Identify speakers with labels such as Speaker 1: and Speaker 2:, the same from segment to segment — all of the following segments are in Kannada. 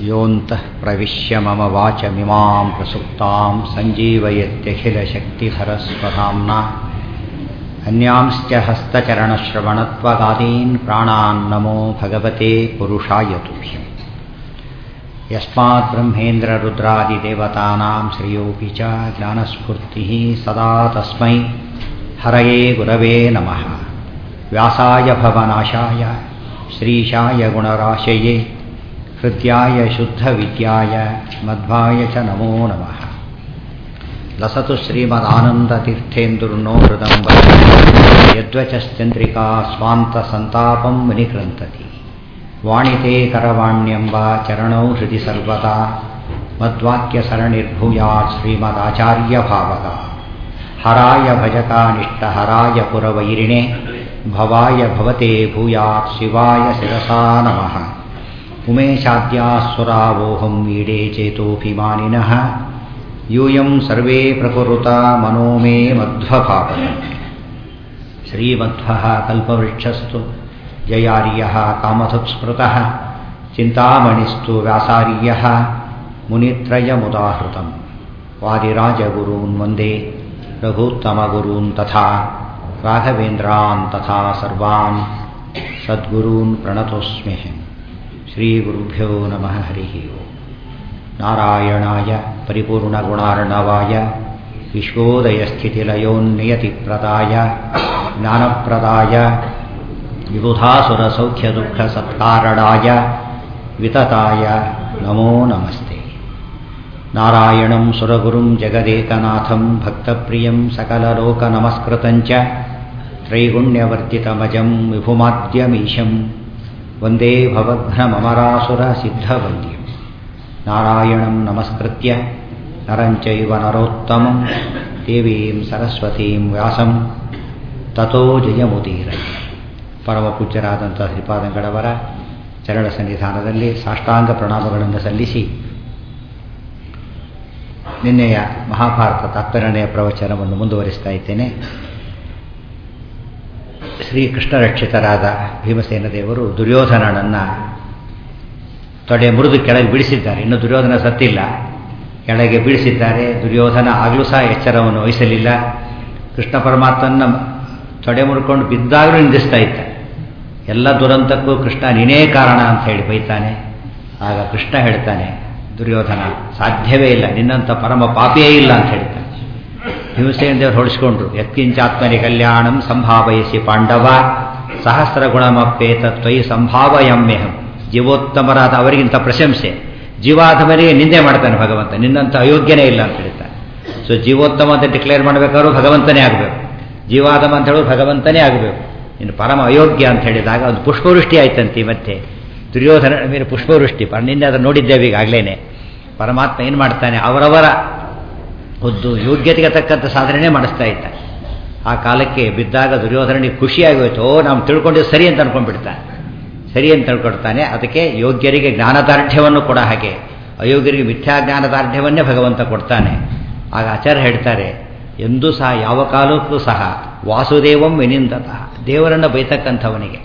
Speaker 1: योऽन्तः प्रविश्य मम वाचमिमां प्रसुप्तां सञ्जीवयत्यखिलशक्तिधरस्वधाम्ना अन्यांश्च हस्तचरणश्रवणत्वगादीन् प्राणान् नमो भगवते पुरुषाय तुभ्यम् यस्माद्ब्रह्मेन्द्ररुद्रादिदेवतानां श्रियोऽपि च ज्ञानस्फूर्तिः सदा तस्मै हरये गुरवे नमः व्यासाय भवनाशाय श्रीशाय गुणराशये हृद्याय शुद्धविद्याय मध्वाय च नमो नमः लसतु श्रीमदानन्दतीर्थेन्दुर्नो हृदम्ब यद्वचश्चन्द्रिका स्वान्तसन्तापं विनिकृन्तति वाणिते करवाण्यम्ब चरणौ हृदि सर्वदा मद्वाक्यसरणिर्भूयात् श्रीमदाचार्यभावगा हराय भजकानिष्टहराय पुरवैरिणे भवाय भवते भूयात् शिवाय शिरसा नमः उमेशाद्यासुरावोहं मीडे चेतोऽभिमानिनः यूयं सर्वे प्रकुरुता मनो मे मध्वभावः श्रीमध्वः कल्पवृक्षस्तु जयार्यः कामधुक्स्मृतः चिन्तामणिस्तु व्यासार्यः मुनित्रयमुदाहृतं वादिराजगुरून् वन्दे रघूत्तमगुरून् तथा राघवेन्द्रान् तथा सर्वान् सद्गुरून् प्रणतोऽस्म्यहम् श्रीगुरुभ्यो नमः हरिः ओम् नारायणाय परिपूर्णगुणार्णवाय विश्वोदयस्थितिलयोन्नियतिप्रदाय ज्ञानप्रदाय विबुधासुरसौख्यदुःखसत्कारणाय वितताय नमो नमस्ते नारायणं सुरगुरुं जगदेकनाथं भक्तप्रियं सकललोकनमस्कृतं च त्रैगुण्यवर्तितमजं विभुमाद्यमीशं वन्दे भवघ्नममरासुरसिद्धवन्द्यं नारायणं नमस्कृत्य नरं चैव नरोत्तमं देवीं सरस्वतीं ವ್ಯಾಸಂ ತಥೋ ಜಯಮುದೀರೈ ಪರಮ ಪೂಜ್ಯರಾದಂಥ ಶ್ರೀಪಾದಂಗಳವರ ಚರಣ ಸನ್ನಿಧಾನದಲ್ಲಿ ಸಾಷ್ಟಾಂಗ ಪ್ರಣಾಮಗಳನ್ನು ಸಲ್ಲಿಸಿ ನಿನ್ನೆಯ ಮಹಾಭಾರತ ತಾತ್ಪರ್ಯನೆಯ ಪ್ರವಚನವನ್ನು ಮುಂದುವರಿಸ್ತಾ ಇದ್ದೇನೆ ಶ್ರೀಕೃಷ್ಣ ರಕ್ಷಿತರಾದ ಭೀಮಸೇನ ದೇವರು ದುರ್ಯೋಧನನನ್ನು ತೊಡೆ ಮುರಿದು ಕೆಳಗೆ ಬಿಡಿಸಿದ್ದಾರೆ ಇನ್ನು ದುರ್ಯೋಧನ ಸತ್ತಿಲ್ಲ ಕೆಳಗೆ ಬೀಳಿಸಿದ್ದಾರೆ ದುರ್ಯೋಧನ ಆಗಲೂ ಸಹ ಎಚ್ಚರವನ್ನು ವಹಿಸಲಿಲ್ಲ ಕೃಷ್ಣ ಪರಮಾತ್ಮನ ತೊಡೆ ಮುರ್ಕೊಂಡು ಬಿದ್ದಾಗಲೂ ನಿಂದಿಸ್ತಾ ಇದ್ದ ಎಲ್ಲ ದುರಂತಕ್ಕೂ ಕೃಷ್ಣ ನೀನೇ ಕಾರಣ ಅಂತ ಹೇಳಿ ಬೈತಾನೆ ಆಗ ಕೃಷ್ಣ ಹೇಳ್ತಾನೆ ದುರ್ಯೋಧನ ಸಾಧ್ಯವೇ ಇಲ್ಲ ನಿನ್ನಂಥ ಪರಮ ಪಾಪಿಯೇ ಇಲ್ಲ ಅಂತ ಹೇಳ್ತಾನೆ ಭೀಮಸೇನ ದೇವರು ಹೊಳಿಸ್ಕೊಂಡ್ರು ಯತ್ಕಿಂಚಾತ್ಮನಿ ಕಲ್ಯಾಣಂ ಸಂಭಾವಯಿಸಿ ಪಾಂಡವ ಸಹಸ್ರ ಗುಣಮಪ್ಪೆ ತತ್ವಯಿ ಸಂಭಾವಯಮ್ಯಹಂ ಜೀವೋತ್ತಮರಾದ ಅವರಿಗಿಂತ ಪ್ರಶಂಸೆ ಜೀವಾಧಮನಿಗೆ ನಿಂದೆ ಮಾಡ್ತಾನೆ ಭಗವಂತ ನಿನ್ನಂಥ ಅಯೋಗ್ಯನೇ ಇಲ್ಲ ಅಂತ ಹೇಳ್ತಾನೆ ಸೊ ಜೀವೋತ್ತಮ ಅಂತ ಡಿಕ್ಲೇರ್ ಮಾಡಬೇಕಾದ್ರೂ ಭಗವಂತನೇ ಆಗಬೇಕು ಜೀವಾಧಮ ಅಂತ ಹೇಳೋದು ಭಗವಂತನೇ ಆಗಬೇಕು ಇನ್ನು ಪರಮ ಅಯೋಗ್ಯ ಅಂತ ಹೇಳಿದಾಗ ಒಂದು ಪುಷ್ಪವೃಷ್ಟಿ ಆಯ್ತಂತೆ ಮತ್ತೆ ದುರ್ಯೋಧನ ಮೇಲೆ ಪುಷ್ಪವೃಷ್ಟಿ ನಿನ್ನೆ ಅದನ್ನು ನೋಡಿದ್ದೇವೆ ಈಗಾಗಲೇ ಪರಮಾತ್ಮ ಏನು ಮಾಡ್ತಾನೆ ಅವರವರ ಒಂದು ಯೋಗ್ಯತೆಗೆ ತಕ್ಕಂಥ ಸಾಧನೆ ಮಾಡಿಸ್ತಾ ಇದ್ದ ಆ ಕಾಲಕ್ಕೆ ಬಿದ್ದಾಗ ದುರ್ಯೋಧನಿಗೆ ಖುಷಿಯಾಗಿ ಹೋಯ್ತು ಓ ನಾವು ತಿಳ್ಕೊಂಡಿದ್ದು ಸರಿ ಅಂತ ಅನ್ಕೊಂಡ್ಬಿಡ್ತಾನೆ ಸರಿ ಅಂತ ತಿಳ್ಕೊಡ್ತಾನೆ ಅದಕ್ಕೆ ಯೋಗ್ಯರಿಗೆ ಜ್ಞಾನದಾರ್ಢ್ಯವನ್ನು ಕೂಡ ಹಾಗೆ ಅಯೋಗ್ಯರಿಗೆ ಮಿಥ್ಯಾ ಜ್ಞಾನದಾರ್ಢ್ಯವನ್ನೇ ಭಗವಂತ ಕೊಡ್ತಾನೆ ಆಗ ಆಚಾರ್ಯ ಹೇಳ್ತಾರೆ ಎಂದೂ ಸಹ ಯಾವ ಕಾಲಕ್ಕೂ ಸಹ ವಾಸುದೇವಂ ವಿನಿಂದತಃ ದೇವರನ್ನು ಬೈತಕ್ಕಂಥವನಿಗೆ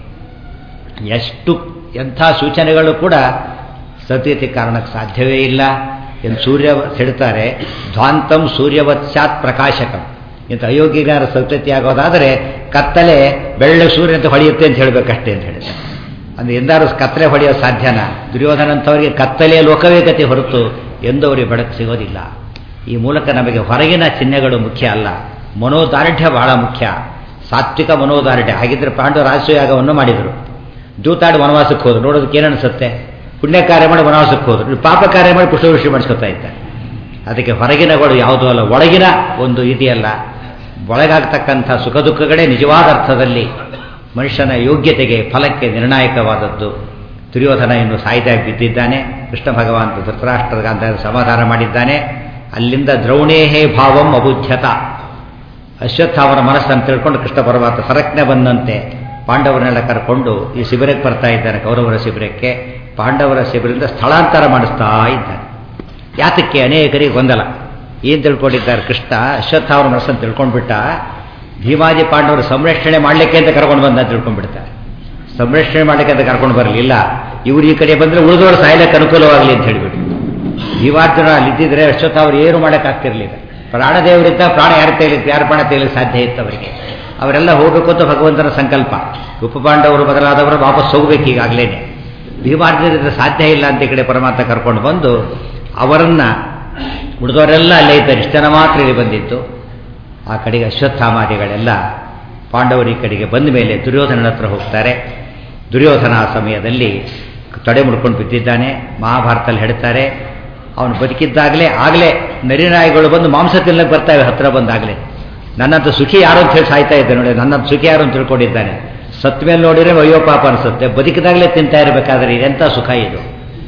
Speaker 1: ಎಷ್ಟು ಎಂಥ ಸೂಚನೆಗಳು ಕೂಡ ಸತ್ಯತೆ ಕಾರಣಕ್ಕೆ ಸಾಧ್ಯವೇ ಇಲ್ಲ ಎಂದು ಸೂರ್ಯ ಹೇಳ್ತಾರೆ ಧ್ವಾಂತಂ ಸೂರ್ಯವತ್ಸಾತ್ ಪ್ರಕಾಶಕಂ ಇಂಥ ಅಯೋಗ್ಯಗಾರ ಸತ್ಯತೆ ಆಗೋದಾದರೆ ಕತ್ತಲೆ ಬೆಳ್ಳ ಸೂರ್ಯ ಅಂತ ಹೊಳೆಯುತ್ತೆ ಅಂತ ಹೇಳಬೇಕಷ್ಟೇ ಅಂತ ಹೇಳ್ತಾರೆ ಅಂದರೆ ಎಂದಾರು ಕತ್ತಲೆ ಹೊಡೆಯೋ ಸಾಧ್ಯನಾ ದುರ್ಯೋಧನಂಥವರಿಗೆ ಕತ್ತಲೆಯ ಲೋಕವೇ ಗತಿ ಹೊರತು ಎಂದು ಅವರಿಗೆ ಬೆಳಕು ಸಿಗೋದಿಲ್ಲ ಈ ಮೂಲಕ ನಮಗೆ ಹೊರಗಿನ ಚಿಹ್ನೆಗಳು ಮುಖ್ಯ ಅಲ್ಲ ಮನೋದಾರ್ಢ್ಯ ಬಹಳ ಮುಖ್ಯ ಸಾತ್ವಿಕ ಮನೋದಾರ್ಢ್ಯ ಹಾಗಿದ್ರೆ ಪಾಂಡು ರಾಜಸೂಯಾಗವನ್ನು ಮಾಡಿದರು ದೂತಾಡಿ ವನವಾಸಕ್ಕೆ ಹೋದ್ರು ನೋಡೋದಕ್ಕೆ ಏನನ್ಸುತ್ತೆ ಪುಣ್ಯ ಕಾರ್ಯ ಮಾಡಿ ವನವಾಸಕ್ಕೆ ಹೋದ್ರು ಪಾಪ ಕಾರ್ಯ ಮಾಡಿ ಪುಷ್ಪವೃಷ್ಟಿ ಮಾಡಿಸ್ಕೊತಾ ಇದ್ದಾರೆ ಅದಕ್ಕೆ ಹೊರಗಿನಗಳು ಯಾವುದೂ ಅಲ್ಲ ಒಳಗಿನ ಒಂದು ಇದೆಯಲ್ಲ ಒಳಗಾಗ್ತಕ್ಕಂಥ ಸುಖ ದುಃಖಗಳೇ ನಿಜವಾದ ಅರ್ಥದಲ್ಲಿ ಮನುಷ್ಯನ ಯೋಗ್ಯತೆಗೆ ಫಲಕ್ಕೆ ನಿರ್ಣಾಯಕವಾದದ್ದು ದುರ್ಯೋಧನ ಇನ್ನು ಸಾಯ್ತಾ ಬಿದ್ದಿದ್ದಾನೆ ಕೃಷ್ಣ ಭಗವಾನ್ ಧೃತರಾಷ್ಟ್ರದ ಸಮಾಧಾನ ಮಾಡಿದ್ದಾನೆ ಅಲ್ಲಿಂದ ದ್ರೌಣೇಹೇ ಭಾವಂ ಅಬುಧ್ಯತ ಅಶ್ವತ್ಥಾವನ ಮನಸ್ಸನ್ನು ತಿಳ್ಕೊಂಡು ಕೃಷ್ಣ ಪರಮಾತ್ಮ ಸರಜ್ಞೆ ಬಂದಂತೆ ಪಾಂಡವರನ್ನೆಲ್ಲ ಕರ್ಕೊಂಡು ಈ ಶಿಬಿರಕ್ಕೆ ಬರ್ತಾ ಇದ್ದಾನೆ ಕೌರವರ ಶಿಬಿರಕ್ಕೆ ಪಾಂಡವರ ಶಿಬಿರದಿಂದ ಸ್ಥಳಾಂತರ ಮಾಡಿಸ್ತಾ ಇದ್ದಾನೆ ಯಾತಕ್ಕೆ ಅನೇಕರಿಗೆ ಗೊಂದಲ ಏನು ತಿಳ್ಕೊಂಡಿದ್ದಾರೆ ಕೃಷ್ಣ ಅಶ್ವತ್ಥಾವರ ಮನಸ್ಸನ್ನು ತಿಳ್ಕೊಂಡ್ಬಿಟ್ಟ ಭೀಮಾಜಿ ಪಾಂಡವರು ಸಂರಕ್ಷಣೆ ಮಾಡಲಿಕ್ಕೆ ಅಂತ ಕರ್ಕೊಂಡು ಬಂದ ತಿಳ್ಕೊಂಡ್ಬಿಡ್ತಾರೆ ಸಂರಕ್ಷಣೆ ಮಾಡಲಿಕ್ಕೆ ಅಂತ ಕರ್ಕೊಂಡು ಬರಲಿಲ್ಲ ಇವರು ಈ ಕಡೆ ಬಂದರೆ ಉಳಿದವರು ಸಾಯಲಿಕ್ಕೆ ಅನುಕೂಲವಾಗಲಿ ಅಂತ ಹೇಳಿಬಿಟ್ಟು ಜೀವಾರ್ಜುನ ಅಲ್ಲಿದ್ದಿದ್ರೆ ಅಶ್ವತ್ಥ ಅವ್ರು ಏನು ಮಾಡೋಕ್ಕಾಗ್ತಿರ್ಲಿಲ್ಲ ಪ್ರಾಣದೇವರಿದ್ದ ಪ್ರಾಣ ಯಾರು ತೇಲಿಕ್ಕೆ ಯಾರು ಪ್ರಾಣ ತೇಲಿಕ್ಕೆ ಸಾಧ್ಯ ಇತ್ತು ಅವರಿಗೆ ಅವರೆಲ್ಲ ಹೋಗಬೇಕು ಅಂತ ಭಗವಂತನ ಸಂಕಲ್ಪ ಉಪಪಾಂಡವರು ಬದಲಾದವರು ವಾಪಸ್ ಹೋಗ್ಬೇಕು ಈಗಾಗಲೇ ಭೀಮಾರ್ಜುನರಿಂದ ಸಾಧ್ಯ ಇಲ್ಲ ಅಂತ ಈ ಕಡೆ ಪರಮಾತ್ಮ ಕರ್ಕೊಂಡು ಬಂದು ಅವರನ್ನು ಉಳಿದವರೆಲ್ಲ ಅಲ್ಲೇ ಇದ್ದಾರೆ ಇಷ್ಟು ಜನ ಮಾತ್ರ ಇಲ್ಲಿ ಬಂದಿತ್ತು ಆ ಕಡೆಗೆ ಅಶ್ವತ್ಥಾಮಾದಿಗಳೆಲ್ಲ ಪಾಂಡವರು ಈ ಕಡೆಗೆ ಬಂದ ಮೇಲೆ ದುರ್ಯೋಧನನ ಹತ್ರ ಹೋಗ್ತಾರೆ ದುರ್ಯೋಧನ ಆ ಸಮಯದಲ್ಲಿ ತಡೆ ಮುಡ್ಕೊಂಡು ಬಿದ್ದಿದ್ದಾನೆ ಮಹಾಭಾರತದಲ್ಲಿ ಹೇಳ್ತಾರೆ ಅವನು ಬದುಕಿದ್ದಾಗಲೇ ಆಗಲೇ ನರಿನಾಯಿಗಳು ಬಂದು ಮಾಂಸ ತಿನ್ನಕ್ಕೆ ಬರ್ತಾವೆ ಹತ್ರ ಬಂದಾಗಲೇ ನನ್ನಂತ ಸುಖಿ ಯಾರು ಅಂತ ಹೇಳಿ ಸಾಯ್ತಾ ಇದ್ದೆ ನೋಡಿ ನನ್ನಂತ ಸುಖಿ ಯಾರು ಅಂತ ತಿಳ್ಕೊಂಡಿದ್ದಾನೆ ಸತ್ ಮೇಲೆ ನೋಡಿದ್ರೆ ಅಯ್ಯೋ ಪಾಪ ಅನಿಸುತ್ತೆ ಬದುಕಿದಾಗಲೇ ತಿಂತಾ ಇರಬೇಕಾದ್ರೆ ಎಂಥ ಸುಖ ಇದು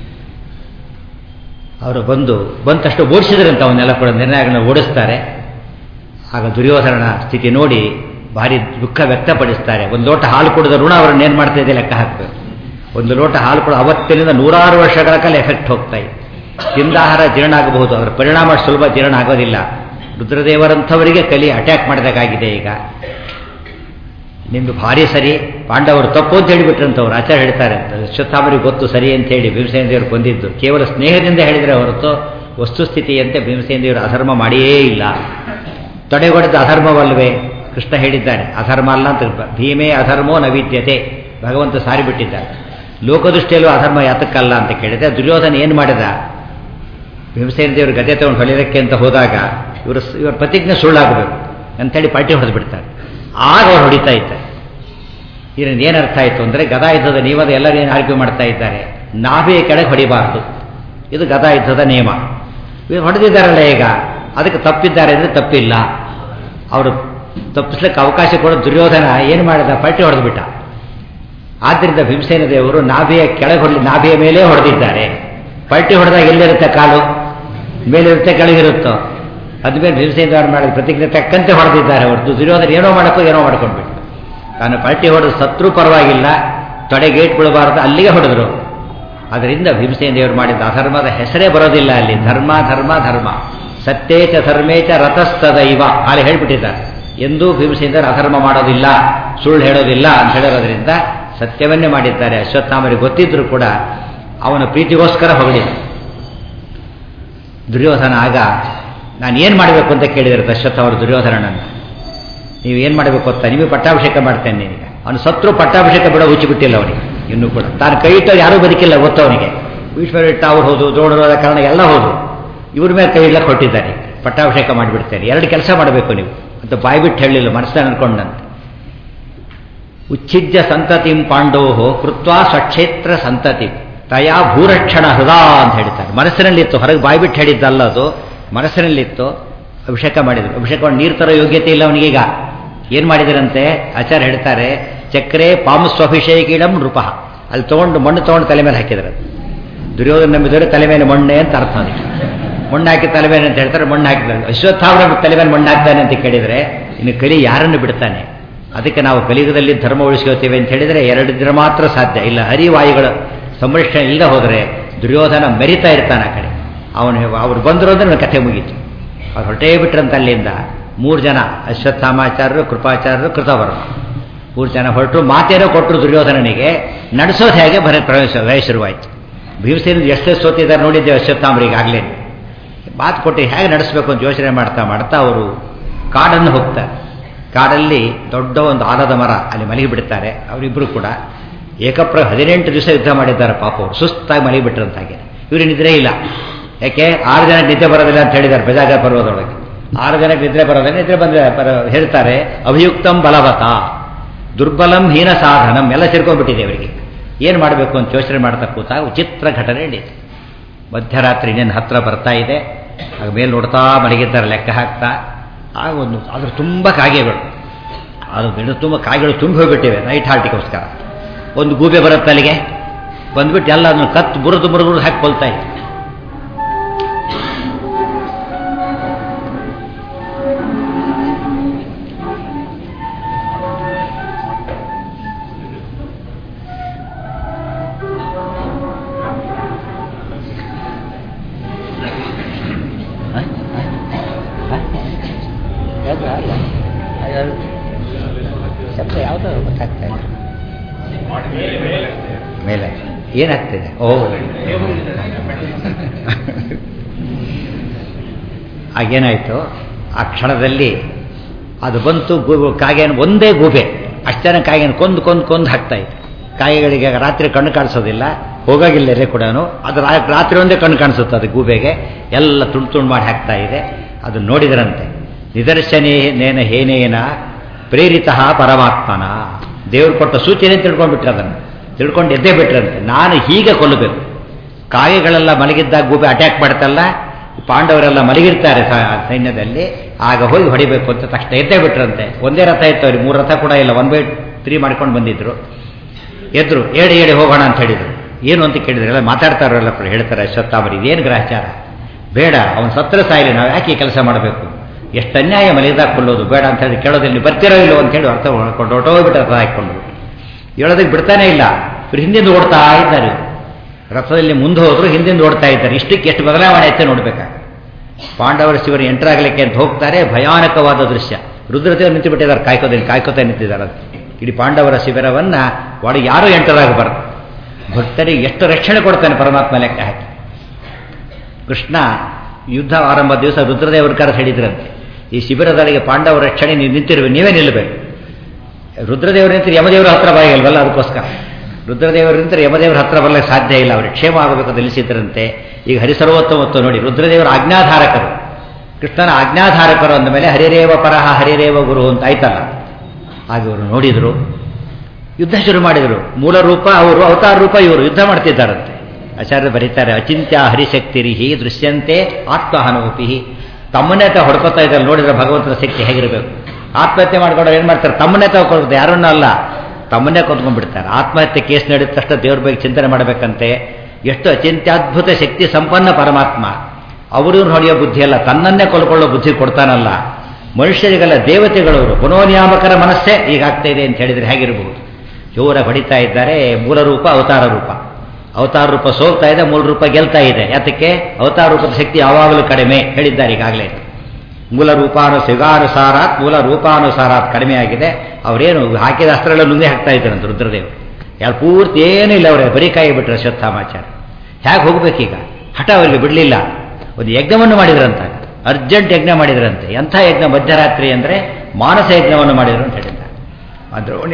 Speaker 1: ಅವರು ಬಂದು ಬಂದ ತಕ್ಷಣ ಓಡಿಸಿದ್ರಂತ ಅವನ್ನೆಲ್ಲ ಕೂಡ ನಿರ್ಣಯಗಳನ್ನ ಓಡಿಸ್ತಾರೆ ಆಗ ದುರ್ಯೋಧನನ ಸ್ಥಿತಿ ನೋಡಿ ಭಾರಿ ದುಃಖ ವ್ಯಕ್ತಪಡಿಸ್ತಾರೆ ಒಂದು ಲೋಟ ಹಾಲು ಕುಡಿದ ಋಣ ಅವರನ್ನು ಏನು ಮಾಡ್ತಾ ಇದೆ ಲೆಕ್ಕ ಹಾಕಬೇಕು ಒಂದು ಲೋಟ ಹಾಲು ಕೂಡ ಅವತ್ತಿನಿಂದ ನೂರಾರು ವರ್ಷಗಳ ಕಾಲ ಎಫೆಕ್ಟ್ ಹೋಗ್ತಾ ಇದೆ ತಿಂದಾಹಾರ ಜೀರ್ಣ ಆಗಬಹುದು ಅದರ ಪರಿಣಾಮ ಸುಲಭ ಜೀರ್ಣ ಆಗೋದಿಲ್ಲ ರುದ್ರದೇವರಂಥವರಿಗೆ ಕಲಿ ಅಟ್ಯಾಕ್ ಮಾಡಬೇಕಾಗಿದೆ ಈಗ ನಿಮ್ದು ಭಾರಿ ಸರಿ ಪಾಂಡವರು ತಪ್ಪು ಅಂತ ಹೇಳಿಬಿಟ್ರಂತವ್ರು ಆಚಾರ ಹೇಳ್ತಾರೆ ಅಶ್ವತ್ಥಾಮರಿಗೆ ಗೊತ್ತು ಸರಿ ಅಂತ ಹೇಳಿ ಭೀಮಸೇನ ದೇವರು ಬಂದಿದ್ದು ಕೇವಲ ಸ್ನೇಹದಿಂದ ಹೇಳಿದರೆ ಹೊರತು ವಸ್ತುಸ್ಥಿತಿಯಂತೆ ಭೀಮಸೇನ ದೇವರು ಅಧರ್ಮ ಮಾಡಿಯೇ ಇಲ್ಲ ತೊಡೆಗೊಡೆದ ಅಧರ್ಮವಲ್ವೇ ಕೃಷ್ಣ ಹೇಳಿದ್ದಾನೆ ಅಧರ್ಮ ಅಲ್ಲ ಅಂತ ಭೀಮೇ ಅಧರ್ಮೋ ನವಿದ್ಯತೆ ಭಗವಂತ ಸಾರಿ ಬಿಟ್ಟಿದ್ದಾನೆ ಲೋಕದೃಷ್ಟಿಯಲ್ಲೂ ಅಧರ್ಮ ಯಾತಕ್ಕಲ್ಲ ಅಂತ ಕೇಳಿದೆ ದುರ್ಯೋಧನ ಏನು ಮಾಡಿದ ಭೀಮಸೇನ ದೇವರು ಗದೆ ತಗೊಂಡು ಹೊಲಿಯೋದಕ್ಕೆ ಅಂತ ಹೋದಾಗ ಇವರು ಇವ್ರ ಪ್ರತಿಜ್ಞೆ ಸುಳ್ಳಾಗಬೇಕು ಅಂಥೇಳಿ ಪಾರ್ಟಿ ಹೊಡೆದು ಬಿಡ್ತಾರೆ ಆಗ ಅವ್ರು ಹೊಡಿತಾ ಇದ್ದಾರೆ ಇದರಿಂದ ಏನು ಅರ್ಥ ಆಯಿತು ಅಂದರೆ ಗದಾ ಯುದ್ಧದ ನಿಯಮದ ಎಲ್ಲರೇನು ಆರ್ಗ್ಯೂ ಮಾಡ್ತಾ ಇದ್ದಾರೆ ನಾವೇ ಕೆಳಗೆ ಹೊಡಿಬಾರ್ದು ಇದು ಗದಾ ಯುದ್ಧದ ನಿಯಮ ಇವ್ರು ಹೊಡೆದಿದ್ದಾರಲ್ಲ ಈಗ ಅದಕ್ಕೆ ತಪ್ಪಿದ್ದಾರೆ ಅಂದರೆ ತಪ್ಪಿಲ್ಲ ಅವರು ತಪ್ಪಿಸ್ಲಿಕ್ಕೆ ಅವಕಾಶ ಕೊಡೋ ದುರ್ಯೋಧನ ಏನು ಮಾಡಿದ ಪಟ್ಟಿ ಹೊಡೆದ್ಬಿಟ್ಟ ಆದ್ದರಿಂದ ಭೀಮಸೇನ ದೇವರು ನಾಭಿಯ ಕೆಳಗೆ ಹೊಡಲಿ ನಾಭಿಯ ಮೇಲೆ ಹೊಡೆದಿದ್ದಾರೆ ಪಲ್ಟಿ ಹೊಡೆದಾಗ ಎಲ್ಲಿರುತ್ತೆ ಕಾಲು ಮೇಲಿರುತ್ತೆ ಕೆಳಗಿರುತ್ತೋ ಅದ್ಮೇಲೆ ಭೀಮಸೇನ ದೇವರು ಮಾಡಿದ ಪ್ರತಿಜ್ಞೆ ತಕ್ಕಂತೆ ಹೊಡೆದಿದ್ದಾರೆ ಹೊರತು ದುರ್ಯೋಧನ ಏನೋ ಮಾಡಕ್ಕೋ ಏನೋ ಮಾಡ್ಕೊಂಡ್ಬಿಟ್ಟು ತಾನು ಪಲ್ಟಿ ಹೊಡೆದು ಸತ್ರು ಪರವಾಗಿಲ್ಲ ತೊಡೆ ಗೇಟ್ ಬಿಡಬಾರದು ಅಲ್ಲಿಗೆ ಹೊಡೆದ್ರು ಅದರಿಂದ ಭೀಮಸೇನ ದೇವರು ಮಾಡಿದ ಅಧರ್ಮದ ಹೆಸರೇ ಬರೋದಿಲ್ಲ ಅಲ್ಲಿ ಧರ್ಮ ಧರ್ಮ ಧರ್ಮ ಸತ್ಯೇಚ ಧರ್ಮೇಚ ರಥಸ್ತದೈವ ಅಲ್ಲಿ ಹೇಳ್ಬಿಟ್ಟಿದ್ದಾರೆ ಎಂದೂ ಭೀಮಸೇನ ಅಧರ್ಮ ಮಾಡೋದಿಲ್ಲ ಸುಳ್ಳು ಹೇಳೋದಿಲ್ಲ ಅಂತ ಹೇಳಿರೋದ್ರಿಂದ ಸತ್ಯವನ್ನೇ ಮಾಡಿದ್ದಾರೆ ಅಶ್ವತ್ಥಾಮರಿಗೆ ಗೊತ್ತಿದ್ರು ಕೂಡ ಅವನ ಪ್ರೀತಿಗೋಸ್ಕರ ಹೊಗಳಿದ ದುರ್ಯೋಧನ ಆಗ ನಾನು ಏನು ಮಾಡಬೇಕು ಅಂತ ಕೇಳಿದರೆ ಅಶ್ವತ್ಥ ಅವರು ದುರ್ಯೋಧನನನ್ನು ನೀವು ಏನು ಮಾಡಬೇಕು ಅಂತ ನಿಮಗೆ ಪಟ್ಟಾಭಿಷೇಕ ಮಾಡ್ತೇನೆ ನಿನಗೆ ಅವನು ಸತ್ರು ಪಟ್ಟಾಭಿಷೇಕ ಬಿಡೋ ಹುಚ್ಚಿ ಬಿಟ್ಟಿಲ್ಲ ಅವನಿಗೆ ಇನ್ನೂ ಕೂಡ ತಾನು ಕೈ ಇಟ್ಟವ್ರು ಯಾರೂ ಬದುಕಿಲ್ಲ ಗೊತ್ತು ಅವನಿಗೆ ಭೀಷ್ಮರು ಇಟ್ಟ ಅವ್ರು ಹೋದು ದ್ರೋಣರೋದ ಕಾರಣ ಎಲ್ಲ ಹೋದು ಇವ್ರ ಮೇಲೆ ಕೈ ಇಡ್ಲಕ್ಕೆ ಹೊಟ್ಟಿದ್ದಾನೆ ಪಟ್ಟಾಭಿಷೇಕ ಮಾಡಿಬಿಡ್ತೇನೆ ಎರಡು ಕೆಲಸ ಮಾಡಬೇಕು ನೀವು ಅಂತ ಬಾಯ್ಬಿಟ್ಟು ಹೇಳಲಿಲ್ಲ ಮನಸ್ಸನ್ನು ಅನ್ಕೊಂಡಂತೆ ಉಚ್ಛಿದ್ಯ ಸಂತತಿಂ ಪಾಂಡೋಹೋ ಕೃತ್ವಾ ಸ್ವಕ್ಷೇತ್ರ ಸಂತತಿ ತಯಾ ಭೂರಕ್ಷಣ ಹೃದಾ ಅಂತ ಹೇಳ್ತಾರೆ ಮನಸ್ಸಿನಲ್ಲಿತ್ತು ಹೊರಗೆ ಬಾಯ್ಬಿಟ್ಟು ಹೇಳಿದ್ದಲ್ಲ ಅದು ಮನಸ್ಸಿನಲ್ಲಿತ್ತು ಅಭಿಷೇಕ ಮಾಡಿದರು ಅಭಿಷೇಕ ಮಾಡಿ ನೀರು ತರೋ ಯೋಗ್ಯತೆ ಇಲ್ಲ ಅವನಿಗೀಗ ಏನು ಮಾಡಿದರಂತೆ ಆಚಾರ್ಯ ಹೇಳ್ತಾರೆ ಚಕ್ರೆ ಪಾಮಸ್ವಭಿಷೇಕೀಡಂ ನೃಪ ಅಲ್ಲಿ ತೊಗೊಂಡು ಮಣ್ಣು ತೊಗೊಂಡು ತಲೆ ಮೇಲೆ ಹಾಕಿದ್ರು ದುರ್ಯೋಧನ ನಂಬಿದವರು ತಲೆ ಮೇಲೆ ಮೊಣ್ಣೆ ಅಂತ ಅರ್ಥ ಅದಕ್ಕೆ ಮಣ್ಣು ಹಾಕಿ ತಲೆ ಮೇಲೆ ಅಂತ ಹೇಳ್ತಾರೆ ಮಣ್ಣು ಹಾಕಿದ್ದಾರೆ ಅಶ್ವತ್ಥಾವರ ತಲೆ ಮೇಲೆ ಮಣ್ಣು ಹಾಕ್ತಾನೆ ಅಂತ ಕೇಳಿದರೆ ಇನ್ನು ಕಲಿ ಯಾರನ್ನು ಬಿಡ್ತಾನೆ ಅದಕ್ಕೆ ನಾವು ಕಲಿಯುಗದಲ್ಲಿ ಧರ್ಮ ಉಳಿಸ್ಕೋತೀವಿ ಅಂತ ಹೇಳಿದರೆ ಎರಡು ದಿನ ಮಾತ್ರ ಸಾಧ್ಯ ಇಲ್ಲ ಹರಿವಾಯುಗಳ ಸಂರಕ್ಷಣೆ ಇಲ್ಲದೆ ಹೋದರೆ ದುರ್ಯೋಧನ ಮೆರಿತಾ ಇರ್ತಾನೆ ಆ ಕಡೆ ಅವನು ಅವ್ರು ಬಂದರು ಅಂದ್ರೆ ನನ್ನ ಕಥೆ ಮುಗೀತು ಅವ್ರು ಹೊರಟೇ ಬಿಟ್ರಂತ ಅಲ್ಲಿಂದ ಮೂರು ಜನ ಅಶ್ವತ್ಥಾಮಾಚಾರ್ಯರು ಕೃಪಾಚಾರ್ಯರು ಕೃತವರ್ಮ ಮೂರು ಜನ ಹೊರಟರು ಮಾತೇನೋ ಕೊಟ್ಟರು ದುರ್ಯೋಧನನಿಗೆ ನಡೆಸೋದು ಹೇಗೆ ಬರ ಪ್ರವೇಶ ಭಯ ಶುರುವಾಯಿತು ಭೀಮಸೇನ ಎಷ್ಟೇ ಸೋತಿದ್ದಾರೆ ನೋಡಿದ್ದೇವೆ ಅಶ್ವತ್ಥಾಮರಿಗೆ ಆಗಲೇ ಮಾತು ಕೊಟ್ಟು ಹೇಗೆ ನಡೆಸಬೇಕು ಅಂತ ಯೋಚನೆ ಮಾಡ್ತಾ ಮಾಡ್ತಾ ಅವರು ಕಾಡನ್ನು ಹೋಗ್ತಾರೆ ಕಾಡಲ್ಲಿ ದೊಡ್ಡ ಒಂದು ಆಲದ ಮರ ಅಲ್ಲಿ ಮಲಗಿ ಬಿಡ್ತಾರೆ ಅವರಿಬ್ಬರು ಕೂಡ ಏಕಪ್ರ ಹದಿನೆಂಟು ದಿವಸ ಯುದ್ಧ ಮಾಡಿದ್ದಾರೆ ಪಾಪ ಅವರು ಸುಸ್ತಾಗಿ ಮಲಗಿ ಬಿಟ್ಟರಂತಾಗೆ ಇವರು ನಿದ್ರೆ ಇಲ್ಲ ಯಾಕೆ ಆರು ಜನಕ್ಕೆ ನಿದ್ದೆ ಬರೋದಿಲ್ಲ ಅಂತ ಹೇಳಿದ್ದಾರೆ ಪ್ರಜಾಗ ಪರ್ವದೊಳಗೆ ಆರು ಜನಕ್ಕೆ ನಿದ್ರೆ ಬರೋದಿಲ್ಲ ನಿದ್ರೆ ಬಂದರೆ ಬರ ಹೇಳ್ತಾರೆ ಅಭಿಯುಕ್ತಂ ಬಲವತ ದುರ್ಬಲಂ ಹೀನ ಸಾಧನಂ ಎಲ್ಲ ಸೇರ್ಕೊಂಡ್ಬಿಟ್ಟಿದೆ ಅವರಿಗೆ ಏನು ಮಾಡಬೇಕು ಅಂತ ಯೋಚನೆ ಮಾಡ್ತಾ ಕೂತಾಗ ವಿಚಿತ್ರ ಘಟನೆ ನಡೀತು ಮಧ್ಯರಾತ್ರಿ ಇನ್ನೇನು ಹತ್ರ ಬರ್ತಾ ಇದೆ ಆಗ ಮೇಲೆ ನೋಡ್ತಾ ಮಲಗಿದ್ದಾರೆ ಲೆಕ್ಕ ಹಾಕ್ತಾ ಆಗ ಒಂದು ಅದ್ರ ತುಂಬ ಕಾಗೆಗಳು ಅದು ಗಿಡ ತುಂಬ ಕಾಗೆಗಳು ತುಂಬಿ ಹೋಗ್ಬಿಟ್ಟಿವೆ ನೈಟ್ ಹಾಲ್ಟಿಗೋಸ್ಕರ ಒಂದು ಗೂಬೆ ಬರುತ್ತೆ ಅಲ್ಲಿಗೆ ಬಂದ್ಬಿಟ್ಟು ಎಲ್ಲ ಅದನ್ನು ಕತ್ತು ಬುರಿದು ಬುರಿದು ಹಾಕಿ ಕೊಲ್ತಾ ಇತ್ತು ಶಬ್ದ ಯಾವುದೋ ಗೊತ್ತಾಗ್ತಾ ಇಲ್ಲ ಮೇಲೆ ಏನಾಗ್ತಿದೆ ಓ ಆಗೇನಾಯಿತು ಆ ಕ್ಷಣದಲ್ಲಿ ಅದು ಬಂತು ಗೂಬೆ ಕಾಗೆಯನ್ನು ಒಂದೇ ಗೂಬೆ ಅಷ್ಟು ಜನ ಕಾಗೆಯನ್ನು ಕೊಂದು ಕೊಂದು ಕೊಂದು ಹಾಕ್ತಾ ಇತ್ತು ಕಾಗೆಗಳಿಗೆ ರಾತ್ರಿ ಕಣ್ಣು ಕಾಣಿಸೋದಿಲ್ಲ ಹೋಗಾಗಿಲ್ಲ ಎಲೆ ಕೂಡ ಅದು ರಾ- ರಾತ್ರಿ ಒಂದೇ ಕಣ್ಣು ಕಾಣಿಸುತ್ತೆ ಅದು ಗೂಬೆಗೆ ಎಲ್ಲ ತುಂಡು ತುಂಡು ಮಾಡಿ ಹಾಕ್ತಾ ಇದೆ ಅದು ನೋಡಿದರಂತೆ ನಿದರ್ಶನೇನ ಹೇನೇನ ಪ್ರೇರಿತ ಪರಮಾತ್ಮನ ದೇವರು ಕೊಟ್ಟ ಸೂಚನೆ ತಿಳ್ಕೊಂಡ್ಬಿಟ್ರೆ ಅದನ್ನು ತಿಳ್ಕೊಂಡು ಎದ್ದೇ ಬಿಟ್ರಂತೆ ನಾನು ಹೀಗೆ ಕೊಲ್ಲಬೇಕು ಕಾಗೆಗಳೆಲ್ಲ ಮಲಗಿದ್ದಾಗ ಗೂಬೆ ಅಟ್ಯಾಕ್ ಮಾಡ್ತಲ್ಲ ಪಾಂಡವರೆಲ್ಲ ಮಲಗಿರ್ತಾರೆ ಸ- ಸೈನ್ಯದಲ್ಲಿ ಆಗ ಹೋಗಿ ಹೊಡಿಬೇಕು ಅಂತ ತಕ್ಷಣ ಎದ್ದೇ ಬಿಟ್ರಂತೆ ಒಂದೇ ರಥ ಇತ್ತು ಅವ್ರಿಗೆ ಮೂರು ರಥ ಕೂಡ ಇಲ್ಲ ಒನ್ ಬೈ ತ್ರೀ ಮಾಡ್ಕೊಂಡು ಬಂದಿದ್ರು ಎದ್ರು ಏಡಿ ಏಡಿ ಹೋಗೋಣ ಅಂತ ಹೇಳಿದ್ರು ಏನು ಅಂತ ಕೇಳಿದ್ರೆ ಎಲ್ಲ ಮಾತಾಡ್ತಾರಲ್ಲ ಹೇಳ್ತಾರೆ ಅಶ್ವತ್ಥಾಮರಿ ಇದೇನು ಗ್ರಹಚಾರ ಬೇಡ ಅವನು ಸತ್ರ ಸಾಯಲಿ ನಾವು ಯಾಕೆ ಈ ಕೆಲಸ ಮಾಡಬೇಕು ಎಷ್ಟು ಅನ್ಯಾಯ ಮಲಗಿದಾಗ ಕೊಲ್ಲೋದು ಬೇಡ ಅಂತ ಹೇಳಿ ಕೇಳೋದಿಲ್ಲ ನೀವು ಬರ್ತಿರೋ ಇಲ್ಲೋ ಅಂತ ಹೇಳಿ ಅರ್ಥ ಮಾಡ್ಕೊಂಡು ಹೊರಟೋಗ್ಬಿಟ್ಟು ರಥ ಹಾಕೊಂಡು ಹೇಳೋದಕ್ಕೆ ಬಿಡ್ತಾನೆ ಇಲ್ಲ ಇವ್ರು ಹಿಂದಿಂದ ಓಡ್ತಾ ಇದ್ದಾರೆ ಇವ್ರು. ರಥದಲ್ಲಿ ಮುಂದೆ ಹೋದ್ರು ಹಿಂದಿಂದ ಓಡ್ತಾ ಇದ್ದಾರೆ ಇಷ್ಟಕ್ಕೆ ಎಷ್ಟು ಬದಲಾವಣೆ ಆಯ್ತು ನೋಡ್ಬೇಕಾ ಪಾಂಡವರ ಶಿವರು ಎಂಟರಾಗಲಿಕ್ಕೆ ಅಂತ ಹೋಗ್ತಾರೆ ಭಯಾನಕವಾದ ದೃಶ್ಯ ರುದ್ರದೇವರು ನಿಂತು ಬಿಟ್ಟಿದ್ದಾರೆ ಕಾಯ್ಕೋದೇನು ಕಾಯ್ಕೋತಾ ನಿಂತಿದ್ದಾರೆ ಅದು. ಇಡೀ ಪಾಂಡವರ ಶಿಬಿರವನ್ನ ಒಳಗೆ ಯಾರೂ ಎಂಟರಾಗಬಾರದು ಭಕ್ತರಿಗೆ ಎಷ್ಟು ರಕ್ಷಣೆ ಕೊಡ್ತಾನೆ ಪರಮಾತ್ಮ ಲೆಕ್ಕ ಹಾಕಿ ಕೃಷ್ಣ ಯುದ್ಧ ಆರಂಭ ದಿವಸ ರುದ್ರದೇವರ ಕರೆದು ಹೇಳಿದ್ರಂತೆ ಈ ಶಿಬಿರದೊಳಗೆ ಪಾಂಡವರ ರಕ್ಷಣೆ ನೀವು ನಿಂತಿರುವೆ ನೀವೇ ನಿಲ್ಲಬೇಕು ರುದ್ರದೇವರು ನಿಂತರೆ ಯಮದೇವರ ಹತ್ರ ಬಾಯಿಲ್ವಲ್ಲ ಅದಕ್ಕೋಸ್ಕರ ರುದ್ರದೇವರು ನಿಂತರೆ ಯಮದೇವರ ಹತ್ರ ಬರಲಿಕ್ಕೆ ಸಾಧ್ಯ ಇಲ್ಲ ಅವ್ರಿಗೆ ಕ್ಷೇಮ ಆಗಬೇಕು ಅಂತ ನಿಲ್ಲಿಸಿದ್ರಂತೆ ಈಗ ಹರಿಸರ್ವೋತ್ತಮತ್ತು ನೋಡಿ ರುದ್ರದೇವರ ಆಜ್ಞಾಧಾರಕರು ಕೃಷ್ಣನ ಆಜ್ಞಾಧಾರಕರು ಅಂದ ಮೇಲೆ ಹರಿರೇವ ಪರಹ ಹರಿರೇವ ಗುರು ಅಂತ ಆಯ್ತಲ್ಲ ಹಾಗೆ ಇವರು ನೋಡಿದರು ಯುದ್ಧ ಶುರು ಮಾಡಿದರು ಮೂಲ ರೂಪ ಅವರು ಅವತಾರ ರೂಪ ಇವರು ಯುದ್ಧ ಮಾಡ್ತಿದ್ದಾರಂತೆ ಆಚಾರ್ಯರು ಬರೀತಾರೆ ಅಚಿಂತ್ಯ ಹರಿಶಕ್ತಿರಿಹಿ ದೃಶ್ಯಂತೆ ಆತ್ಮಹನೋಪಿ ತಮ್ಮನ್ನೇ ತ ಹೊಡ್ಕೊತಾ ಇದ್ದಾರೆ ನೋಡಿದ್ರೆ ಭಗವಂತನ ಶಕ್ತಿ ಹೇಗಿರಬೇಕು ಆತ್ಮಹತ್ಯೆ ಮಾಡ್ಕೊಂಡು ಏನು ಮಾಡ್ತಾರೆ ತಮ್ಮನ್ನೇ ತಗೊಳ್ಬೋದು ಯಾರನ್ನೂ ಅಲ್ಲ ತಮ್ಮನ್ನೇ ಕೊಂದ್ಕೊಂಡ್ಬಿಡ್ತಾರೆ ಆತ್ಮಹತ್ಯೆ ಕೇಸ್ ನಡೆದ ತಕ್ಷಣ ದೇವ್ರ ಬಗ್ಗೆ ಚಿಂತನೆ ಮಾಡಬೇಕಂತೆ ಎಷ್ಟು ಅಚಿಂತ್ಯದ್ಭುತ ಶಕ್ತಿ ಸಂಪನ್ನ ಪರಮಾತ್ಮ ಅವರು ಹೊಡೆಯೋ ಬುದ್ಧಿ ಅಲ್ಲ ತನ್ನನ್ನೇ ಕೊಲ್ಕೊಳ್ಳೋ ಬುದ್ಧಿ ಕೊಡ್ತಾನಲ್ಲ ಮನುಷ್ಯರಿಗೆಲ್ಲ ದೇವತೆಗಳವರು ಪುನೋನಿಯಾಮಕರ ಮನಸ್ಸೇ ಈಗಾಗ್ತಾ ಇದೆ ಅಂತ ಹೇಳಿದ್ರೆ ಹೇಗಿರಬಹುದು ಜೋರ ಹೊಡಿತಾ ಇದ್ದಾರೆ ಮೂಲ ರೂಪ ಅವತಾರ ರೂಪ ಅವತಾರ ರೂಪ ಸೋಲ್ತಾ ಇದೆ ಮೂಲ ರೂಪ ಗೆಲ್ತಾ ಇದೆ ಯಾತಕ್ಕೆ ಅವತಾರ ರೂಪದ ಶಕ್ತಿ ಯಾವಾಗಲೂ ಕಡಿಮೆ ಹೇಳಿದ್ದಾರೆ ಈಗಾಗಲೇ ಮೂಲ ರೂಪಾನು ಸಿಗಾನುಸಾರಾತ್ ಮೂಲ ರೂಪಾನುಸಾರಾತ್ ಕಡಿಮೆ ಆಗಿದೆ ಅವರೇನು ಹಾಕಿದ ಅಸ್ತ್ರಗಳ ನುಂಗಿ ಹಾಕ್ತಾ ಇದ್ದಾರಂತೆ ರುದ್ರದೇವರು ಯಾರು ಪೂರ್ತಿ ಏನೂ ಇಲ್ಲ ಅವರೇ ಬರೀ ಕಾಯಿ ಬಿಟ್ರೆ ಅಶ್ವತ್ಥಾಮಾಚಾರ ಹೇಗೆ ಹೋಗ್ಬೇಕೀಗ ಹಠ ಅವರಿಗೆ ಬಿಡಲಿಲ್ಲ ಒಂದು ಯಜ್ಞವನ್ನು ಮಾಡಿದ್ರಂತ ಅರ್ಜೆಂಟ್ ಯಜ್ಞ ಮಾಡಿದ್ರಂತೆ ಎಂಥ ಯಜ್ಞ ಮಧ್ಯರಾತ್ರಿ ಅಂದರೆ ಮಾನಸ ಯಜ್ಞವನ್ನು ಮಾಡಿದ್ರು ಅಂತ ಹೇಳಿದ್ದಾರೆ ಅಂದ್ರೆ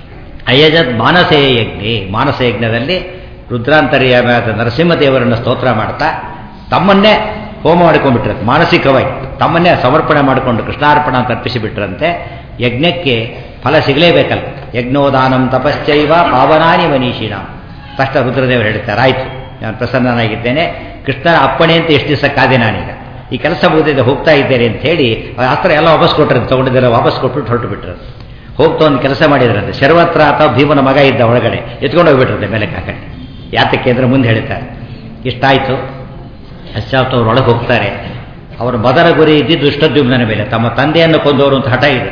Speaker 1: ಅಯಜದ್ ಮಾನಸೇ ಯಜ್ಞೆ ಮಾನಸ ಯಜ್ಞದಲ್ಲಿ ರುದ್ರಾಂತರ್ಯಾದ ನರಸಿಂಹದೇವರನ್ನು ಸ್ತೋತ್ರ ಮಾಡ್ತಾ ತಮ್ಮನ್ನೇ ಹೋಮ ಮಾಡಿಕೊಂಡ್ಬಿಟ್ರಂತೆ ಮಾನಸಿಕವಾಗಿ ತಮ್ಮನ್ನೇ ಸಮರ್ಪಣೆ ಮಾಡಿಕೊಂಡು ಕೃಷ್ಣಾರ್ಪಣ ಅಂತ ಅರ್ಪಿಸಿಬಿಟ್ರಂತೆ ಯಜ್ಞಕ್ಕೆ ಫಲ ಸಿಗಲೇಬೇಕಲ್ಲ ಯಜ್ಞೋದಾನಂ ತಪಶ್ಚೈವ ಪಾವನಾನಿ ಮನೀಷಿಣ ತಕ್ಷಣ ರುದ್ರದೇವರು ಹೇಳ್ತಾರೆ ಆಯ್ತು ನಾನು ಪ್ರಸನ್ನನಾಗಿದ್ದೇನೆ ಕೃಷ್ಣನ ಅಪ್ಪಣೆ ಅಂತ ಎಷ್ಟು ದಿವಸ ಕಾದೆ ನಾನೀಗ ಈ ಕೆಲಸ ಮುಗಿದಿದೆ ಹೋಗ್ತಾ ಇದ್ದೇನೆ ಅಂತ ಹೇಳಿ ಅಸ್ತ್ರ ಎಲ್ಲ ವಾಪಸ್ ಕೊಟ್ಟರೆ ತಗೊಂಡಿದ್ದಾರೆ ವಾಪಸ್ ಕೊಟ್ಬಿಟ್ಟು ಹೊರಟು ಬಿಟ್ರು ಹೋಗ್ತಾ ಒಂದು ಕೆಲಸ ಮಾಡಿದ್ರಂತೆ ಶರ್ವತ್ರ ಅಥವಾ ಭೀಮನ ಮಗ ಇದ್ದ ಒಳಗಡೆ ಎತ್ಕೊಂಡು ಹೋಗ್ಬಿಟ್ರಂತೆ ಮೇಲೆ ಕಾಕಡೆ ಯಾತಕ್ಕೆ ಅಂದರೆ ಮುಂದೆ ಹೇಳ್ತಾರೆ ಇಷ್ಟಾಯಿತು ಅಶ್ಚಾಪ್ತವ್ರು ಒಳಗೆ ಹೋಗ್ತಾರೆ ಅವರ ಮೊದಲ ಗುರಿ ಇದ್ದಿದ್ದು ದುಷ್ಟದ್ಯುಮ್ನ ಮೇಲೆ ತಮ್ಮ ತಂದೆಯನ್ನು ಕೊಂದವರು ಅಂತ ಹಠ ಇದೆ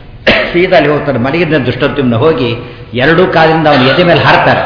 Speaker 1: ಸೀದಾ ಅಲ್ಲಿ ಹೋಗ್ತಾರೆ ಮಲಗಿದ್ದ ದುಷ್ಟದ್ಯುಮ್ನ ಹೋಗಿ ಎರಡೂ ಕಾಲಿಂದ ಅವನು ಎದೆ ಮೇಲೆ ಹಾರ್ತಾರೆ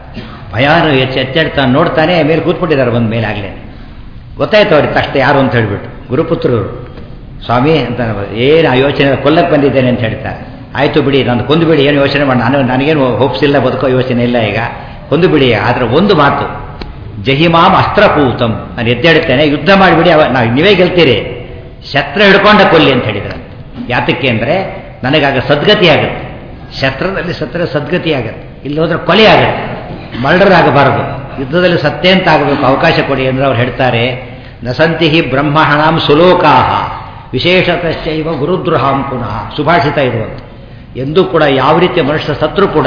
Speaker 1: ಭಯಾನು ಎಚ್ಚ ಎಚ್ಚೆಡ್ತಾನೆ ನೋಡ್ತಾನೆ ಮೇಲೆ ಕೂತ್ಬಿಟ್ಟಿದ್ದಾರೆ ಬಂದ ಮೇಲೆ ಆಗಲೇ ಗೊತ್ತಾಯ್ತು ಅವ್ರಿಗೆ ತಕ್ಷಣ ಯಾರು ಅಂತ ಹೇಳ್ಬಿಟ್ಟು ಗುರುಪುತ್ರರು ಸ್ವಾಮಿ ಅಂತ ಏನು ಆ ಯೋಚನೆ ಕೊಲ್ಲಕ್ಕೆ ಬಂದಿದ್ದೇನೆ ಅಂತ ಹೇಳ್ತಾರೆ ಆಯಿತು ಬಿಡಿ ನಾನು ಕೊಂದು ಬಿಡಿ ಏನು ಯೋಚನೆ ಮಾಡಿ ನಾನು ನನಗೇನು ಹೋಪ್ಸ್ ಇಲ್ಲ ಬದುಕೋ ಯೋಚನೆ ಇಲ್ಲ ಈಗ ಕೊಂದು ಬಿಡಿ ಆದರೆ ಒಂದು ಮಾತು ಜಹಿಮಾಮ್ ಅಸ್ತ್ರಪೂತಂ ನಾನು ಎದ್ದೇಳುತ್ತೇನೆ ಯುದ್ಧ ಮಾಡಿಬಿಡಿ ಅವ ನಾವು ನೀವೇ ಗೆಲ್ತೀರಿ ಶಸ್ತ್ರ ಹಿಡ್ಕೊಂಡ ಕೊಲ್ಲಿ ಅಂತ ಹೇಳಿದ್ರು ಯಾತಕ್ಕೆ ಅಂದರೆ ನನಗಾಗ ಸದ್ಗತಿ ಆಗುತ್ತೆ ಶಸ್ತ್ರದಲ್ಲಿ ಸತ್ರ ಸದ್ಗತಿ ಆಗುತ್ತೆ ಇಲ್ಲಿ ಹೋದ್ರೆ ಕೊಲೆ ಆಗುತ್ತೆ ಮರ್ಡರ್ ಆಗಬಾರದು ಯುದ್ಧದಲ್ಲಿ ಸತ್ಯ ಅಂತ ಆಗಬೇಕು ಅವಕಾಶ ಕೊಡಿ ಅಂದ್ರೆ ಅವ್ರು ಹೇಳ್ತಾರೆ ನಸಂತಿ ಬ್ರಹ್ಮಣಾಂ ಸುಲೋಕಾಹ ವಿಶೇಷತಶ್ಚೈವ ಗುರುದ್ರೋಹಾಂ ಪುನಃ ಸುಭಾಷಿತ ಇರುವಂತ ಎಂದೂ ಕೂಡ ಯಾವ ರೀತಿಯ ಮನುಷ್ಯ ಸತ್ರು ಕೂಡ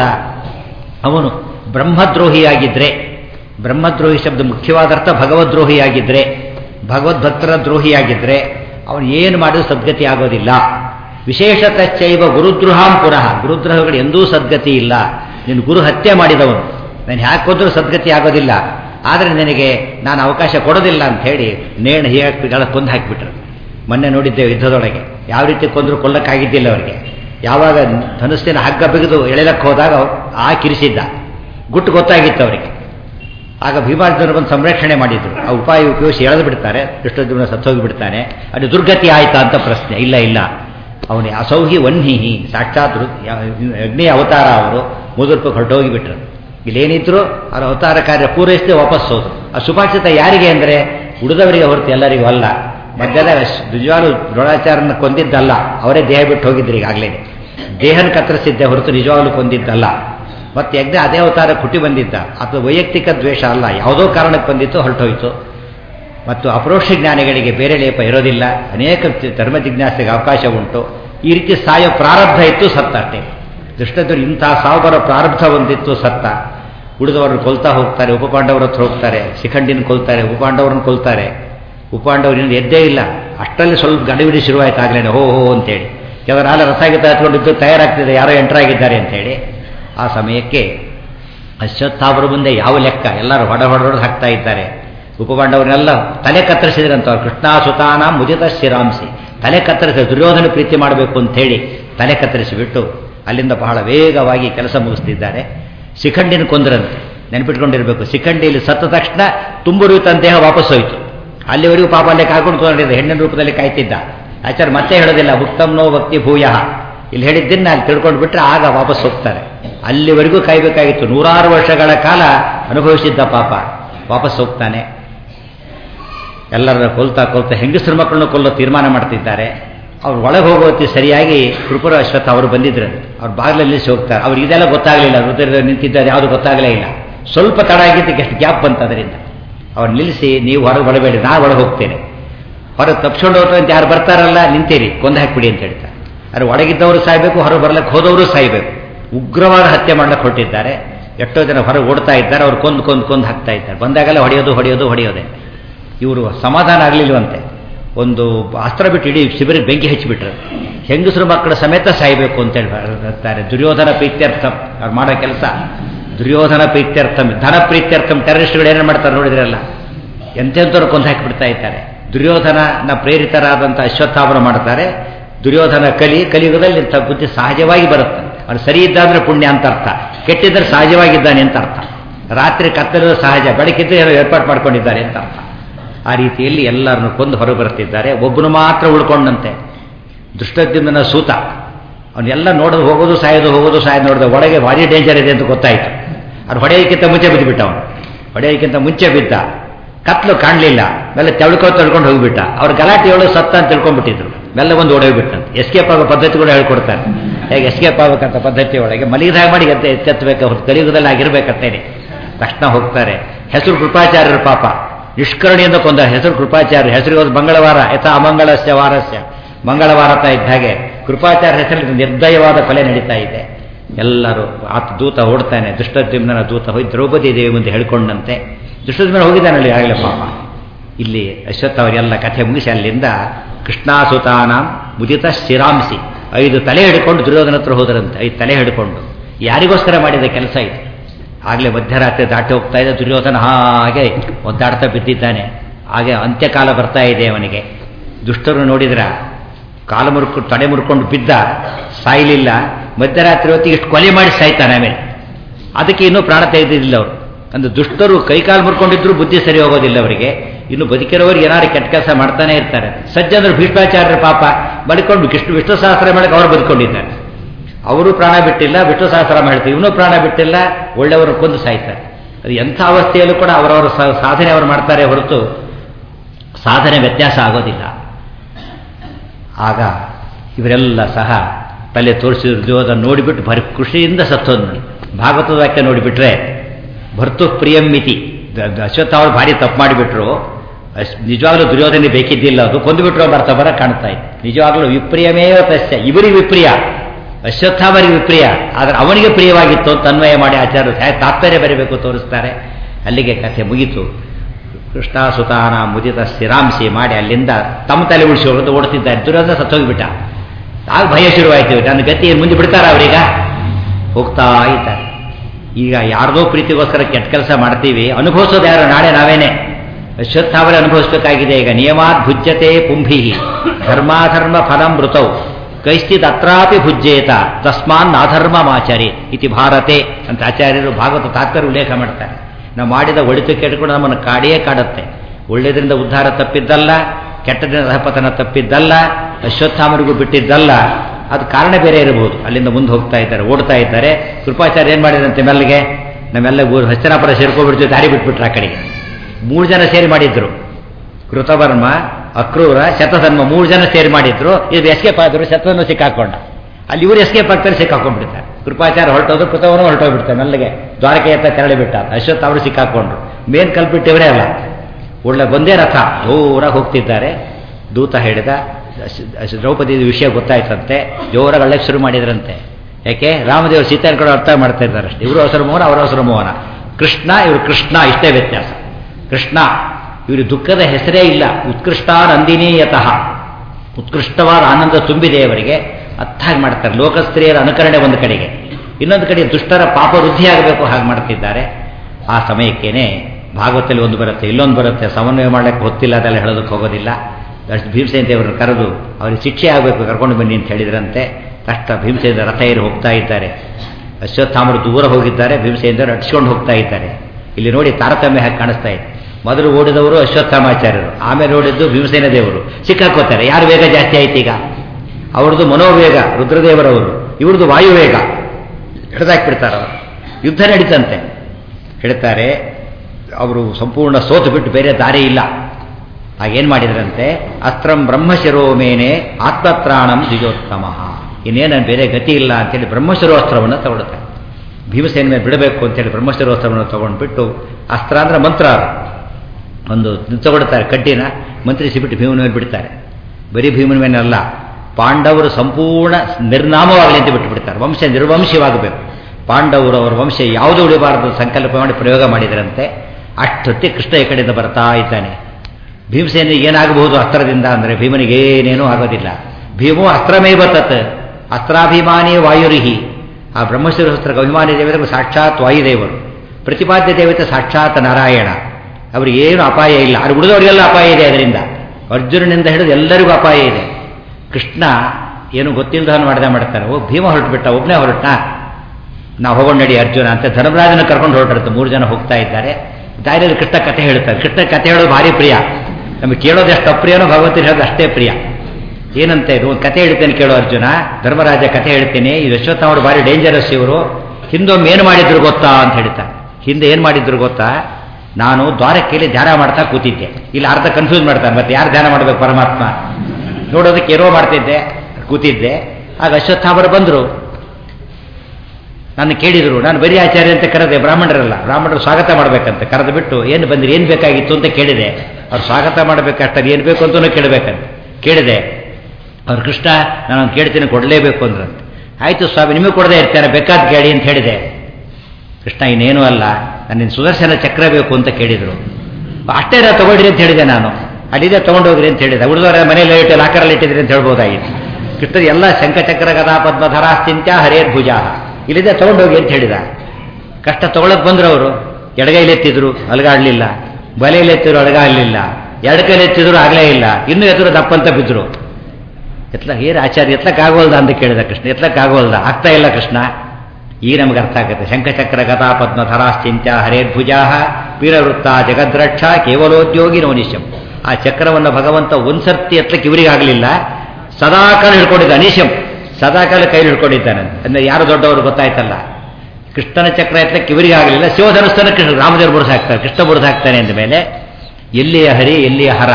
Speaker 1: ಅವನು ಬ್ರಹ್ಮದ್ರೋಹಿಯಾಗಿದ್ದರೆ ಬ್ರಹ್ಮದ್ರೋಹಿ ಶಬ್ದ ಮುಖ್ಯವಾದ ಅರ್ಥ ಭಗವದ್ರೋಹಿಯಾಗಿದ್ದರೆ ಭಗವದ್ಭಕ್ತರ ದ್ರೋಹಿಯಾಗಿದ್ದರೆ ಅವನು ಏನು ಮಾಡಿದ್ರು ಸದ್ಗತಿ ಆಗೋದಿಲ್ಲ ವಿಶೇಷತಶ್ಚೈವ ಗುರುದ್ರೋಹಾಂ ಪುನಃ ಗುರುದ್ರೋಹಗಳು ಎಂದೂ ಸದ್ಗತಿ ಇಲ್ಲ ನೀನು ಗುರು ಹತ್ಯೆ ಮಾಡಿದವನು ನಾನು ಹಾಕೋದ್ರೂ ಸದ್ಗತಿ ಆಗೋದಿಲ್ಲ ಆದರೆ ನಿನಗೆ ನಾನು ಅವಕಾಶ ಕೊಡೋದಿಲ್ಲ ಅಂತ ಹೇಳಿ ನೇಣು ಹೀಗಳ ಕೊಂದು ಹಾಕಿಬಿಟ್ರು ಮೊನ್ನೆ ನೋಡಿದ್ದೇವೆ ಯುದ್ಧದೊಳಗೆ ಯಾವ ರೀತಿ ಕೊಂದರೂ ಕೊಲ್ಲಕ್ಕಾಗಿದ್ದಿಲ್ಲ ಅವರಿಗೆ ಯಾವಾಗ ಧನುಸ್ಸಿನ ಹಗ್ಗ ಬಿಗಿದು ಎಳೆಲಕ್ಕೆ ಹೋದಾಗ ಆ ಕಿರಿಸಿದ್ದ ಗುಟ್ಟು ಗೊತ್ತಾಗಿತ್ತು ಅವರಿಗೆ ಆಗ ಭೀಮಾರ್ಜುನರು ಬಂದು ಸಂರಕ್ಷಣೆ ಮಾಡಿದ್ರು ಆ ಉಪಾಯ ಉಪಯೋಗಿಸಿ ಎಳೆದು ಬಿಡ್ತಾರೆ ಕೃಷ್ಣಜೀವನ ಸತ್ತೋಗಿ ಬಿಡ್ತಾನೆ ಅಲ್ಲಿ ದುರ್ಗತಿ ಆಯ್ತಾ ಅಂತ ಪ್ರಶ್ನೆ ಇಲ್ಲ ಇಲ್ಲ ಅವನು ಅಸೌಹಿ ವನ್ಹಿಹಿ ಸಾಕ್ಷಾತ್ ರು- ಯಾ- ಅಗ್ನಿ ಅವತಾರ ಅವರು ಮುದುರ್ಪ ಹೊರಟೋಗಿಬಿಟ್ರು ಇಲ್ಲೇನಿದ್ರು ಅವ್ರ ಅವತಾರ ಕಾರ್ಯ ಪೂರೈಸದೆ ವಾಪಸ್ ಹೋದ್ರು ಆ ಸುಭಾಷಿತ ಯಾರಿಗೆ ಅಂದರೆ ಉಳಿದವರಿಗೆ ಹೊರತು ಎಲ್ಲರಿಗೂ ಅಲ್ಲ ಮಧ್ಯದ ನಿಜವಾಗ್ಲೂ ದ್ರೋಣಾಚಾರ್ಯನ ಕೊಂದಿದ್ದಲ್ಲ ಅವರೇ ದೇಹ ಬಿಟ್ಟು ಹೋಗಿದ್ರು ಈಗಾಗಲೇ ದೇಹನ ಕತ್ತರಿಸಿದ್ದೆ ಹೊರತು ನಿಜವಾಗ್ಲೂ ಕೊಂದಿದ್ದಲ್ಲ ಮತ್ತೆ ಯಜ್ಞ ಅದೇ ಅವತಾರ ಕುಟಿ ಬಂದಿದ್ದ ಅಥವಾ ವೈಯಕ್ತಿಕ ದ್ವೇಷ ಅಲ್ಲ ಯಾವುದೋ ಕಾರಣಕ್ಕೆ ಬಂದಿತ್ತು ಹೊರಟೋಯ್ತು ಮತ್ತು ಅಪರೋಕ್ಷ ಜ್ಞಾನಿಗಳಿಗೆ ಬೇರೆ ಲೇಪ ಇರೋದಿಲ್ಲ ಅನೇಕ ತಿ- ಧರ್ಮ ಜಿಜ್ಞಾಸೆಗೆ ಅವಕಾಶ ಉಂಟು ಈ ರೀತಿ ಸಾಯೋ ಪ್ರಾರಬ್ಧ ಇತ್ತು ಸತ್ತ ಅಷ್ಟೇ ದುಷ್ಟದರು ಇಂಥ ಸಾವು ಬರೋ ಪ್ರಾರಬ್ಧ ಒಂದಿತ್ತು ಸತ್ತ ಉಳಿದವರನ್ನು ಕೊಲ್ತಾ ಹೋಗ್ತಾರೆ ಉಪಪಾಂಡವರ ಹತ್ರ ಹೋಗ್ತಾರೆ ಶಿಖಂಡಿನ ಕೊಲ್ತಾರೆ ಉಪಪಾಂಡವರನ್ನು ಕೊಲ್ತಾರೆ ಉಪಪಾಂಡವರಿಂದ ಎದ್ದೇ ಇಲ್ಲ ಅಷ್ಟರಲ್ಲಿ ಸ್ವಲ್ಪ ಗಡಿಬಿಡಿ ಶುರುವಾಯ್ತು ಆಗ್ಲೇನೆ ಹೋ ಹೋ ಅಂತೇಳಿ ಕೆಲವರು ಆಲ ರಸಾಗಿತ ಹತ್ಕೊಂಡಿದ್ದು ತಯಾರಾಗ್ತಿದೆ ಯಾರೋ ಎಂಟ್ರಾಗಿದ್ದಾರೆ ಅಂತೇಳಿ ಆ ಸಮಯಕ್ಕೆ ಅಶ್ವತ್ಥಾವರ ಮುಂದೆ ಯಾವ ಲೆಕ್ಕ ಎಲ್ಲರೂ ಹೊಡ ಹೊಡೆದು ಹಾಕ್ತಾ ಇದ್ದಾರೆ ಉಪಪಾಂಡವರನ್ನೆಲ್ಲ ತಲೆ ಕತ್ತರಿಸಿದ್ರಂತ ಅವ್ರು ಕೃಷ್ಣಾಸುತಾನ ಮುದಿತ ಶಿರಾಂಸಿ ತಲೆ ಕತ್ತರಿಸಿ ದುರ್ಯೋಧನ ಪ್ರೀತಿ ಮಾಡಬೇಕು ಅಂತ ಹೇಳಿ ತಲೆ ಕತ್ತರಿಸಿಬಿಟ್ಟು ಅಲ್ಲಿಂದ ಬಹಳ ವೇಗವಾಗಿ ಕೆಲಸ ಮುಗಿಸ್ತಿದ್ದಾರೆ ಶಿಖಂಡಿನ ಕೊಂದ್ರಂತೆ ನೆನಪಿಟ್ಕೊಂಡಿರಬೇಕು ಶಿಖಂಡಿಯಲ್ಲಿ ಸತ್ತ ತಕ್ಷಣ ತುಂಬುರು ತನ್ನ ದೇಹ ವಾಪಸ್ ಹೋಯಿತು ಅಲ್ಲಿವರೆಗೂ ಪಾಪ ಅಲ್ಲೇ ಕಾಯ್ಕೊಂಡು ತೊಗೊಂಡಿದ್ದ ಹೆಣ್ಣಿನ ರೂಪದಲ್ಲಿ ಕಾಯ್ತಿದ್ದ ಆಚಾರ್ಯ ಮತ್ತೆ ಹೇಳೋದಿಲ್ಲ ಉತ್ತಮ್ನೋ ಭಕ್ತಿ ಭೂಯ ಇಲ್ಲಿ ಹೇಳಿದ್ದನ್ನ ಅಲ್ಲಿ ತಿಳ್ಕೊಂಡು ಬಿಟ್ರೆ ಆಗ ವಾಪಸ್ ಹೋಗ್ತಾರೆ ಅಲ್ಲಿವರೆಗೂ ಕಾಯ್ಬೇಕಾಗಿತ್ತು ನೂರಾರು ವರ್ಷಗಳ ಕಾಲ ಅನುಭವಿಸಿದ್ದ ಪಾಪ ವಾಪಸ್ ಹೋಗ್ತಾನೆ ಎಲ್ಲರನ್ನ ಕೊಲ್ತಾ ಕೊಲ್ತಾ ಹೆಂಗಸರ ಮಕ್ಕಳನ್ನು ಕೊಲ್ಲೋ ತೀರ್ಮಾನ ಮಾಡ್ತಿದ್ದಾರೆ ಅವ್ರು ಒಳಗೆ ಹೋಗೋತಿ ಸರಿಯಾಗಿ ಕೃಪುರ ಅಶ್ವತ್ಥ ಅವರು ಬಂದಿದ್ರು ಅವ್ರು ಬಾಗಿಲಲ್ಲಿ ಹೋಗ್ತಾರೆ ಅವ್ರಿಗೆ ಇದೆಲ್ಲ ಗೊತ್ತಾಗಲಿಲ್ಲ ಹೃದಯ ನಿಂತಿದ್ದಾರೆ ಯಾವುದು ಗೊತ್ತಾಗಲೇ ಇಲ್ಲ ಸ್ವಲ್ಪ ತಡ ಆಗಿದ್ದಕ್ಕೆ ಎಷ್ಟು ಗ್ಯಾಪ್ ಬಂತು ಅದರಿಂದ ಅವ್ರು ನಿಲ್ಲಿಸಿ ನೀವು ಹೊರಗೆ ಬರಬೇಡಿ ನಾ ಒಳಗೆ ಹೋಗ್ತೇನೆ ಹೊರಗೆ ತಪ್ಪಿಸ್ಕೊಂಡು ಹೋಗ್ತಾರೆ ಅಂತ ಯಾರು ಬರ್ತಾರಲ್ಲ ನಿಂತೀರಿ ಕೊಂದು ಹಾಕ್ಬಿಡಿ ಅಂತ ಹೇಳ್ತಾರೆ ಆದರೆ ಒಳಗಿದ್ದವರು ಸಾಯ್ಬೇಕು ಹೊರಗೆ ಬರ್ಲಕ್ಕೆ ಹೋದವರು ಸಾಯ್ಬೇಕು ಉಗ್ರವಾದ ಹತ್ಯೆ ಮಾಡ್ಲಿಕ್ಕೆ ಹೊರಟಿದ್ದಾರೆ ಎಷ್ಟೋ ಜನ ಹೊರಗೆ ಓಡ್ತಾ ಇದ್ದಾರೆ ಅವ್ರು ಕೊಂದು ಕೊಂದು ಕೊಂದು ಹಾಕ್ತಾ ಇದ್ದಾರೆ ಬಂದಾಗೆಲ್ಲ ಹೊಡೆಯೋದು ಹೊಡೆಯೋದು ಹೊಡೆಯೋದೆ ಇವರು ಸಮಾಧಾನ ಆಗಲಿಲ್ವಂತೆ ಒಂದು ಅಸ್ತ್ರ ಬಿಟ್ಟು ಇಡೀ ಶಿಬಿರ ಬೆಂಕಿ ಹಚ್ಚಿಬಿಟ್ರು ಹೆಂಗಸರು ಮಕ್ಕಳ ಸಮೇತ ಸಾಯಬೇಕು ಅಂತ ಹೇಳ್ತಾರೆ ದುರ್ಯೋಧನ ಪ್ರೀತ್ಯರ್ಥಂ ಅವ್ರು ಮಾಡೋ ಕೆಲಸ ದುರ್ಯೋಧನ ಪ್ರೀತ್ಯರ್ಥಂ ಧನ ಪ್ರೀತ್ಯರ್ಥಂ ಟೆರರಿಸ್ಟ್ಗಳು ಏನೇನು ಮಾಡ್ತಾರೆ ನೋಡಿದ್ರಲ್ಲ ಎಂತೆಂಥವ್ರು ಕೊಂದು ಹಾಕಿಬಿಡ್ತಾ ಇದ್ದಾರೆ ದುರ್ಯೋಧನನ ಪ್ರೇರಿತರಾದಂಥ ಅಶ್ವತ್ಥಾಮನ ಮಾಡ್ತಾರೆ ದುರ್ಯೋಧನ ಕಲಿ ಕಲಿಯುಗದಲ್ಲಿ ಇಂಥ ಬುದ್ಧಿ ಸಹಜವಾಗಿ ಬರುತ್ತೆ ಅವನು ಸರಿ ಇದ್ದಾದ್ರೆ ಪುಣ್ಯ ಅಂತ ಅರ್ಥ ಕೆಟ್ಟಿದ್ದರೆ ಸಹಜವಾಗಿದ್ದಾನೆ ಅಂತ ಅರ್ಥ ರಾತ್ರಿ ಕತ್ತಲು ಸಹಜ ಬೆಳಕಿದ್ರೆ ಏನೋ ಏರ್ಪಾಡು ಮಾಡ್ಕೊಂಡಿದ್ದಾರೆ ಅಂತ ಅರ್ಥ ಆ ರೀತಿಯಲ್ಲಿ ಎಲ್ಲರನ್ನು ಕೊಂದು ಹೊರಗೆ ಬರ್ತಿದ್ದಾರೆ ಒಬ್ಬನು ಮಾತ್ರ ಉಳ್ಕೊಂಡಂತೆ ದುಷ್ಟದ್ಯುಮ್ನ ಸೂತ ಅವನ್ನೆಲ್ಲ ನೋಡೋದು ಹೋಗೋದು ಸಾಯೋದು ಹೋಗೋದು ಸಾಯೋದು ನೋಡಿದ ಒಳಗೆ ಭಾರಿ ಡೇಂಜರ್ ಇದೆ ಅಂತ ಗೊತ್ತಾಯಿತು ಅವ್ರು ಹೊಡೆಯೋಕ್ಕಿಂತ ಮುಂಚೆ ಬಿದ್ದುಬಿಟ್ಟ ಅವನು ಹೊಡೆಯೋಕ್ಕಿಂತ ಮುಂಚೆ ಬಿದ್ದ ಕತ್ಲು ಕಾಣಲಿಲ್ಲ ಮೇಲೆ ತೆಳ್ಕೊ ತಳ್ಕೊಂಡು ಹೋಗ್ಬಿಟ್ಟ ಅವ್ರ ಗಲಾಟೆಯೊಳು ಸತ್ತ ಅಂತ ತಿಳ್ಕೊಂಡ್ಬಿಟ್ಟಿದ್ರು ಮೆಲ್ಲ ಒಂದು ಓಡೋಗ್ಬಿಟ್ಟಂತೆ ಎಸ್ಕೇಪ್ ಆಗೋ ಪದ್ಧತಿ ಕೂಡ ಹೇಳ್ಕೊಡ್ತಾರೆ ಹೇಗೆ ಎಸ್ಕೇಪ್ ಆಗಬೇಕಂತ ಪದ್ಧತಿ ಒಳಗೆ ಮಲಗಿದಾಗ ಮಾಡಿ ಎತ್ತೆ ಎತ್ತೆತ್ತಬೇಕು ಅವ್ರು ಕಲಿಯುಗದಲ್ಲಿ ಆಗಿರ್ಬೇಕಂತೇನೆ ತಕ್ಷಣ ಹೋಗ್ತಾರೆ ಹೆಸರು ಕೃಪಾಚಾರ್ಯರು ಪಾಪ ನಿಷ್ಕರುಣಿಯಿಂದ ಕೊಂದ ಹೆಸರು ಕೃಪಾಚಾರ್ಯ ಹೆಸರು ಇವತ್ತು ಮಂಗಳವಾರ ಯಥ ಅಮಂಗಳಸ್ಯ ವಾರಸ್ಯ ಮಂಗಳವಾರತ ಇದ್ದ ಹಾಗೆ ಕೃಪಾಚಾರ್ಯ ಹೆಸರಲ್ಲಿ ನಿರ್ದಯವಾದ ಕೊಲೆ ನಡೀತಾ ಇದೆ ಎಲ್ಲರೂ ಆತ ದೂತ ಓಡ್ತಾನೆ ದುಷ್ಟದ್ಯುಮ್ನ ದೂತ ಹೋಗಿ ದ್ರೌಪದಿ ದೇವಿ ಮುಂದೆ ಹೇಳ್ಕೊಂಡಂತೆ ದುಷ್ಟದ್ಯುಮ್ನ ಹೋಗಿದ್ದಾನಲ್ಲಿ ಆಗಲೇ ಪಾಪ ಇಲ್ಲಿ ಅಶ್ವತ್ಥ ಅವರೆಲ್ಲ ಕಥೆ ಮುಗಿಸಿ ಅಲ್ಲಿಂದ ಕೃಷ್ಣಾಸುತಾನ ಮುದಿತ ಶಿರಾಂಸಿ ಐದು ತಲೆ ಹಿಡ್ಕೊಂಡು ದುರ್ಯೋಧನ ಹತ್ರ ಹೋದರಂತೆ ಐದು ತಲೆ ಹಿಡ್ಕೊಂಡು ಯಾರಿಗೋಸ್ಕರ ಮಾಡಿದ ಕೆಲಸ ಇದು ಆಗಲೇ ಮಧ್ಯರಾತ್ರಿ ದಾಟಿ ಹೋಗ್ತಾ ಇದೆ ದುರ್ಯೋಧನ ಹಾಗೆ ಒದ್ದಾಡ್ತಾ ಬಿದ್ದಿದ್ದಾನೆ ಹಾಗೆ ಅಂತ್ಯಕಾಲ ಬರ್ತಾ ಇದೆ ಅವನಿಗೆ ದುಷ್ಟರು ನೋಡಿದ್ರ ಕಾಲು ಮುರ್ಕು ತಡೆ ಮುರ್ಕೊಂಡು ಬಿದ್ದ ಸಾಯಲಿಲ್ಲ ಮಧ್ಯರಾತ್ರಿ ಹೊತ್ತಿಗೆ ಇಷ್ಟು ಕೊಲೆ ಮಾಡಿ ಸಾಯ್ತಾನೆ ಆಮೇಲೆ ಅದಕ್ಕೆ ಇನ್ನೂ ಪ್ರಾಣ ತೆಗೆದಿಲ್ಲ ಅವರು ಅಂದ್ರೆ ದುಷ್ಟರು ಕೈಕಾಲು ಮುರ್ಕೊಂಡಿದ್ರು ಬುದ್ಧಿ ಸರಿ ಹೋಗೋದಿಲ್ಲ ಅವರಿಗೆ ಇನ್ನು ಬದುಕಿರೋರು ಏನಾದ್ರು ಕೆಟ್ಟ ಕೆಲಸ ಮಾಡ್ತಾನೆ ಇರ್ತಾರೆ ಸಜ್ಜನರು ಭೀಷ್ಮಾಚಾರ್ಯರ ಪಾಪ ಬದುಕೊಂಡು ವಿಷ್ಣು ವಿಷ್ಣು ಸಹಸ್ರ ಮಾಡಕ್ಕೆ ಅವರು ಬದುಕೊಂಡಿದ್ದಾರೆ ಅವರು ಪ್ರಾಣ ಬಿಟ್ಟಿಲ್ಲ ವಿಷ್ಣು ಸಹಸ್ರ ಮಾಡ್ತಾರೆ ಇವನು ಪ್ರಾಣ ಬಿಟ್ಟಿಲ್ಲ ಒಳ್ಳೆಯವರು ಕೊಂದು ಸಾಯ್ತಾರೆ ಅದು ಎಂಥ ಅವಸ್ಥೆಯಲ್ಲೂ ಕೂಡ ಅವರವರ ಸಾಧನೆ ಅವರು ಮಾಡ್ತಾರೆ ಹೊರತು ಸಾಧನೆ ವ್ಯತ್ಯಾಸ ಆಗೋದಿಲ್ಲ ಆಗ ಇವರೆಲ್ಲ ಸಹ ತಲೆ ತೋರಿಸಿದ ದುರ್ಯೋಧನ ನೋಡಿಬಿಟ್ಟು ಭರಿ ಖುಷಿಯಿಂದ ಸತ್ತೋದು ನೋಡಿ ಭಾಗವತದ ವಾಕ್ಯ ನೋಡಿಬಿಟ್ರೆ ಭರ್ತು ಪ್ರಿಯಂಮಿತಿ ಅಶ್ವತ್ಥ ಅವರು ಭಾರಿ ತಪ್ಪು ಮಾಡಿಬಿಟ್ರು ಅಶ್ ನಿಜವಾಗ್ಲೂ ದುರ್ಯೋಧನೆ ಬೇಕಿದ್ದಿಲ್ಲ ಅದು ಕೊಂದುಬಿಟ್ರು ಬರ್ತಾ ಬರ ಕಾಣ್ತಾ ಇತ್ತು ನಿಜವಾಗ್ಲೂ ವಿಪ್ರಿಯಮೇವ ತಸ್ಯ ಇವರಿಗೆ ವಿಪ್ರಿಯ ಅಶ್ವತ್ಥಾಮರಿಗೆ ವಿಪ್ರಿಯ ಆದರೆ ಅವನಿಗೆ ಪ್ರಿಯವಾಗಿತ್ತು ಅಂತ ಅನ್ವಯ ಮಾಡಿ ಆಚಾರ್ಯರು ಹೇಗೆ ತಾತ್ಪರ್ಯ ಬರೀಬೇಕು ತೋರಿಸ್ತಾರೆ ಅಲ್ಲಿಗೆ ಕಥೆ ಮುಗೀತು ಕೃಷ್ಣಾಸುತಾನ ಮುದಿತ ಸ್ಥಿರಾಂಸಿ ಮಾಡಿ ಅಲ್ಲಿಂದ ತಮ್ಮ ತಲೆ ಉಳಿಸಿ ಹೊರತು ಓಡ್ತಿದ್ದಾರೆ ದುರ್ಯೋಧನ ಸತ್ತೋಗಿಬಿಟ್ಟ ಆಗ ಭಯ ಶುರುವಾಯ್ತು ನನ್ನ ಗತಿ ಮುಂದೆ ಬಿಡ್ತಾರ ಅವರೀಗ ಹೋಗ್ತಾ ಇದ್ದಾರೆ ಈಗ ಯಾರ್ದೋ ಪ್ರೀತಿಗೋಸ್ಕರ ಕೆಟ್ಟ ಕೆಲಸ ಮಾಡ್ತೀವಿ ಅನುಭವಿಸೋದು ಯಾರು ನಾಳೆ ನಾವೇನೆ ಅಶ್ವತ್ಥಾವರೇ ಅನುಭವಿಸಬೇಕಾಗಿದೆ ಈಗ ನಿಯಮಾತ್ ಭುಜ್ಯತೆ ಪುಂಭಿ ಧರ್ಮಾಧರ್ಮ ಫಲಂ ಮೃತೌ ಕೈಸ್ಥಿತ್ ಅತ್ರಾಪಿ ಭುಜ್ಯೇತ ತಸ್ಮಾನ್ ಅಧರ್ಮಮಾಚಾರಿ ಇತಿ ಭಾರತೆ ಅಂತ ಆಚಾರ್ಯರು ಭಾಗವತ ತಾತ್ಪರ್ಯ ಉಲ್ಲೇಖ ಮಾಡ್ತಾರೆ ನಾವು ಮಾಡಿದ ಒಳಿತು ಕೆಟ್ಟುಕೊಂಡು ನಮ್ಮನ್ನು ಕಾಡಿಯೇ ಕಾಡುತ್ತೆ ಒಳ್ಳೆಯದರಿಂದ ಉದ್ಧಾರ ತಪ್ಪಿದ್ದಲ್ಲ ಕೆಟ್ಟದಿಂದ ಅಧಪತನ ತಪ್ಪಿದ್ದಲ್ಲ ಅಶ್ವತ್ಥಾಮರಿಗೂ ಬಿಟ್ಟಿದ್ದಲ್ಲ ಅದು ಕಾರಣ ಬೇರೆ ಇರಬಹುದು ಅಲ್ಲಿಂದ ಮುಂದೆ ಹೋಗ್ತಾ ಇದ್ದಾರೆ ಓಡ್ತಾ ಇದ್ದಾರೆ ಕೃಪಾಚಾರ್ಯ ಏನು ಮಾಡಿದಂತೆ ಮೆಲ್ಲಿಗೆ ನಮ್ಮೆಲ್ಲ ಊರು ಹಸ್ತನಾಪುರ ಸೇರ್ಕೊಂಡ್ಬಿಡ್ತೀವಿ ದಾರಿ ಬಿಟ್ಬಿಟ್ರು ಆ ಕಡೆಗೆ ಮೂರು ಜನ ಸೇರಿ ಮಾಡಿದ್ರು ಕೃತವರ್ಮ ಅಕ್ರೂರ ಶತಧರ್ಮ ಮೂರು ಜನ ಸೇರಿ ಮಾಡಿದ್ರು ಇದು ಎಸ್ಕೇಪ್ ಆದ್ರು ಶತಧರ್ಮ ಸಿಕ್ಕಾಕೊಂಡ ಅಲ್ಲಿ ಇವರು ಎಸ್ಕೇಪ್ ಆಗ್ತಾರೆ ಸಿಕ್ಕಾಕೊಂಡ್ಬಿಡ್ತಾರೆ ಕೃಪಾಚಾರ ಹೊರಟೋದು ಕೃತವರ್ಮ ಹೊರಟೋಗ್ಬಿಡ್ತಾರೆ ಮೆಲ್ಲಗೆ ದ್ವಾರಕೆ ಅಂತ ತೆರಳಿ ಬಿಟ್ಟ ಅಶ್ವತ್ಥ ಅವರು ಸಿಕ್ಕಾಕೊಂಡ್ರು ಮೇನ್ ಕಲ್ಪಿಟ್ಟು ಇವರೇ ಅಲ್ಲ ಒಳ್ಳೆ ಒಂದೇ ರಥ ಜೋರಾಗಿ ಹೋಗ್ತಿದ್ದಾರೆ ದೂತ ಹೇಳಿದ ದ್ರೌಪದಿ ವಿಷಯ ಗೊತ್ತಾಯ್ತಂತೆ ಜೋರಾಗಿ ಅಳ್ಳಕ್ಕೆ ಶುರು ಮಾಡಿದ್ರಂತೆ ಯಾಕೆ ರಾಮದೇವರು ಸೀತಾನ ಕೂಡ ಅರ್ಥ ಮಾಡ್ತಾ ಇದ್ದಾರೆ ಅಷ್ಟೇ ಇವರು ಅವಸರ ಮೋಹನ ಅವರ ಅವಸರ ಮೋಹನ ಕೃಷ್ಣ ಇವರು ಕೃಷ್ಣ ಇಷ್ಟೇ ವ್ಯತ್ಯಾಸ ಕೃಷ್ಣ ಇವರು ದುಃಖದ ಹೆಸರೇ ಇಲ್ಲ ಉತ್ಕೃಷ್ಟ ನಂದಿನೀಯತಃ ಉತ್ಕೃಷ್ಟವಾದ ಆನಂದ ತುಂಬಿದೆ ಅವರಿಗೆ ಅರ್ಥಾಗಿ ಮಾಡ್ತಾರೆ ಲೋಕಸ್ತ್ರೀಯರ ಅನುಕರಣೆ ಒಂದು ಕಡೆಗೆ ಇನ್ನೊಂದು ಕಡೆ ದುಷ್ಟರ ಪಾಪ ವೃದ್ಧಿಯಾಗಬೇಕು ಹಾಗೆ ಮಾಡ್ತಿದ್ದಾರೆ ಆ ಸಮಯಕ್ಕೇನೆ ಭಾಗವತದಲ್ಲಿ ಒಂದು ಬರುತ್ತೆ ಇಲ್ಲೊಂದು ಬರುತ್ತೆ ಸಮನ್ವಯ ಮಾಡಲಿಕ್ಕೆ ಗೊತ್ತಿಲ್ಲ ಅದೆಲ್ಲ ಹೇಳೋದಕ್ಕೆ ಹೋಗೋದಿಲ್ಲ ಅಷ್ಟು ಭೀಮಸೇನ ದೇವರನ್ನು ಕರೆದು ಅವರಿಗೆ ಶಿಕ್ಷೆ ಆಗಬೇಕು ಕರ್ಕೊಂಡು ಬನ್ನಿ ಅಂತ ಹೇಳಿದ್ರಂತೆ ಕಷ್ಟ ಭೀಮಸೇನ ರಥ ಏರಿ ಹೋಗ್ತಾ ಇದ್ದಾರೆ ಅಶ್ವತ್ಥಾಮರು ದೂರ ಹೋಗಿದ್ದಾರೆ ಭೀಮಸೇನ ದೇವರು ಅಟ್ಸ್ಕೊಂಡು ಹೋಗ್ತಾ ಇದ್ದಾರೆ ಇಲ್ಲಿ ನೋಡಿ ತಾರತಮ್ಯ ಹಾಗೆ ಕಾಣಿಸ್ತಾ ಇದೆ ಮೊದಲು ಓಡಿದವರು ಅಶ್ವತ್ಥಾಮಾಚಾರ್ಯರು ಆಮೇಲೆ ಓಡಿದ್ದು ಭೀಮಸೇನ ದೇವರು ಸಿಕ್ಕಾಕೋತಾರೆ ಯಾರು ವೇಗ ಜಾಸ್ತಿ ಆಯ್ತು ಈಗ ಅವ್ರದ್ದು ಮನೋವೇಗ ರುದ್ರದೇವರವರು ಇವ್ರದ್ದು ವಾಯುವೇಗ ಹಿಡಿದಾಕ್ಬಿಡ್ತಾರೆ ಅವರು ಯುದ್ಧ ನಡೀತಂತೆ ಹೇಳ್ತಾರೆ ಅವರು ಸಂಪೂರ್ಣ ಸೋತು ಬಿಟ್ಟು ಬೇರೆ ದಾರಿ ಇಲ್ಲ ಆಗೇನು ಮಾಡಿದ್ರಂತೆ ಅಸ್ತ್ರಂ ಬ್ರಹ್ಮಶಿರೋಮೇನೆ ಆತ್ಮತ್ರಾಣಂ ದ್ವಿಜೋತ್ತಮ ಇನ್ನೇನು ಬೇರೆ ಗತಿ ಇಲ್ಲ ಅಂತೇಳಿ ಬ್ರಹ್ಮಶಿರೋಸ್ತ್ರವನ್ನು ತಗೊಳ್ತಾರೆ ಭೀಮಸೇನ ಮೇಲೆ ಬಿಡಬೇಕು ಅಂತೇಳಿ ಬ್ರಹ್ಮಶಿರೋಸ್ತ್ರವನ್ನು ತಗೊಂಡ್ಬಿಟ್ಟು ಅಸ್ತ್ರ ಅಂದ್ರೆ ಮಂತ್ರ ಅದು ಒಂದು ತಗೊಳ್ತಾರೆ ಕಡ್ಡಿನ ಮಂತ್ರಿಸಿಬಿಟ್ಟು ಭೀಮನ ಮೇಲೆ ಬಿಡ್ತಾರೆ ಬರೀ ಭೀಮನ ಮೇಲೆ ಅಲ್ಲ ಪಾಂಡವರು ಸಂಪೂರ್ಣ ನಿರ್ನಾಮವಾಗಲಿ ಅಂತ ಬಿಟ್ಟು ಬಿಡ್ತಾರೆ ವಂಶ ನಿರ್ವಂಶವಾಗಬೇಕು ಪಾಂಡವರು ಅವರ ವಂಶ ಯಾವುದು ಉಳಿಬಾರದು ಸಂಕಲ್ಪ ಮಾಡಿ ಪ್ರಯೋಗ ಮಾಡಿದರಂತೆ ಅಷ್ಟೊತ್ತಿ ಕೃಷ್ಣ ಈ ಕಡೆಯಿಂದ ಬರ್ತಾ ಇದ್ದಾನೆ ಭೀಮಸೇನಿಗೆ ಏನಾಗಬಹುದು ಅಸ್ತ್ರದಿಂದ ಅಂದರೆ ಭೀಮನಿಗೆ ಏನೇನೂ ಆಗೋದಿಲ್ಲ ಭೀಮೋ ಅಸ್ತ್ರಮೇವ ತತ್ ಅಸ್ತ್ರಾಭಿಮಾನಿ ವಾಯುರಿಹಿ ಆ ಬ್ರಹ್ಮಶಿರಸ್ತ್ರಕ್ಕೆ ಅಭಿಮಾನಿ ದೇವತೆ ಸಾಕ್ಷಾತ್ ವಾಯುದೇವರು ಪ್ರತಿಪಾದ್ಯ ದೇವತೆ ಸಾಕ್ಷಾತ್ ನಾರಾಯಣ ಅವರಿಗೆ ಏನು ಅಪಾಯ ಇಲ್ಲ ಅದು ಉಳಿದವರಿಗೆಲ್ಲ ಅಪಾಯ ಇದೆ ಅದರಿಂದ ಅರ್ಜುನನಿಂದ ಹಿಡಿದು ಎಲ್ಲರಿಗೂ ಅಪಾಯ ಇದೆ ಕೃಷ್ಣ ಏನು ಗೊತ್ತಿಲ್ಲದ ಮಾಡಿದೆ ಮಾಡ್ತಾನೆ ಓ ಭೀಮ ಹೊರಟುಬಿಟ್ಟ ಒಬ್ಬನೇ ಹೊರಟ ನಾವು ಹೋಗೋಣ ನಡಿ ಅರ್ಜುನ ಅಂತ ಧರ್ಮರಾಜನ ಕರ್ಕೊಂಡು ಹೊರಟಿರುತ್ತೆ ಮೂರು ಜನ ಹೋಗ್ತಾ ಇದ್ದಾರೆ ದಾರಿಯಲ್ಲಿ ಕೃಷ್ಣ ಕಥೆ ಹೇಳ್ತಾರೆ ಕೃಷ್ಣ ಕಥೆ ಹೇಳೋದು ಭಾರಿ ಪ್ರಿಯ ನಮಗೆ ಕೇಳೋದು ಎಷ್ಟು ಅಪ್ರಿಯನೋ ಭಗವಂತನ ಹೇಳೋದು ಅಷ್ಟೇ ಪ್ರಿಯ ಏನಂತ ಇದು ಒಂದು ಕಥೆ ಹೇಳ್ತೇನೆ ಕೇಳೋ ಅರ್ಜುನ ಧರ್ಮರಾಜ ಕಥೆ ಹೇಳ್ತೀನಿ ಈ ಯಶ್ವತ್ ಅವರು ಭಾರಿ ಡೇಂಜರಸ್ ಇವರು ಹಿಂದೊಮ್ಮೆ ಏನು ಮಾಡಿದ್ರು ಗೊತ್ತಾ ಅಂತ ಹೇಳ್ತಾರೆ ಹಿಂದೆ ಏನು ಮಾಡಿದ್ರು ಗೊತ್ತಾ ನಾನು ದ್ವಾರಕ್ಕೆಲ್ಲಿ ಧ್ಯಾನ ಮಾಡ್ತಾ ಕೂತಿದ್ದೆ ಇಲ್ಲಿ ಅರ್ಧ ಕನ್ಫ್ಯೂಸ್ ಮಾಡ್ತಾರೆ ಮತ್ತೆ ಯಾರು ಧ್ಯಾನ ಮಾಡಬೇಕು ಪರಮಾತ್ಮ ನೋಡೋದಕ್ಕೆ ಏನೋ ಮಾಡ್ತಿದ್ದೆ ಕೂತಿದ್ದೆ ಆಗ ಅಶ್ವತ್ಥಾಮರು ಬಂದರು ನನ್ನ ಕೇಳಿದರು ನಾನು ಬರೀ ಆಚಾರ್ಯ ಅಂತ ಕರೆದೆ ಬ್ರಾಹ್ಮಣರಲ್ಲ ಬ್ರಾಹ್ಮಣರು ಸ್ವಾಗತ ಮಾಡಬೇಕಂತ ಕರೆದು ಬಿಟ್ಟು ಏನು ಬಂದ್ರಿ ಏನು ಬೇಕಾಗಿತ್ತು ಅಂತ ಕೇಳಿದೆ ಅವ್ರು ಸ್ವಾಗತ ಮಾಡಬೇಕಷ್ಟದು ಏನು ಬೇಕು ಅಂತಲೂ ಕೇಳಬೇಕಂತ ಕೇಳಿದೆ ಅವ್ರು ಕೃಷ್ಣ ನಾನು ಕೇಳ್ತೀನಿ ಕೊಡಲೇಬೇಕು ಅಂದ್ರಂತೆ ಆಯಿತು ಸ್ವಾಮಿ ನಿಮಗೆ ಕೊಡದೇ ಇರ್ತೇನೆ ಬೇಕಾದ ಕೇಳಿ ಅಂತ ಹೇಳಿದೆ ಕೃಷ್ಣ ಇನ್ನೇನೂ ಅಲ್ಲ ನನ್ನ ಸುದರ್ಶನ ಚಕ್ರ ಬೇಕು ಅಂತ ಕೇಳಿದರು ಅಷ್ಟೇ ನಾ ತಗೊಳ್ರಿ ಅಂತ ಹೇಳಿದೆ ನಾನು ಅಲ್ಲಿದೆ ತೊಗೊಂಡೋಗ್ರಿ ಅಂತ ಹೇಳಿದೆ ಉಳಿದವರ ಮನೆಯಲ್ಲಿ ಇಟ್ಟು ಲಾಕರಲ್ಲಿ ಇಟ್ಟಿದ್ರಿ ಅಂತ ಹೇಳ್ಬೋದಾಗಿತ್ತು ಕೃಷ್ಣದ ಎಲ್ಲ ಶಂಖಚಕ್ರ ಗದಾ ಪದ್ಮಧರಾಸ್ತಿಂತ್ಯ ಹರೇರ್ ಭುಜ ಇಲ್ಲಿದೆ ತೊಗೊಂಡೋಗಿ ಅಂತ ಹೇಳಿದ ಕಷ್ಟ ತೊಗೊಳಕ್ ಬಂದ್ರು ಅವರು ಎಡಗೈಲೆತ್ತಿದ್ರು ಅಲಗಾಡ್ಲಿಲ್ಲ ಬಲೆಯಲ್ಲೆತ್ತಿದ್ರು ಅಲಗಾಡಲಿಲ್ಲ ಎಡಕೈಲೆತ್ತಿದ್ರು ಆಗಲೇ ಇಲ್ಲ ಇನ್ನೂ ಎದುರು ದಪ್ಪಂತ ಬಿದ್ರು ಎತ್ಲ ಏರ್ ಆಚಾರ್ಯ ಎತ್ಲಕ್ಕಾಗೋಲ್ದ ಅಂತ ಕೇಳಿದ ಕೃಷ್ಣ ಎತ್ಲಕ್ಕಾಗೋಲ್ದ ಆಗ್ತಾ ಇಲ್ಲ ಕೃಷ್ಣ ಈಗ ನಮ್ಗೆ ಅರ್ಥ ಆಗುತ್ತೆ ಶಂಖಚಕ್ರ ಗದಾ ಪದ್ಮಧರಾಶ್ಚಿಂತ್ಯ ಹರೇರ್ಭುಜಾ ವೀರವೃತ್ತ ಜಗದ್ರಕ್ಷ ಕೇವಲೋದ್ಯೋಗಿ ನೋನಿಶಂ ಆ ಚಕ್ರವನ್ನು ಭಗವಂತ ಒಂದ್ಸರ್ತಿ ಎತ್ತಕ್ಕೆ ಇವರಿಗಾಗಲಿಲ್ಲ ಸದಾಕಾಲ ಹಿಡ್ಕೊಂಡಿದ್ದ ಅನಿಶಂ ಸದಾಕಾಲ ಕೈಲಿ ಹಿಡ್ಕೊಂಡಿದ್ದಾನೆ ಅಂದ್ರೆ ಯಾರು ದೊಡ್ಡವರು ಗೊತ್ತಾಯ್ತಲ್ಲ ಕೃಷ್ಣನ ಚಕ್ರ ಎತ್ತಕ್ಕೆ ಇವರಿಗಾಗಲಿಲ್ಲ ಶಿವಧನುಸ್ತನ ಕೃಷ್ಣ ರಾಮದೇವರು ಬುಡಿಸಾಕ್ತಾರೆ ಕೃಷ್ಣ ಬುಡಿಸಾಕ್ತಾನೆ ಅಂದ ಮೇಲೆ ಎಲ್ಲಿಯ ಹರಿ ಎಲ್ಲಿಯ ಹರ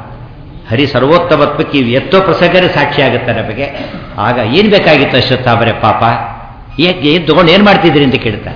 Speaker 1: ಹರಿ ಸರ್ವೋತ್ತಮತ್ವಕ್ಕೆ ಎತ್ತೋ ಪ್ರಸಂಗನೇ ಸಾಕ್ಷಿ ಆಗುತ್ತೆ ನಮಗೆ ಆಗ ಏನು ಬೇಕಾಗಿತ್ತು ಅಶ್ವತ್ಥಾಮರೆ ಪಾಪ ಏಕೆ ಏನು ತೊಗೊಂಡು ಏನು ಮಾಡ್ತಿದ್ರಿ ಅಂತ ಕೇಳ್ತಾರೆ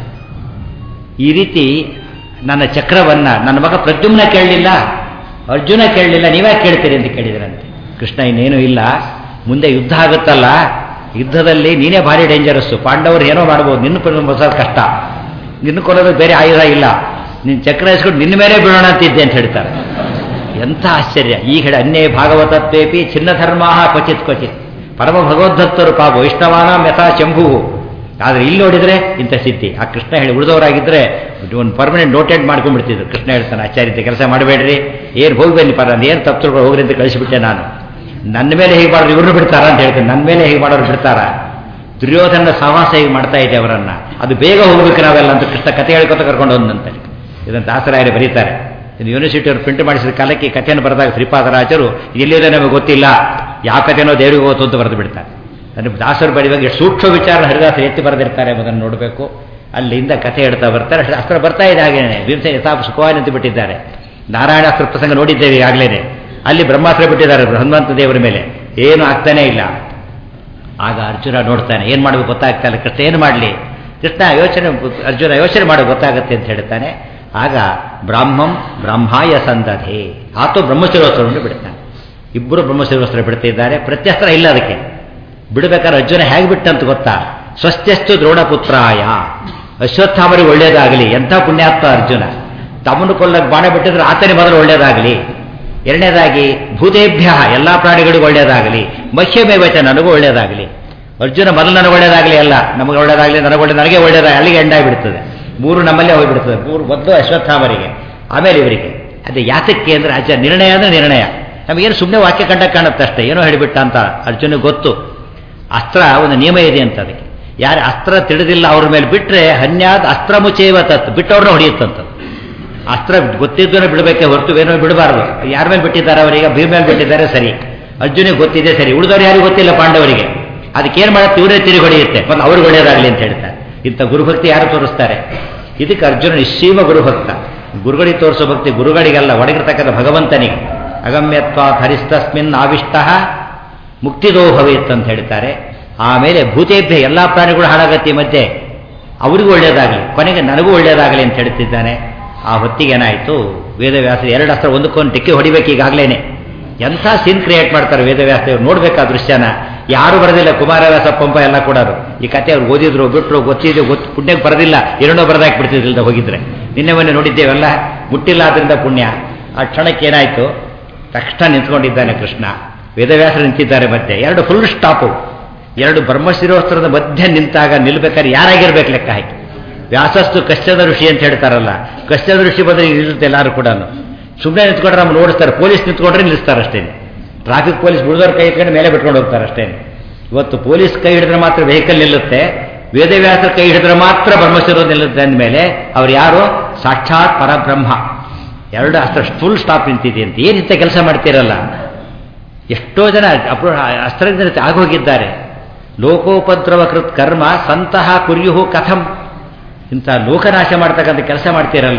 Speaker 1: ಈ ರೀತಿ ನನ್ನ ಚಕ್ರವನ್ನ ನನ್ನ ಮಗ ಪ್ರದ್ಯುಮ್ನ ಕೇಳಲಿಲ್ಲ ಅರ್ಜುನ ಕೇಳಲಿಲ್ಲ ನೀವೇ ಕೇಳ್ತೀರಿ ಅಂತ ಕೇಳಿದ್ರಂತೆ ಕೃಷ್ಣ ಇನ್ನೇನು ಇಲ್ಲ ಮುಂದೆ ಯುದ್ಧ ಆಗುತ್ತಲ್ಲ ಯುದ್ಧದಲ್ಲಿ ನೀನೇ ಭಾರಿ ಡೇಂಜರಸ್ಸು ಪಾಂಡವರು ಏನೋ ಮಾಡ್ಬೋದು ನಿನ್ನ ಹೊಸ ಕಷ್ಟ ನಿನ್ನ ಕೊಡೋದು ಬೇರೆ ಆಯುಧ ಇಲ್ಲ ನಿನ್ನ ಚಕ್ರ ಇಸ್ಕೊಂಡು ನಿನ್ನ ಮೇಲೆ ಬೀಳೋಣ ಅಂತಿದ್ದೆ ಅಂತ ಹೇಳ್ತಾರೆ ಎಂಥ ಆಶ್ಚರ್ಯ ಈ ಹೇಳಿ ಅನ್ಯೇ ಭಾಗವತತ್ವೇಪಿ ಚಿನ್ನ ಧರ್ಮ ಕ್ವಚಿತ್ ಕ್ವಚಿತ್ ಪರಮ ಭಗವದ್ಭಕ್ತರು ಪಾಪ ವೈಷ್ಣವಾನ ಯಥಾ ಶಂಭುವು ಆದರೆ ಇಲ್ಲಿ ನೋಡಿದ್ರೆ ಇಂಥ ಸ್ಥಿತಿ ಆ ಕೃಷ್ಣ ಹೇಳಿ ಉಳಿದವರಾಗಿದ್ದರೆ ಒಂದು ಪರ್ಮನೆಂಟ್ ನೋಟೆಡ್ ಮಾಡ್ಕೊಂಡ್ಬಿಡ್ತಿದ್ರು ಕೃಷ್ಣ ಹೇಳ್ತಾನೆ ಆಚಾರ್ಯತೆ ಕೆಲಸ ಮಾಡಬೇಡ್ರಿ ಏನು ಹೋಗ್ಬೇಡಿ ಪರ ಏನು ತಪ್ಪು ತಿಳ್ಕೊಂಡು ಹೋಗ್ರಿ ಅಂತ ಕಳಿಸಿಬಿಟ್ಟೆ ನಾನು ನನ್ನ ಮೇಲೆ ಹೇಗೆ ಮಾಡೋರು ಇವ್ರನ್ನ ಬಿಡ್ತಾರ ಅಂತ ಹೇಳ್ತೇನೆ ನನ್ನ ಮೇಲೆ ಹೇಗೆ ಮಾಡೋರು ಬಿಡ್ತಾರ ದುರ್ಯೋಧನ ಸಹವಾಸ ಹೇಗೆ ಮಾಡ್ತಾ ಇದೆ ಅವರನ್ನ ಅದು ಬೇಗ ಹೋಗ್ಬೇಕು ನಾವೆಲ್ಲ ಅಂತ ಕೃಷ್ಣ ಕಥೆ ಹೇಳ್ಕೊತ ಕರ್ಕೊಂಡು ಹೋದಂತೆ ಇದನ್ನು ದಾಸರಾಯರು ಬರೀತಾರೆ ಇದು ಯೂನಿವರ್ಸಿಟಿ ಅವರು ಪ್ರಿಂಟ್ ಮಾಡಿಸಿದ ಕಾಲಕ್ಕೆ ಈ ಕಥೆಯನ್ನು ಬರೆದಾಗ ಶ್ರೀಪಾದರಾಜರು ಎಲ್ಲಿದೆ ನಮಗೆ ಗೊತ್ತಿಲ್ಲ ಯಾಕತೇನೋ ದೇವರಿಗೆ ಹೋತು ಅಂತ ಬರೆದು ಬಿಡ್ತಾರೆ ಅಂದರೆ ದಾಸರು ಬರೆಯುವಾಗ ಎಷ್ಟು ಸೂಕ್ಷ್ಮ ವಿಚಾರ ಹರಿದಾಸರು ಎತ್ತಿ ಬರೆದಿರ್ತಾರೆ ಎಂಬುದನ್ನು ನೋಡಬೇಕು ಅಲ್ಲಿಂದ ಕಥೆ ಹೇಳ್ತಾ ಬರ್ತಾರೆ ಅಷ್ಟು ಅಸ್ತ್ರ ಬರ್ತಾ ಇದೆ ಹಾಗೇನೆ ಭೀಮಸೇನ ಯಥಾಪ ಸುಖವಾಗಿ ನಿಂತು ಬಿಟ್ಟಿದ್ದಾರೆ ನಾರಾಯಣಾಸ್ತ್ರ ಪ್ರಸಂಗ ನೋಡಿದ್ದೇವೆ ಈಗಾಗಲೇ ಅಲ್ಲಿ ಬ್ರಹ್ಮಾಸ್ತ್ರ ಬಿಟ್ಟಿದ್ದಾರೆ ಹನುಮಂತ ದೇವರ ಮೇಲೆ ಏನು ಆಗ್ತಾನೇ ಇಲ್ಲ ಆಗ ಅರ್ಜುನ ನೋಡ್ತಾನೆ ಏನು ಮಾಡಬೇಕು ಗೊತ್ತಾಗ್ತಾ ಇಲ್ಲ ಕೃಷ್ಣ ಏನು ಮಾಡಲಿ ಕೃಷ್ಣ ಯೋಚನೆ ಅರ್ಜುನ ಯೋಚನೆ ಮಾಡಿ ಗೊತ್ತಾಗುತ್ತೆ ಅಂತ ಹೇಳ್ತಾನೆ ಆಗ ಬ್ರಾಹ್ಮಂ ಬ್ರಹ್ಮಾಯ ಸಂದಧೆ ಆತೋ ಬ್ರಹ್ಮಶಿರೋಸ್ತ್ರವನ್ನು ಬಿಡ್ತಾನೆ ಇಬ್ಬರು ಬ್ರಹ್ಮಶಿರೋಸ್ತ್ರ ಬಿಡ್ತಿದ್ದಾರೆ ಪ್ರತ್ಯಸ್ತ್ರ ಇಲ್ಲ ಅದಕ್ಕೆ ಬಿಡಬೇಕಾದ್ರೆ ಅರ್ಜುನ ಹೇಗೆ ಬಿಟ್ಟಂತ ಗೊತ್ತಾ ಸ್ವಸ್ಥಸ್ತು ದ್ರೋಣಪುತ್ರಾಯ ಅಶ್ವತ್ಥಾಮರಿಗೆ ಒಳ್ಳೇದಾಗಲಿ ಎಂಥ ಪುಣ್ಯಾತ್ಮ ಅರ್ಜುನ ತಮ್ಮನ್ನು ಕೊಲ್ಲಕ್ಕೆ ಬಾಣ ಬಿಟ್ಟಿದ್ರೆ ಆತನೇ ಮೊದಲು ಒಳ್ಳೇದಾಗಲಿ ಎರಡನೇದಾಗಿ ಭೂತೇಭ್ಯ ಎಲ್ಲ ಪ್ರಾಣಿಗಳಿಗೂ ಒಳ್ಳೇದಾಗಲಿ ಮಹ್ಯಮೇವಚ ನನಗೂ ಒಳ್ಳೇದಾಗಲಿ ಅರ್ಜುನ ಮೊದಲು ನನಗೆ ಒಳ್ಳೇದಾಗಲಿ ಅಲ್ಲ ನಮಗೆ ಒಳ್ಳೇದಾಗಲಿ ನನಗೆ ಒಳ್ಳೆ ನನಗೆ ಒಳ್ಳೇದಾಗಲಿ ಅಲ್ಲಿಗೆ ಎಂಡಾಗಿಬಿಡ್ತದೆ ಮೂರು ನಮ್ಮಲ್ಲೇ ಹೋಗಿಬಿಡ್ತದೆ ಮೂರು ಮೊದಲು ಅಶ್ವತ್ಥಾಮರಿಗೆ ಆಮೇಲೆ ಇವರಿಗೆ ಅದೇ ಯಾತಕ್ಕೆ ಅಂದರೆ ಅಜ್ಜ ನಿರ್ಣಯ ಅಂದರೆ ನಿರ್ಣಯ ನಮಗೇನು ಸುಮ್ಮನೆ ವಾಕ್ಯ ಕಂಡ ಕಾಣುತ್ತೆ ಅಷ್ಟೇ ಏನೋ ಹೇಳಿಬಿಟ್ಟ ಅಂತ ಅರ್ಜುನ ಗೊತ್ತು ಅಸ್ತ್ರ ಒಂದು ನಿಯಮ ಇದೆ ಅಂತ ಅದಕ್ಕೆ ಯಾರು ಅಸ್ತ್ರ ತಿಳಿದಿಲ್ಲ ಅವ್ರ ಮೇಲೆ ಬಿಟ್ಟರೆ ಹನ್ಯಾದ ಅಸ್ತ್ರ ಮುಚೇವ ತತ್ ಬಿಟ್ಟವ್ರನ್ನ ಹೊಡೆಯುತ್ತಂಥದ್ದು ಅಸ್ತ್ರ ಗೊತ್ತಿದ್ದೂ ಬಿಡಬೇಕೆ ಹೊರತು ಏನೋ ಬಿಡಬಾರ್ದು ಯಾರ ಮೇಲೆ ಬಿಟ್ಟಿದ್ದಾರೆ ಅವರಿಗೆ ಭೀಮ ಮೇಲೆ ಬಿಟ್ಟಿದ್ದಾರೆ ಸರಿ ಅರ್ಜುನಿಗೆ ಗೊತ್ತಿದೆ ಸರಿ ಉಳಿದವ್ರು ಯಾರಿಗೂ ಗೊತ್ತಿಲ್ಲ ಪಾಂಡವರಿಗೆ ಅದಕ್ಕೇನು ಮಾಡುತ್ತೆ ಇವರೇ ತಿರುಗಿ ಹೊಡೆಯುತ್ತೆ ಮತ್ತು ಅವ್ರಿಗೆ ಒಳ್ಳೆಯದಾಗಲಿ ಅಂತ ಹೇಳ್ತಾರೆ ಇಂಥ ಗುರುಭಕ್ತಿ ಯಾರು ತೋರಿಸ್ತಾರೆ ಇದಕ್ಕೆ ಅರ್ಜುನ ನಿಶ್ಚೀಮ ಗುರುಭಕ್ತ ಗುರುಗಳಿಗೆ ತೋರಿಸೋ ಭಕ್ತಿ ಗುರುಗಳಿಗಲ್ಲ ಒಡಗಿರ್ತಕ್ಕಂಥ ಭಗವಂತನಿಗೆ ಅಗಮ್ಯತ್ವ ಹರಿಸ್ತಸ್ಮಿನ್ ಆವಿಷ್ಟ ಮುಕ್ತಿದೋ ಭವೇತ್ ಅಂತ ಹೇಳ್ತಾರೆ ಆಮೇಲೆ ಭೂತೇಭ್ಯ ಎಲ್ಲ ಪ್ರಾಣಿಗಳು ಹಾಳಾಗತ್ತೆ ಈ ಮಧ್ಯೆ ಅವರಿಗೂ ಒಳ್ಳೆಯದಾಗಲಿ ಕೊನೆಗೆ ನನಗೂ ಒಳ್ಳೆಯದಾಗಲಿ ಅಂತ ಹೇಳ್ತಿದ್ದಾನೆ ಆ ಹೊತ್ತಿಗೆ ಏನಾಯಿತು ವೇದವ್ಯಾಸ ಎರಡು ಅಸ್ತ್ರ ಒಂದಕ್ಕೊಂದು ಟಿಕ್ಕಿ ಹೊಡಿಬೇಕು ಈಗಾಗಲೇ ಎಂಥ ಸೀನ್ ಕ್ರಿಯೇಟ್ ಮಾಡ್ತಾರೆ ವೇದವ್ಯಾಸ ಇವ್ರು ನೋಡ್ಬೇಕು ಆ ದೃಶ್ಯನ ಯಾರು ಬರೋದಿಲ್ಲ ಕುಮಾರವ್ಯಾಸ ಪಂಪ ಎಲ್ಲ ಕೊಡೋರು ಈ ಕತೆ ಅವ್ರು ಓದಿದ್ರು ಬಿಟ್ಟರು ಗೊತ್ತಿದ್ರು ಗೊತ್ತು ಪುಣ್ಯಕ್ಕೆ ಬರೋದಿಲ್ಲ ಎರಡೋ ಬರದಾಕಿ ಬಿಡ್ತಿದ್ದಿಲ್ಲ ಹೋಗಿದ್ರೆ ನಿನ್ನೆ ಮೊನ್ನೆ ನೋಡಿದ್ದೇವೆಲ್ಲ ಮುಟ್ಟಿಲ್ಲ ಅದರಿಂದ ಪುಣ್ಯ ಆ ಕ್ಷಣಕ್ಕೆ ಏನಾಯಿತು ತಕ್ಷಣ ನಿಂತ್ಕೊಂಡಿದ್ದಾನೆ ಕೃಷ್ಣ ವೇದವ್ಯಾಸರು ನಿಂತಿದ್ದಾರೆ ಮತ್ತೆ ಎರಡು ಫುಲ್ ಸ್ಟಾಪು ಎರಡು ಬ್ರಹ್ಮಶಿರೋಸ್ತ್ರದ ಮಧ್ಯೆ ನಿಂತಾಗ ನಿಲ್ಬೇಕಾದ್ರೆ ಯಾರಾಗಿರ್ಬೇಕು ಲೆಕ್ಕ ಹಾಕಿ ವ್ಯಾಸಸ್ತು ಕಶ್ಯದ ಋಷಿ ಅಂತ ಹೇಳ್ತಾರಲ್ಲ ಕಶ್ಯದ ಋಷಿ ಬದಲಿಗೆ ನಿಲ್ಲುತ್ತೆ ಎಲ್ಲರೂ ಕೂಡ ಸುಮ್ಮನೆ ನಿಂತ್ಕೊಂಡ್ರೆ ನಮ್ಗೆ ಓಡಿಸ್ತಾರೆ ಪೊಲೀಸ್ ನಿಂತ್ಕೊಂಡ್ರೆ ನಿಲ್ಲಿಸ್ತಾರೆ ಅಷ್ಟೇ ಟ್ರಾಫಿಕ್ ಪೊಲೀಸ್ ಬಿಡಿದವ್ರ ಕೈ ಇಟ್ಕೊಂಡು ಮೇಲೆ ಬಿಟ್ಕೊಂಡು ಹೋಗ್ತಾರೆ ಅಷ್ಟೇ ಇವತ್ತು ಪೊಲೀಸ್ ಕೈ ಹಿಡಿದ್ರೆ ಮಾತ್ರ ವೆಹಿಕಲ್ ನಿಲ್ಲುತ್ತೆ ವೇದವ್ಯಾಸರ ಕೈ ಹಿಡಿದ್ರೆ ಮಾತ್ರ ಬ್ರಹ್ಮಶಿರೋ ನಿಲ್ಲುತ್ತೆ ಅಂದಮೇಲೆ ಅವ್ರು ಯಾರು ಸಾಕ್ಷಾತ್ ಪರಬ್ರಹ್ಮ ಎರಡು ಅಸ್ತ್ರ ಫುಲ್ ಸ್ಟಾಪ್ ನಿಂತಿದೆ ಅಂತ ಏನಿಂತ ಕೆಲಸ ಮಾಡ್ತೀರಲ್ಲ ಎಷ್ಟೋ ಜನ ಅಪ್ರೋ ಅಸ್ತ್ರದಿಂದ ಆಗೋಗಿದ್ದಾರೆ ಲೋಕೋಪದ್ರವ ಕೃತ್ ಕರ್ಮ ಸಂತಹ ಕುರ್ಯುಹು ಕಥಂ ಇಂಥ ಲೋಕನಾಶ ಮಾಡ್ತಕ್ಕಂಥ ಕೆಲಸ ಮಾಡ್ತೀರಲ್ಲ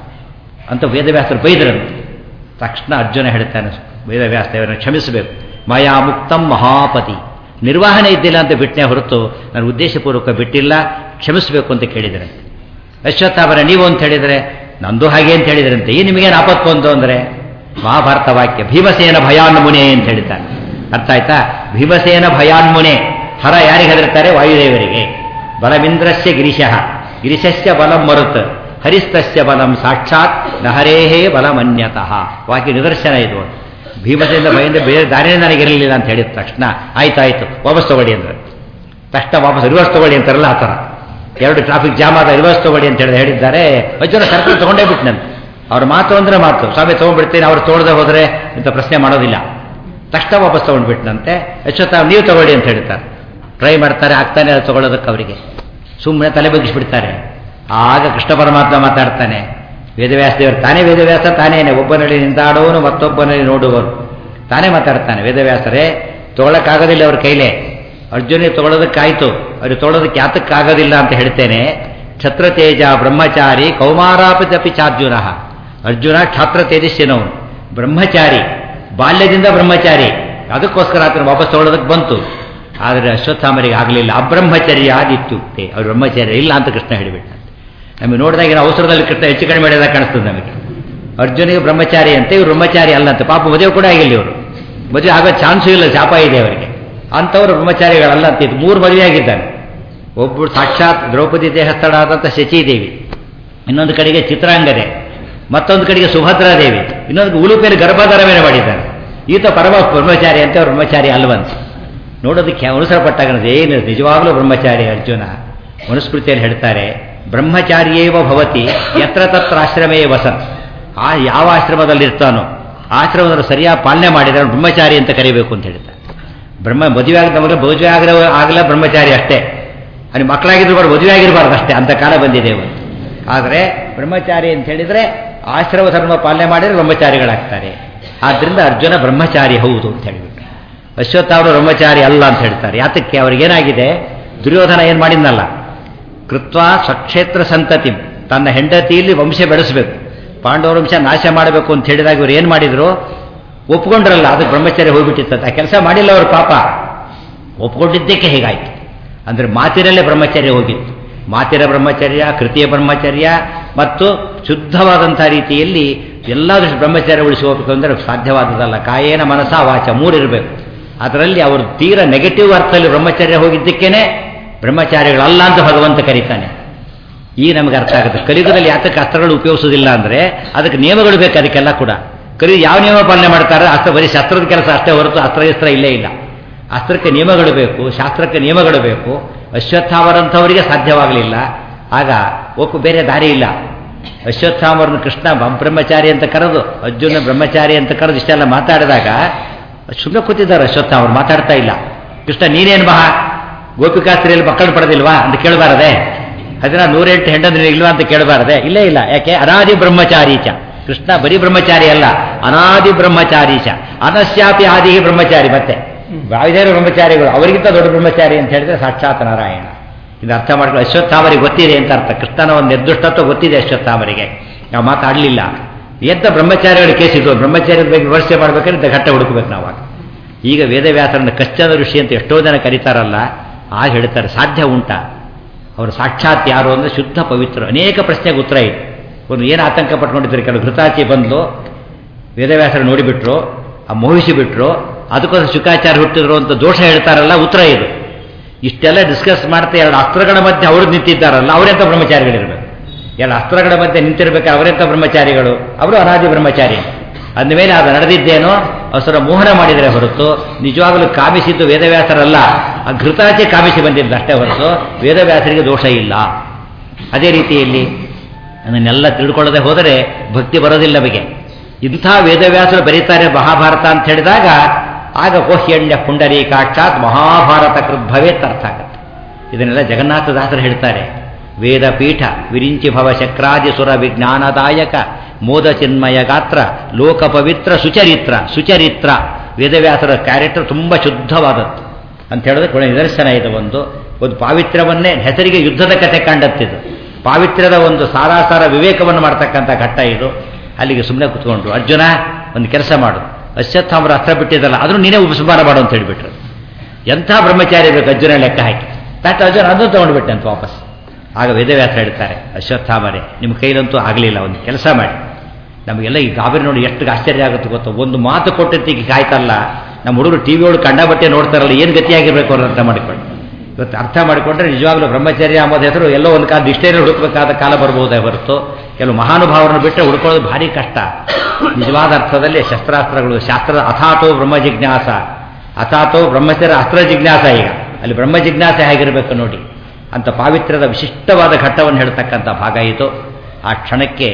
Speaker 1: ಅಂತ ವೇದವ್ಯಾಸರು ಬೈದ್ರಂತೆ ತಕ್ಷಣ ಅರ್ಜುನ ಹೇಳ್ತಾನೆ ವೇದವ್ಯಾಸ ದೇವರನ್ನು ಕ್ಷಮಿಸಬೇಕು ಮಯಾ ಮುಕ್ತಂ ಮಹಾಪತಿ ನಿರ್ವಹಣೆ ಇದ್ದಿಲ್ಲ ಅಂತ ಬಿಟ್ಟನೆ ಹೊರತು ನಾನು ಉದ್ದೇಶಪೂರ್ವಕ ಬಿಟ್ಟಿಲ್ಲ ಕ್ಷಮಿಸಬೇಕು ಅಂತ ಕೇಳಿದ್ರಂತೆ ಅಶ್ವತ್ಥಾಮರ ನೀವು ಅಂತ ಹೇಳಿದರೆ ನಂದು ಹಾಗೆ ಅಂತ ಹೇಳಿದ್ರಂತೆ ಈ ನಿಮಗೇನು ಆಪತ್ತು ಬಂತು ಅಂದರೆ ಮಹಾಭಾರತ ವಾಕ್ಯ ಭೀಮಸೇನ ಭಯಾನ್ಮುನೆ ಅಂತ ಹೇಳ್ತಾನೆ ಅರ್ಥ ಆಯ್ತಾ ಭೀಮಸೇನ ಭಯಾನ್ಮುನೆ ಹರ ಯಾರಿಗೆ ಹೆದರ್ತಾರೆ ವಾಯುದೇವರಿಗೆ ಬಲಮಿಂದ್ರಸ್ಯ ಗಿರಿಶಃ ಗಿರಿಶಸ್ಯ ಬಲಂ ಮರುತ್ ಹರಿಸ್ತಸ್ಯ ಬಲಂ ಸಾಕ್ಷಾತ್ ನಹರೇಹೇ ಬಲಮನ್ಯತಃ ವಾಕ್ಯ ನಿದರ್ಶನ ಇದು ಭೀಮಸೇನ ಭಯಿಂದ ಬೇರೆ ದಾರಿನೇ ನನಗಿರಲಿಲ್ಲ ಅಂತ ಹೇಳಿದ ತಕ್ಷಣ ಆಯ್ತಾಯ್ತು ವಾಪಸ್ ತಗೊಳ್ಳಿ ಅಂದ್ರೆ ತಕ್ಷಣ ವಾಪಸ್ ರಿವರ್ಸ್ ತಗೊಳ್ಳಿ ಅಂತಾರಲ್ಲ ಆ ಥರ ಎರಡು ಟ್ರಾಫಿಕ್ ಜಾಮ್ ಆದ ರಿವರ್ಸ್ ತಗೊಳ್ಳಿ ಅಂತ ಹೇಳಿ ಹೇಳಿದ್ದಾರೆ ಅರ್ಜುನ ಸರ್ಕಲ್ ತಗೊಂಡೇ ಬಿಟ್ಟನಂತೆ ಅವ್ರ ಮಾತು ಅಂದ್ರೆ ಮಾತು ಸ್ವಾಮಿ ತೊಗೊಂಡ್ಬಿಡ್ತೀನಿ ಅವ್ರು ತೋಳದೆ ಹೋದರೆ ಇಂಥ ಪ್ರಶ್ನೆ ಮಾಡೋದಿಲ್ಲ ತಕ್ಷಣ ವಾಪಸ್ ತೊಗೊಂಡ್ಬಿಟ್ನಂತೆ ಅಶ್ವತ್ಥ ನೀವು ತಗೊಳ್ಳಿ ಅಂತ ಹೇಳ್ತಾರೆ ಟ್ರೈ ಮಾಡ್ತಾರೆ ಆಗ್ತಾನೆ ಅದು ತಗೊಳ್ಳೋದಕ್ಕೆ ಅವರಿಗೆ ಸುಮ್ಮನೆ ತಲೆ ಬಗ್ಗಿಸ್ಬಿಡ್ತಾರೆ ಆಗ ಕೃಷ್ಣ ಪರಮಾತ್ಮ ಮಾತಾಡ್ತಾನೆ ವೇದವ್ಯಾಸ ದೇವರು ತಾನೇ ವೇದವ್ಯಾಸ ತಾನೇನೆ ಒಬ್ಬನಲ್ಲಿ ನಿಂತಾಡೋನು ಮತ್ತೊಬ್ಬನಲ್ಲಿ ನೋಡುವನು ತಾನೇ ಮಾತಾಡ್ತಾನೆ ವೇದವ್ಯಾಸರೇ ತೊಗೊಳಕ್ಕಾಗೋದಿಲ್ಲ ಅವ್ರ ಕೈಲೇ ಅರ್ಜುನಿಗೆ ತೊಗೊಳೋದಕ್ಕಾಯ್ತು ಅವ್ರಿಗೆ ತೊಗೊಳೋದಕ್ಕೆ ಯಾತಕ್ಕಾಗೋದಿಲ್ಲ ಅಂತ ಹೇಳ್ತೇನೆ ಕ್ಷತ್ರತೇಜ ಬ್ರಹ್ಮಚಾರಿ ಕೌಮಾರಾಪಿ ಚಾರ್ಜುನ ಅರ್ಜುನ ಕ್ಷಾತ್ರ ತೇಜಸ್ಸಿನವನು ಬ್ರಹ್ಮಚಾರಿ ಬಾಲ್ಯದಿಂದ ಬ್ರಹ್ಮಚಾರಿ ಅದಕ್ಕೋಸ್ಕರ ಆತನ ವಾಪಸ್ ತಗೊಳ್ಳೋದಕ್ಕೆ ಬಂತು ಆದರೆ ಅಶ್ವತ್ಥಾಮರಿಗೆ ಆಗಲಿಲ್ಲ ಅಬ್ರಹ್ಮಚರ್ಯ ಆದಿತ್ಯುಕ್ತೆ ಅವ್ರು ಬ್ರಹ್ಮಚರ್ಯ ಇಲ್ಲ ಅಂತ ಕೃಷ್ಣ ಹೇಳಿಬಿಟ್ಟ ನಮಗೆ ನೋಡಿದಾಗ ಏನೋ ಅವಸರದಲ್ಲಿ ಕೃಷ್ಣ ಹೆಚ್ಚು ಕಡಿಮೆ ಮಾಡಿದಾಗ ಕಾಣಿಸ್ತದೆ ನಮಗೆ ಅರ್ಜುನಿಗೆ ಬ್ರಹ್ಮಚಾರಿ ಅಂತ ಇವ್ರು ಬ್ರಹ್ಮಚಾರಿ ಅಲ್ಲ ಅಂತ ಪಾಪ ಮದುವೆ ಕೂಡ ಆಗಿಲ್ಲ ಇವರು ಮದುವೆ ಆಗೋ ಚಾನ್ಸು ಇಲ್ಲ ಶಾಪ ಇದೆ ಅವರಿಗೆ ಅಂಥವ್ರು ಬ್ರಹ್ಮಚಾರಿಗಳಲ್ಲ ಅಂತ ಇದು ಮೂರು ಮದುವೆ ಆಗಿದ್ದಾನೆ ಒಬ್ಬರು ಸಾಕ್ಷಾತ್ ದ್ರೌಪದಿ ದೇಹಸ್ಥಳಾದಂಥ ಶಚೀದೇವಿ ಇನ್ನೊಂದು ಕಡೆಗೆ ಚಿತ್ರಾಂಗದೆ ಮತ್ತೊಂದು ಕಡೆಗೆ ಸುಭದ್ರಾದೇವಿ ಇನ್ನೊಂದು ಉಳುಪೇರು ಗರ್ಭಧಾರವೇನೆ ಮಾಡಿದ್ದಾನೆ ಈತ ಪರಮ ಬ್ರಹ್ಮಚಾರಿ ಅಂತ ಅವ್ರು ಬ್ರಹ್ಮಚಾರಿ ಅಲ್ವಂತ ನೋಡೋದಕ್ಕೆ ಅನುಸರ ಪಟ್ಟಾಗ ಏನು ನಿಜವಾಗ್ಲೂ ಬ್ರಹ್ಮಚಾರಿ ಅರ್ಜುನ ಮನುಸ್ಮೃತಿಯಲ್ಲಿ ಹೇಳ್ತಾರೆ ಬ್ರಹ್ಮಚಾರಿಯೇವ ಭವತಿ ಯತ್ರ ತತ್ರ ಆಶ್ರಮೇ ವಸನ್ ಆ ಯಾವ ಆಶ್ರಮದಲ್ಲಿ ಇರ್ತಾನೋ ಆಶ್ರಮದಲ್ಲಿ ಸರಿಯಾಗಿ ಪಾಲನೆ ಮಾಡಿದರೆ ಬ್ರಹ್ಮಚಾರಿ ಅಂತ ಕರಿಬೇಕು ಅಂತ ಹೇಳ್ತಾರೆ ಬ್ರಹ್ಮ ಮದುವೆ ಆಗದ ನಮಗೆ ಮದುವೆ ಆಗಲ ಆಗಲ್ಲ ಬ್ರಹ್ಮಚಾರಿ ಅಷ್ಟೇ ಅಲ್ಲಿ ಮಕ್ಕಳಾಗಿದ್ರು ಕೂಡ ಮದುವೆ ಆಗಿರಬಾರ್ದು ಅಷ್ಟೇ ಅಂತ ಕಾಲ ಬಂದಿದೆ ಇವತ್ತು ಆದರೆ ಬ್ರಹ್ಮಚಾರಿ ಅಂತ ಹೇಳಿದರೆ ಆಶ್ರಮ ಧರ್ಮ ಪಾಲನೆ ಮಾಡಿದರೆ ಬ್ರಹ್ಮಚಾರಿಗಳಾಗ್ತಾರೆ ಆದ್ದರಿಂದ ಅರ್ಜುನ ಬ್ರಹ್ಮಚಾರಿ ಹೌದು ಅಂತ ಹೇಳಿಬಿಟ್ಟು ಅಶ್ವತ್ಥಾವರು ಬ್ರಹ್ಮಚಾರಿ ಅಲ್ಲ ಅಂತ ಹೇಳ್ತಾರೆ ಯಾತಕ್ಕೆ ಅವ್ರಿಗೇನಾಗಿದೆ ದುರ್ಯೋಧನ ಏನು ಮಾಡಿದ್ನಲ್ಲ ಕೃತ್ವ ಸ್ವಕ್ಷೇತ್ರ ಸಂತತಿ ತನ್ನ ಹೆಂಡತಿಯಲ್ಲಿ ವಂಶ ಬೆಳೆಸಬೇಕು ಪಾಂಡವರ ವಂಶ ನಾಶ ಮಾಡಬೇಕು ಅಂತ ಹೇಳಿದಾಗ ಇವ್ರು ಏನು ಮಾಡಿದ್ರು ಒಪ್ಕೊಂಡ್ರಲ್ಲ ಅದಕ್ಕೆ ಬ್ರಹ್ಮಚಾರ್ಯ ಹೋಗ್ಬಿಟ್ಟಿತ್ತ ಆ ಕೆಲಸ ಮಾಡಿಲ್ಲ ಅವ್ರ ಪಾಪ ಒಪ್ಕೊಂಡಿದ್ದಕ್ಕೆ ಹೇಗಾಯ್ತು ಅಂದರೆ ಮಾತಿರಲ್ಲೇ ಬ್ರಹ್ಮಚರ್ಯ ಹೋಗಿತ್ತು ಮಾತಿರ ಬ್ರಹ್ಮಚರ್ಯ ಕೃತಿಯ ಬ್ರಹ್ಮಚರ್ಯ ಮತ್ತು ಶುದ್ಧವಾದಂಥ ರೀತಿಯಲ್ಲಿ ಎಲ್ಲ ದೃಷ್ಟಿ ಬ್ರಹ್ಮಚರ್ಯ ಉಳಿಸಿ ಹೋಗ್ಬೇಕು ಅಂದರೆ ಸಾಧ್ಯವಾದದಲ್ಲ ಕಾಯೇನ ಮನಸ ವಾಚ ಮೂರಿರಬೇಕು ಅದರಲ್ಲಿ ಅವರು ತೀರ ನೆಗೆಟಿವ್ ಅರ್ಥದಲ್ಲಿ ಬ್ರಹ್ಮಚರ್ಯ ಹೋಗಿದ್ದಕ್ಕೇನೆ ಬ್ರಹ್ಮಚಾರಿಗಳಲ್ಲ ಅಂತ ಭಗವಂತ ಕರೀತಾನೆ ಈ ನಮಗೆ ಅರ್ಥ ಆಗುತ್ತೆ ಕಲಿಯುಗದಲ್ಲಿ ಯಾತಕ್ಕೆ ಅಸ್ತ್ರಗಳು ಉಪಯೋಗಿಸೋದಿಲ್ಲ ಅಂದರೆ ಅದಕ್ಕೆ ನಿಯಮಗಳು ಬೇಕು ಅದಕ್ಕೆಲ್ಲ ಕೂಡ ಕಲಿ ಯಾವ ನಿಯಮ ಪಾಲನೆ ಮಾಡ್ತಾರೆ ಅಸ್ತ್ರ ಬರೀ ಶಸ್ತ್ರದ ಕೆಲಸ ಅಷ್ಟೇ ಹೊರತು ಅಸ್ತ್ರಗಿಸ್ತ್ರ ಇಲ್ಲೇ ಇಲ್ಲ ಅಸ್ತ್ರಕ್ಕೆ ನಿಯಮಗಳು ಬೇಕು ಶಾಸ್ತ್ರಕ್ಕೆ ನಿಯಮಗಳು ಬೇಕು ಅಶ್ವತ್ಥಾಮರಂಥವರಿಗೆ ಸಾಧ್ಯವಾಗಲಿಲ್ಲ ಆಗ ಒಪ್ಪು ಬೇರೆ ದಾರಿ ಇಲ್ಲ ಅಶ್ವತ್ಥಾಮರನ್ನು ಕೃಷ್ಣ ಬ್ರಹ್ಮಚಾರಿ ಅಂತ ಕರೆದು ಅರ್ಜುನ ಬ್ರಹ್ಮಚಾರಿ ಅಂತ ಕರೆದು ಇಷ್ಟೆಲ್ಲ ಮಾತಾಡಿದಾಗ ಸುಮ್ಮನೆ ಕೂತಿದ್ದಾರೆ ಅಶ್ವತ್ಥಾಮರು ಮಾತಾಡ್ತಾ ಇಲ್ಲ ಕೃಷ್ಣ ನೀನೇನು ಮಹಾ ಗೋಪಿಕಾಸ್ತ್ರೀಯಲ್ಲಿ ಮಕ್ಕಳು ಪಡೆದಿಲ್ವಾ ಅಂತ ಕೇಳಬಾರದೆ ಅದನ್ನ ನೂರೆಂಟು ಹೆಂಡಂದ್ರೆ ಇಲ್ವಾ ಅಂತ ಕೇಳಬಾರದೆ ಇಲ್ಲೇ ಇಲ್ಲ ಯಾಕೆ ಅನಾದಿ ಬ್ರಹ್ಮಚಾರೀಚ ಕೃಷ್ಣ ಬರೀ ಬ್ರಹ್ಮಚಾರಿ ಅಲ್ಲ ಅನಾದಿ ಬ್ರಹ್ಮಚಾರೀಚ ಅನಶ್ಯಾಪಿ ಆದಿ ಬ್ರಹ್ಮಚಾರಿ ಮತ್ತೆ ಬಾವಿದೇವರು ಬ್ರಹ್ಮಚಾರಿಗಳು ಅವರಿಗಿಂತ ದೊಡ್ಡ ಬ್ರಹ್ಮಚಾರಿ ಅಂತ ಹೇಳಿದ್ರೆ ಸಾಕ್ಷಾತ್ ನಾರಾಯಣ ಇದು ಅರ್ಥ ಮಾಡ್ಕೊಳ್ಳಿ ಅಶ್ವತ್ಥಾಮರಿಗೆ ಗೊತ್ತಿದೆ ಅಂತ ಅರ್ಥ ಕೃಷ್ಣನ ಒಂದು ನಿರ್ದುಷ್ಟತ್ವ ಗೊತ್ತಿದೆ ಅಶ್ವತ್ಥಾಮರಿಗೆ ನಾವು ಮಾತಾಡಲಿಲ್ಲ ಎಂತ ಬ್ರಹ್ಮಚಾರಿಗಳ ಕೇಸ್ ಇದು ಬ್ರಹ್ಮಚಾರ್ಯದ ಬಗ್ಗೆ ವಿಮರ್ಶೆ ಮಾಡ್ಬೇಕಾದ್ರೆ ಘಟ್ಟ ಹುಡುಕಬೇಕು ನಾವು ಆಗ. ಈಗ ವೇದವ್ಯಾಸರನ್ನ ಕಶ್ಚನ ಋಷಿ ಅಂತ ಎಷ್ಟೋ ಜನ ಕರೀತಾರಲ್ಲ ಆಗ ಹೇಳ್ತಾರೆ ಸಾಧ್ಯ ಉಂಟಾ ಅವರು ಸಾಕ್ಷಾತ್ ಯಾರು ಅಂದರೆ ಶುದ್ಧ ಪವಿತ್ರ ಅನೇಕ ಪ್ರಶ್ನೆಗೆ ಉತ್ತರ ಇದೆ ಒಂದು ಏನು ಆತಂಕ ಪಟ್ಕೊಂಡಿದ್ದಾರೆ ಕೆಲವು ಘೃತಾಚಿ ಬಂದು ವೇದವ್ಯಾಸರು ನೋಡಿಬಿಟ್ರು ಆ ಮೋಹಿಸಿ ಬಿಟ್ರು ಅದಕ್ಕೋಸ್ಕರ ಶುಕಾಚಾರ ಹುಟ್ಟಿದ್ರು ಅಂತ ದೋಷ ಹೇಳ್ತಾರಲ್ಲ ಉತ್ತರ ಇದು ಇಷ್ಟೆಲ್ಲ ಡಿಸ್ಕಸ್ ಮಾಡ್ತಾ ಎರಡು ಅಸ್ತ್ರಗಳ ಮಧ್ಯೆ ಅವರು ನಿಂತಿದ್ದಾರಲ್ಲ ಅವರೆಂತ ಬ್ರಹ್ಮಚಾರಿಗಳಿರ್ಬೇಕು ಎರಡು ಅಸ್ತ್ರಗಳ ಮಧ್ಯೆ ನಿಂತಿರ್ಬೇಕು ಅವರೆಂತ ಬ್ರಹ್ಮಚಾರಿಗಳು ಅವರು ಅನಾದಿ ಬ್ರಹ್ಮಚಾರಿ ಅಂದಮೇಲೆ ಅದು ನಡೆದಿದ್ದೇನೋ ಅವಸರ ಮೋಹನ ಮಾಡಿದರೆ ಹೊರತು ನಿಜವಾಗಲೂ ಕಾಮಿಸಿದ್ದು ವೇದವ್ಯಾಸರಲ್ಲ ಆ ಘೃತಾಚೆ ಕಾಮಿಸಿ ಬಂದಿದ್ದು ಅಷ್ಟೇ ಹೊರತು ವೇದವ್ಯಾಸರಿಗೆ ದೋಷ ಇಲ್ಲ ಅದೇ ರೀತಿಯಲ್ಲಿ ಅದನ್ನೆಲ್ಲ ತಿಳ್ಕೊಳ್ಳದೆ ಹೋದರೆ ಭಕ್ತಿ ಬರೋದಿಲ್ಲ ನಮಗೆ ಇಂಥ ವೇದವ್ಯಾಸರು ಬರೀತಾರೆ ಮಹಾಭಾರತ ಅಂತ ಹೇಳಿದಾಗ ಆಗ ಕೋಹ್ಯಣ್ಯ ಪುಂಡರೀಕಾಕ್ಷಾತ್ ಮಹಾಭಾರತ ಕೃದ್ಭವೇತ್ ಅರ್ಥ ಆಗುತ್ತೆ ಇದನ್ನೆಲ್ಲ ಜಗನ್ನಾಥದಾಸರು ಹೇಳ್ತಾರೆ ವೇದ ಪೀಠ ವಿರಿಂಚಿ ಭವ ಶಕ್ರಾದಿ ಸುರ ವಿಜ್ಞಾನದಾಯಕ ಮೋದ ಚಿನ್ಮಯ ಗಾತ್ರ ಲೋಕ ಪವಿತ್ರ ಸುಚರಿತ್ರ ಸುಚರಿತ್ರ ವೇದವ್ಯಾಸರ ಕ್ಯಾರೆಕ್ಟರ್ ತುಂಬ ಶುದ್ಧವಾದದ್ದು ಅಂತ ಹೇಳಿದ್ರೆ ಕೂಡ ನಿದರ್ಶನ ಇದು ಒಂದು ಒಂದು ಪಾವಿತ್ರ್ಯವನ್ನೇ ಹೆಸರಿಗೆ ಯುದ್ಧದ ಕಥೆ ಕಂಡತ್ತಿದು ಪಾವಿತ್ರ್ಯದ ಒಂದು ಸಾರಾಸಾರ ವಿವೇಕವನ್ನು ಮಾಡ್ತಕ್ಕಂಥ ಘಟ್ಟ ಇದು ಅಲ್ಲಿಗೆ ಸುಮ್ಮನೆ ಕುತ್ಕೊಂಡ್ರು ಅರ್ಜುನ ಒಂದು ಕೆಲಸ ಮಾಡು ಅಶ್ವತ್ಥಾಮರ ಅಸ್ತ್ರ ಬಿಟ್ಟಿದ್ದಲ್ಲ ಆದರೂ ನೀನೇ ಉಪಸಂಹಾರ ಮಾಡು ಅಂತ ಹೇಳಿಬಿಟ್ರು ಎಂಥ ಬ್ರಹ್ಮಚಾರಿ ಬೇಕು ಅರ್ಜುನ ಲೆಕ್ಕ ಹಾಕಿ ತಟ್ಟು ಅರ್ಜುನ ಅದನ್ನು ತೊಗೊಂಡ್ಬಿಟ್ಟೆ ಅಂತ ವಾಪಸ್ ಆಗ ವೇದವ್ಯಾಸ ಹೇಳ್ತಾರೆ ಅಶ್ವತ್ಥಾಮರೆ ನಿಮ್ಮ ಕೈಲಂತೂ ಆಗಲಿಲ್ಲ ಒಂದು ಕೆಲಸ ಮಾಡಿ ನಮಗೆಲ್ಲ ಈ ಗಾಬರಿ ನೋಡಿ ಎಷ್ಟು ಆಶ್ಚರ್ಯ ಆಗುತ್ತೆ ಗೊತ್ತಾ ಒಂದು ಮಾತು ಕೊಟ್ಟಿದ್ದಕ್ಕೆ ಕಾಯ್ತಲ್ಲ ನಮ್ಮ ಹುಡುಗರು ಟಿ ವಿ ಒಳಗೆ ಕಂಡಬಟ್ಟೆ ನೋಡ್ತಾರಲ್ಲ ಏನು ಗತಿಯಾಗಿರ್ಬೇಕು ಅವ್ರು ಅರ್ಥ ಮಾಡಿಕೊಂಡು ಇವತ್ತು ಅರ್ಥ ಮಾಡಿಕೊಂಡ್ರೆ ನಿಜವಾಗ್ಲೂ ಬ್ರಹ್ಮಚರ್ಯ ಅಂಬೋದ ಹೆಸರು ಎಲ್ಲೋ ಒಂದು ಕಾಲ ಡಿಕ್ಷನರಿ ಹುಡುಕಬೇಕಾದ ಕಾಲ ಬರ್ಬೋದೇ ಹೊರತು ಕೆಲವು ಮಹಾನುಭಾವರನ್ನು ಬಿಟ್ಟರೆ ಹುಡ್ಕೊಳ್ಳೋದು ಭಾರಿ ಕಷ್ಟ ನಿಜವಾದ ಅರ್ಥದಲ್ಲಿ ಶಸ್ತ್ರಾಸ್ತ್ರಗಳು ಶಾಸ್ತ್ರದ ಅಥಾತೋ ಬ್ರಹ್ಮ ಜಿಜ್ಞಾಸ ಅಥಾತೋ ಬ್ರಹ್ಮಚರ್ಯ ಅಸ್ತ್ರ ಜಿಜ್ಞಾಸ ಈಗ ಅಲ್ಲಿ ಬ್ರಹ್ಮ ಜಿಜ್ಞಾಸೆ ಹೇಗಿರಬೇಕು ನೋಡಿ ಅಂತ ಪಾವಿತ್ರ್ಯದ ವಿಶಿಷ್ಟವಾದ ಘಟ್ಟವನ್ನು ಹೇಳ್ತಕ್ಕಂಥ ಭಾಗ ಇದು ಆ ಕ್ಷಣಕ್ಕೆ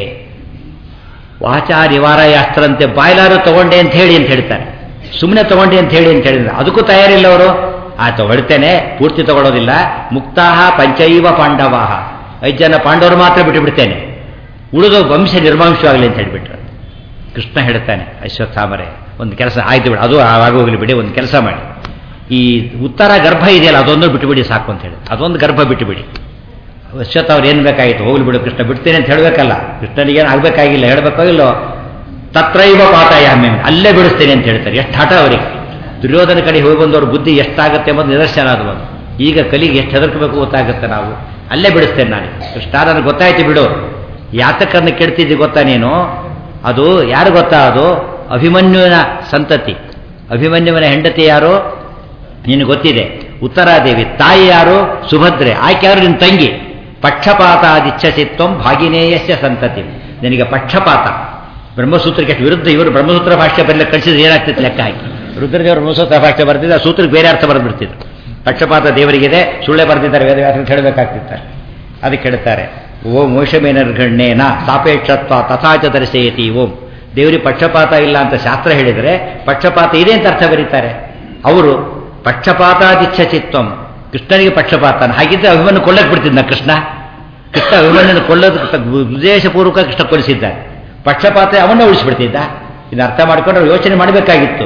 Speaker 1: ವಾಚಾ ನಿವಾರಯಾಸ್ತ್ರಂತೆ ಬಾಯ್ಲಾರು ತಗೊಂಡೆ ಅಂತ ಹೇಳಿ ಅಂತ ಹೇಳ್ತಾರೆ ಸುಮ್ಮನೆ ತಗೊಂಡೆ ಅಂತ ಹೇಳಿ ಅಂತ ಹೇಳಿದ್ರೆ ಅದಕ್ಕೂ ತಯಾರಿಲ್ಲ ಅವರು ಆ ತಗೊಳ್ತೇನೆ ಪೂರ್ತಿ ತಗೊಳ್ಳೋದಿಲ್ಲ ಮುಕ್ತಾಹ ಪಂಚೈವ ಪಾಂಡವಾಹ ಐದು ಜನ ಪಾಂಡವರು ಮಾತ್ರ ಬಿಟ್ಟು ಬಿಡ್ತೇನೆ ಉಳಿದ ವಂಶ ನಿರ್ವಂಶವಾಗಲಿ ಅಂತ ಹೇಳಿಬಿಟ್ರು ಕೃಷ್ಣ ಹೇಳ್ತಾನೆ ಅಶ್ವತ್ಥಾಮರೆ ಒಂದು ಕೆಲಸ ಆಯ್ತು ಬಿಡಿ ಅದು ಆಗೋಗ್ಲಿ ಬಿಡಿ ಒಂದು ಕೆಲಸ ಮಾಡಿ ಈ ಉತ್ತರ ಗರ್ಭ ಇದೆಯಲ್ಲ ಅದೊಂದು ಬಿಟ್ಟುಬಿಡಿ ಸಾಕು ಅಂತ ಹೇಳಿ ಅದೊಂದು ಗರ್ಭ ಬಿಟ್ಟುಬಿಡಿ ಅಶ್ವತ್ಥ ಅವ್ರು ಏನು ಬೇಕಾಗಿತ್ತು ಹೋಗ್ಲಿ ಬಿಡು ಕೃಷ್ಣ ಬಿಡ್ತೇನೆ ಅಂತ ಹೇಳಬೇಕಲ್ಲ ಕೃಷ್ಣನಿಗೇನು ಆಗಬೇಕಾಗಿಲ್ಲ ಹೇಳಬೇಕೋ ಇಲ್ಲೋ ತತ್ರೈವ ಪಾತಾಯಾಮೆ ಅಲ್ಲೇ ಬಿಡಿಸ್ತೇನೆ ಅಂತ ಹೇಳ್ತಾರೆ ಎಷ್ಟು ಹಠ ಅವರಿಗೆ ದುರ್ಯೋಧನ ಕಡೆ ಹೋಗಿ ಬಂದವ್ರ ಬುದ್ಧಿ ಎಷ್ಟಾಗುತ್ತೆ ಎಂಬುದು ನಿದರ್ಶನ ಅದು ಒಂದು ಈಗ ಕಲಿಗೆ ಎಷ್ಟು ಹೆದರ್ಕಬೇಕು ಗೊತ್ತಾಗುತ್ತೆ ನಾವು ಅಲ್ಲೇ ಬಿಡಿಸ್ತೇನೆ ನಾನು ಕೃಷ್ಣ ನನಗೆ ಗೊತ್ತಾಯ್ತು ಬಿಡು ಯಾತಕನ್ನು ಕೆಡ್ತಿದ್ದಿ ಗೊತ್ತಾ ನೀನು ಅದು ಯಾರು ಗೊತ್ತಾ ಅದು ಅಭಿಮನ್ಯುವಿನ ಸಂತತಿ ಅಭಿಮನ್ಯುವಿನ ಹೆಂಡತಿ ಯಾರು ನಿನಗೆ ಗೊತ್ತಿದೆ ಉತ್ತರಾದೇವಿ ತಾಯಿ ಯಾರು ಸುಭದ್ರೆ ಆಕೆ ಯಾರು ನಿನ್ನ ತಂಗಿ ಪಕ್ಷಪಾತಾದಿಚ್ಛಸಿತ್ವಂ ಭಾಗಿನೇಯಸ್ಯ ಸಂತತಿ ನಿನಗೆ ಪಕ್ಷಪಾತ ಬ್ರಹ್ಮಸೂತ್ರಕ್ಕೆ ಎಷ್ಟು ವಿರುದ್ಧ ಇವರು ಬ್ರಹ್ಮಸೂತ್ರ ಭಾಷೆ ಬರಲಿಕ್ಕೆ ಕಳಿಸಿದ್ರೆ ಏನಾಗ್ತಿತ್ತು ಲೆಕ್ಕ ಹಾಕಿ ರುದ್ರದೇವರು ಬ್ರಹ್ಮಸೂತ್ರ ಭಾಷೆ ಬರ್ತಿದ್ದ ಆ ಸೂತ್ರಕ್ಕೆ ಬೇರೆ ಅರ್ಥ ಬರೆದ್ಬಿಡ್ತಿದ್ರು ಪಕ್ಷಪಾತ ದೇವರಿಗಿದೆ ಸುಳ್ಳೆ ಬರೆದಿದ್ದಾರೆ ವೇದವ್ಯಾಸ ಅಂತ ಹೇಳಬೇಕಾಗ್ತಿದ್ದಾರೆ ಅದಕ್ಕೆ ಹೇಳ್ತಾರೆ ಓಂ ಮೋಷಮೇನರ್ಗಣ್ಯೇನ ಸಾಪೇಕ್ಷತ್ವ ತಥಾಚ ದರ್ಶಯತಿ ಓಂ ದೇವರಿಗೆ ಪಕ್ಷಪಾತ ಇಲ್ಲ ಅಂತ ಶಾಸ್ತ್ರ ಹೇಳಿದರೆ ಪಕ್ಷಪಾತ ಇದೆ ಅಂತ ಅರ್ಥ ಬರೀತಾರೆ ಅವರು ಪಕ್ಷಪಾತಾದಿಚ್ಛಚಿತ್ವಂ ಕೃಷ್ಣನಿಗೆ ಪಕ್ಷಪಾತ ಹಾಗಿದ್ರೆ ಅಭಿಮನ್ಯು ಕೊಳ್ಳಕ್ಕೆ ಬಿಡ್ತಿದ್ದ ಕೃಷ್ಣ ಕೃಷ್ಣ ಅಭಿಮನ್ಯನ ಕೊಳ್ಳೋದಕ್ಕೆ ಉದ್ದೇಶಪೂರ್ವಕ ಕೃಷ್ಣ ಕೊಲಿಸಿದ್ದಾರೆ ಪಕ್ಷಪಾತ ಅವನ್ನೇ ಉಳಿಸ್ಬಿಡ್ತಿದ್ದ ಇದು ಅರ್ಥ ಮಾಡ್ಕೊಂಡ್ರೆ ಯೋಚನೆ ಮಾಡಬೇಕಾಗಿತ್ತು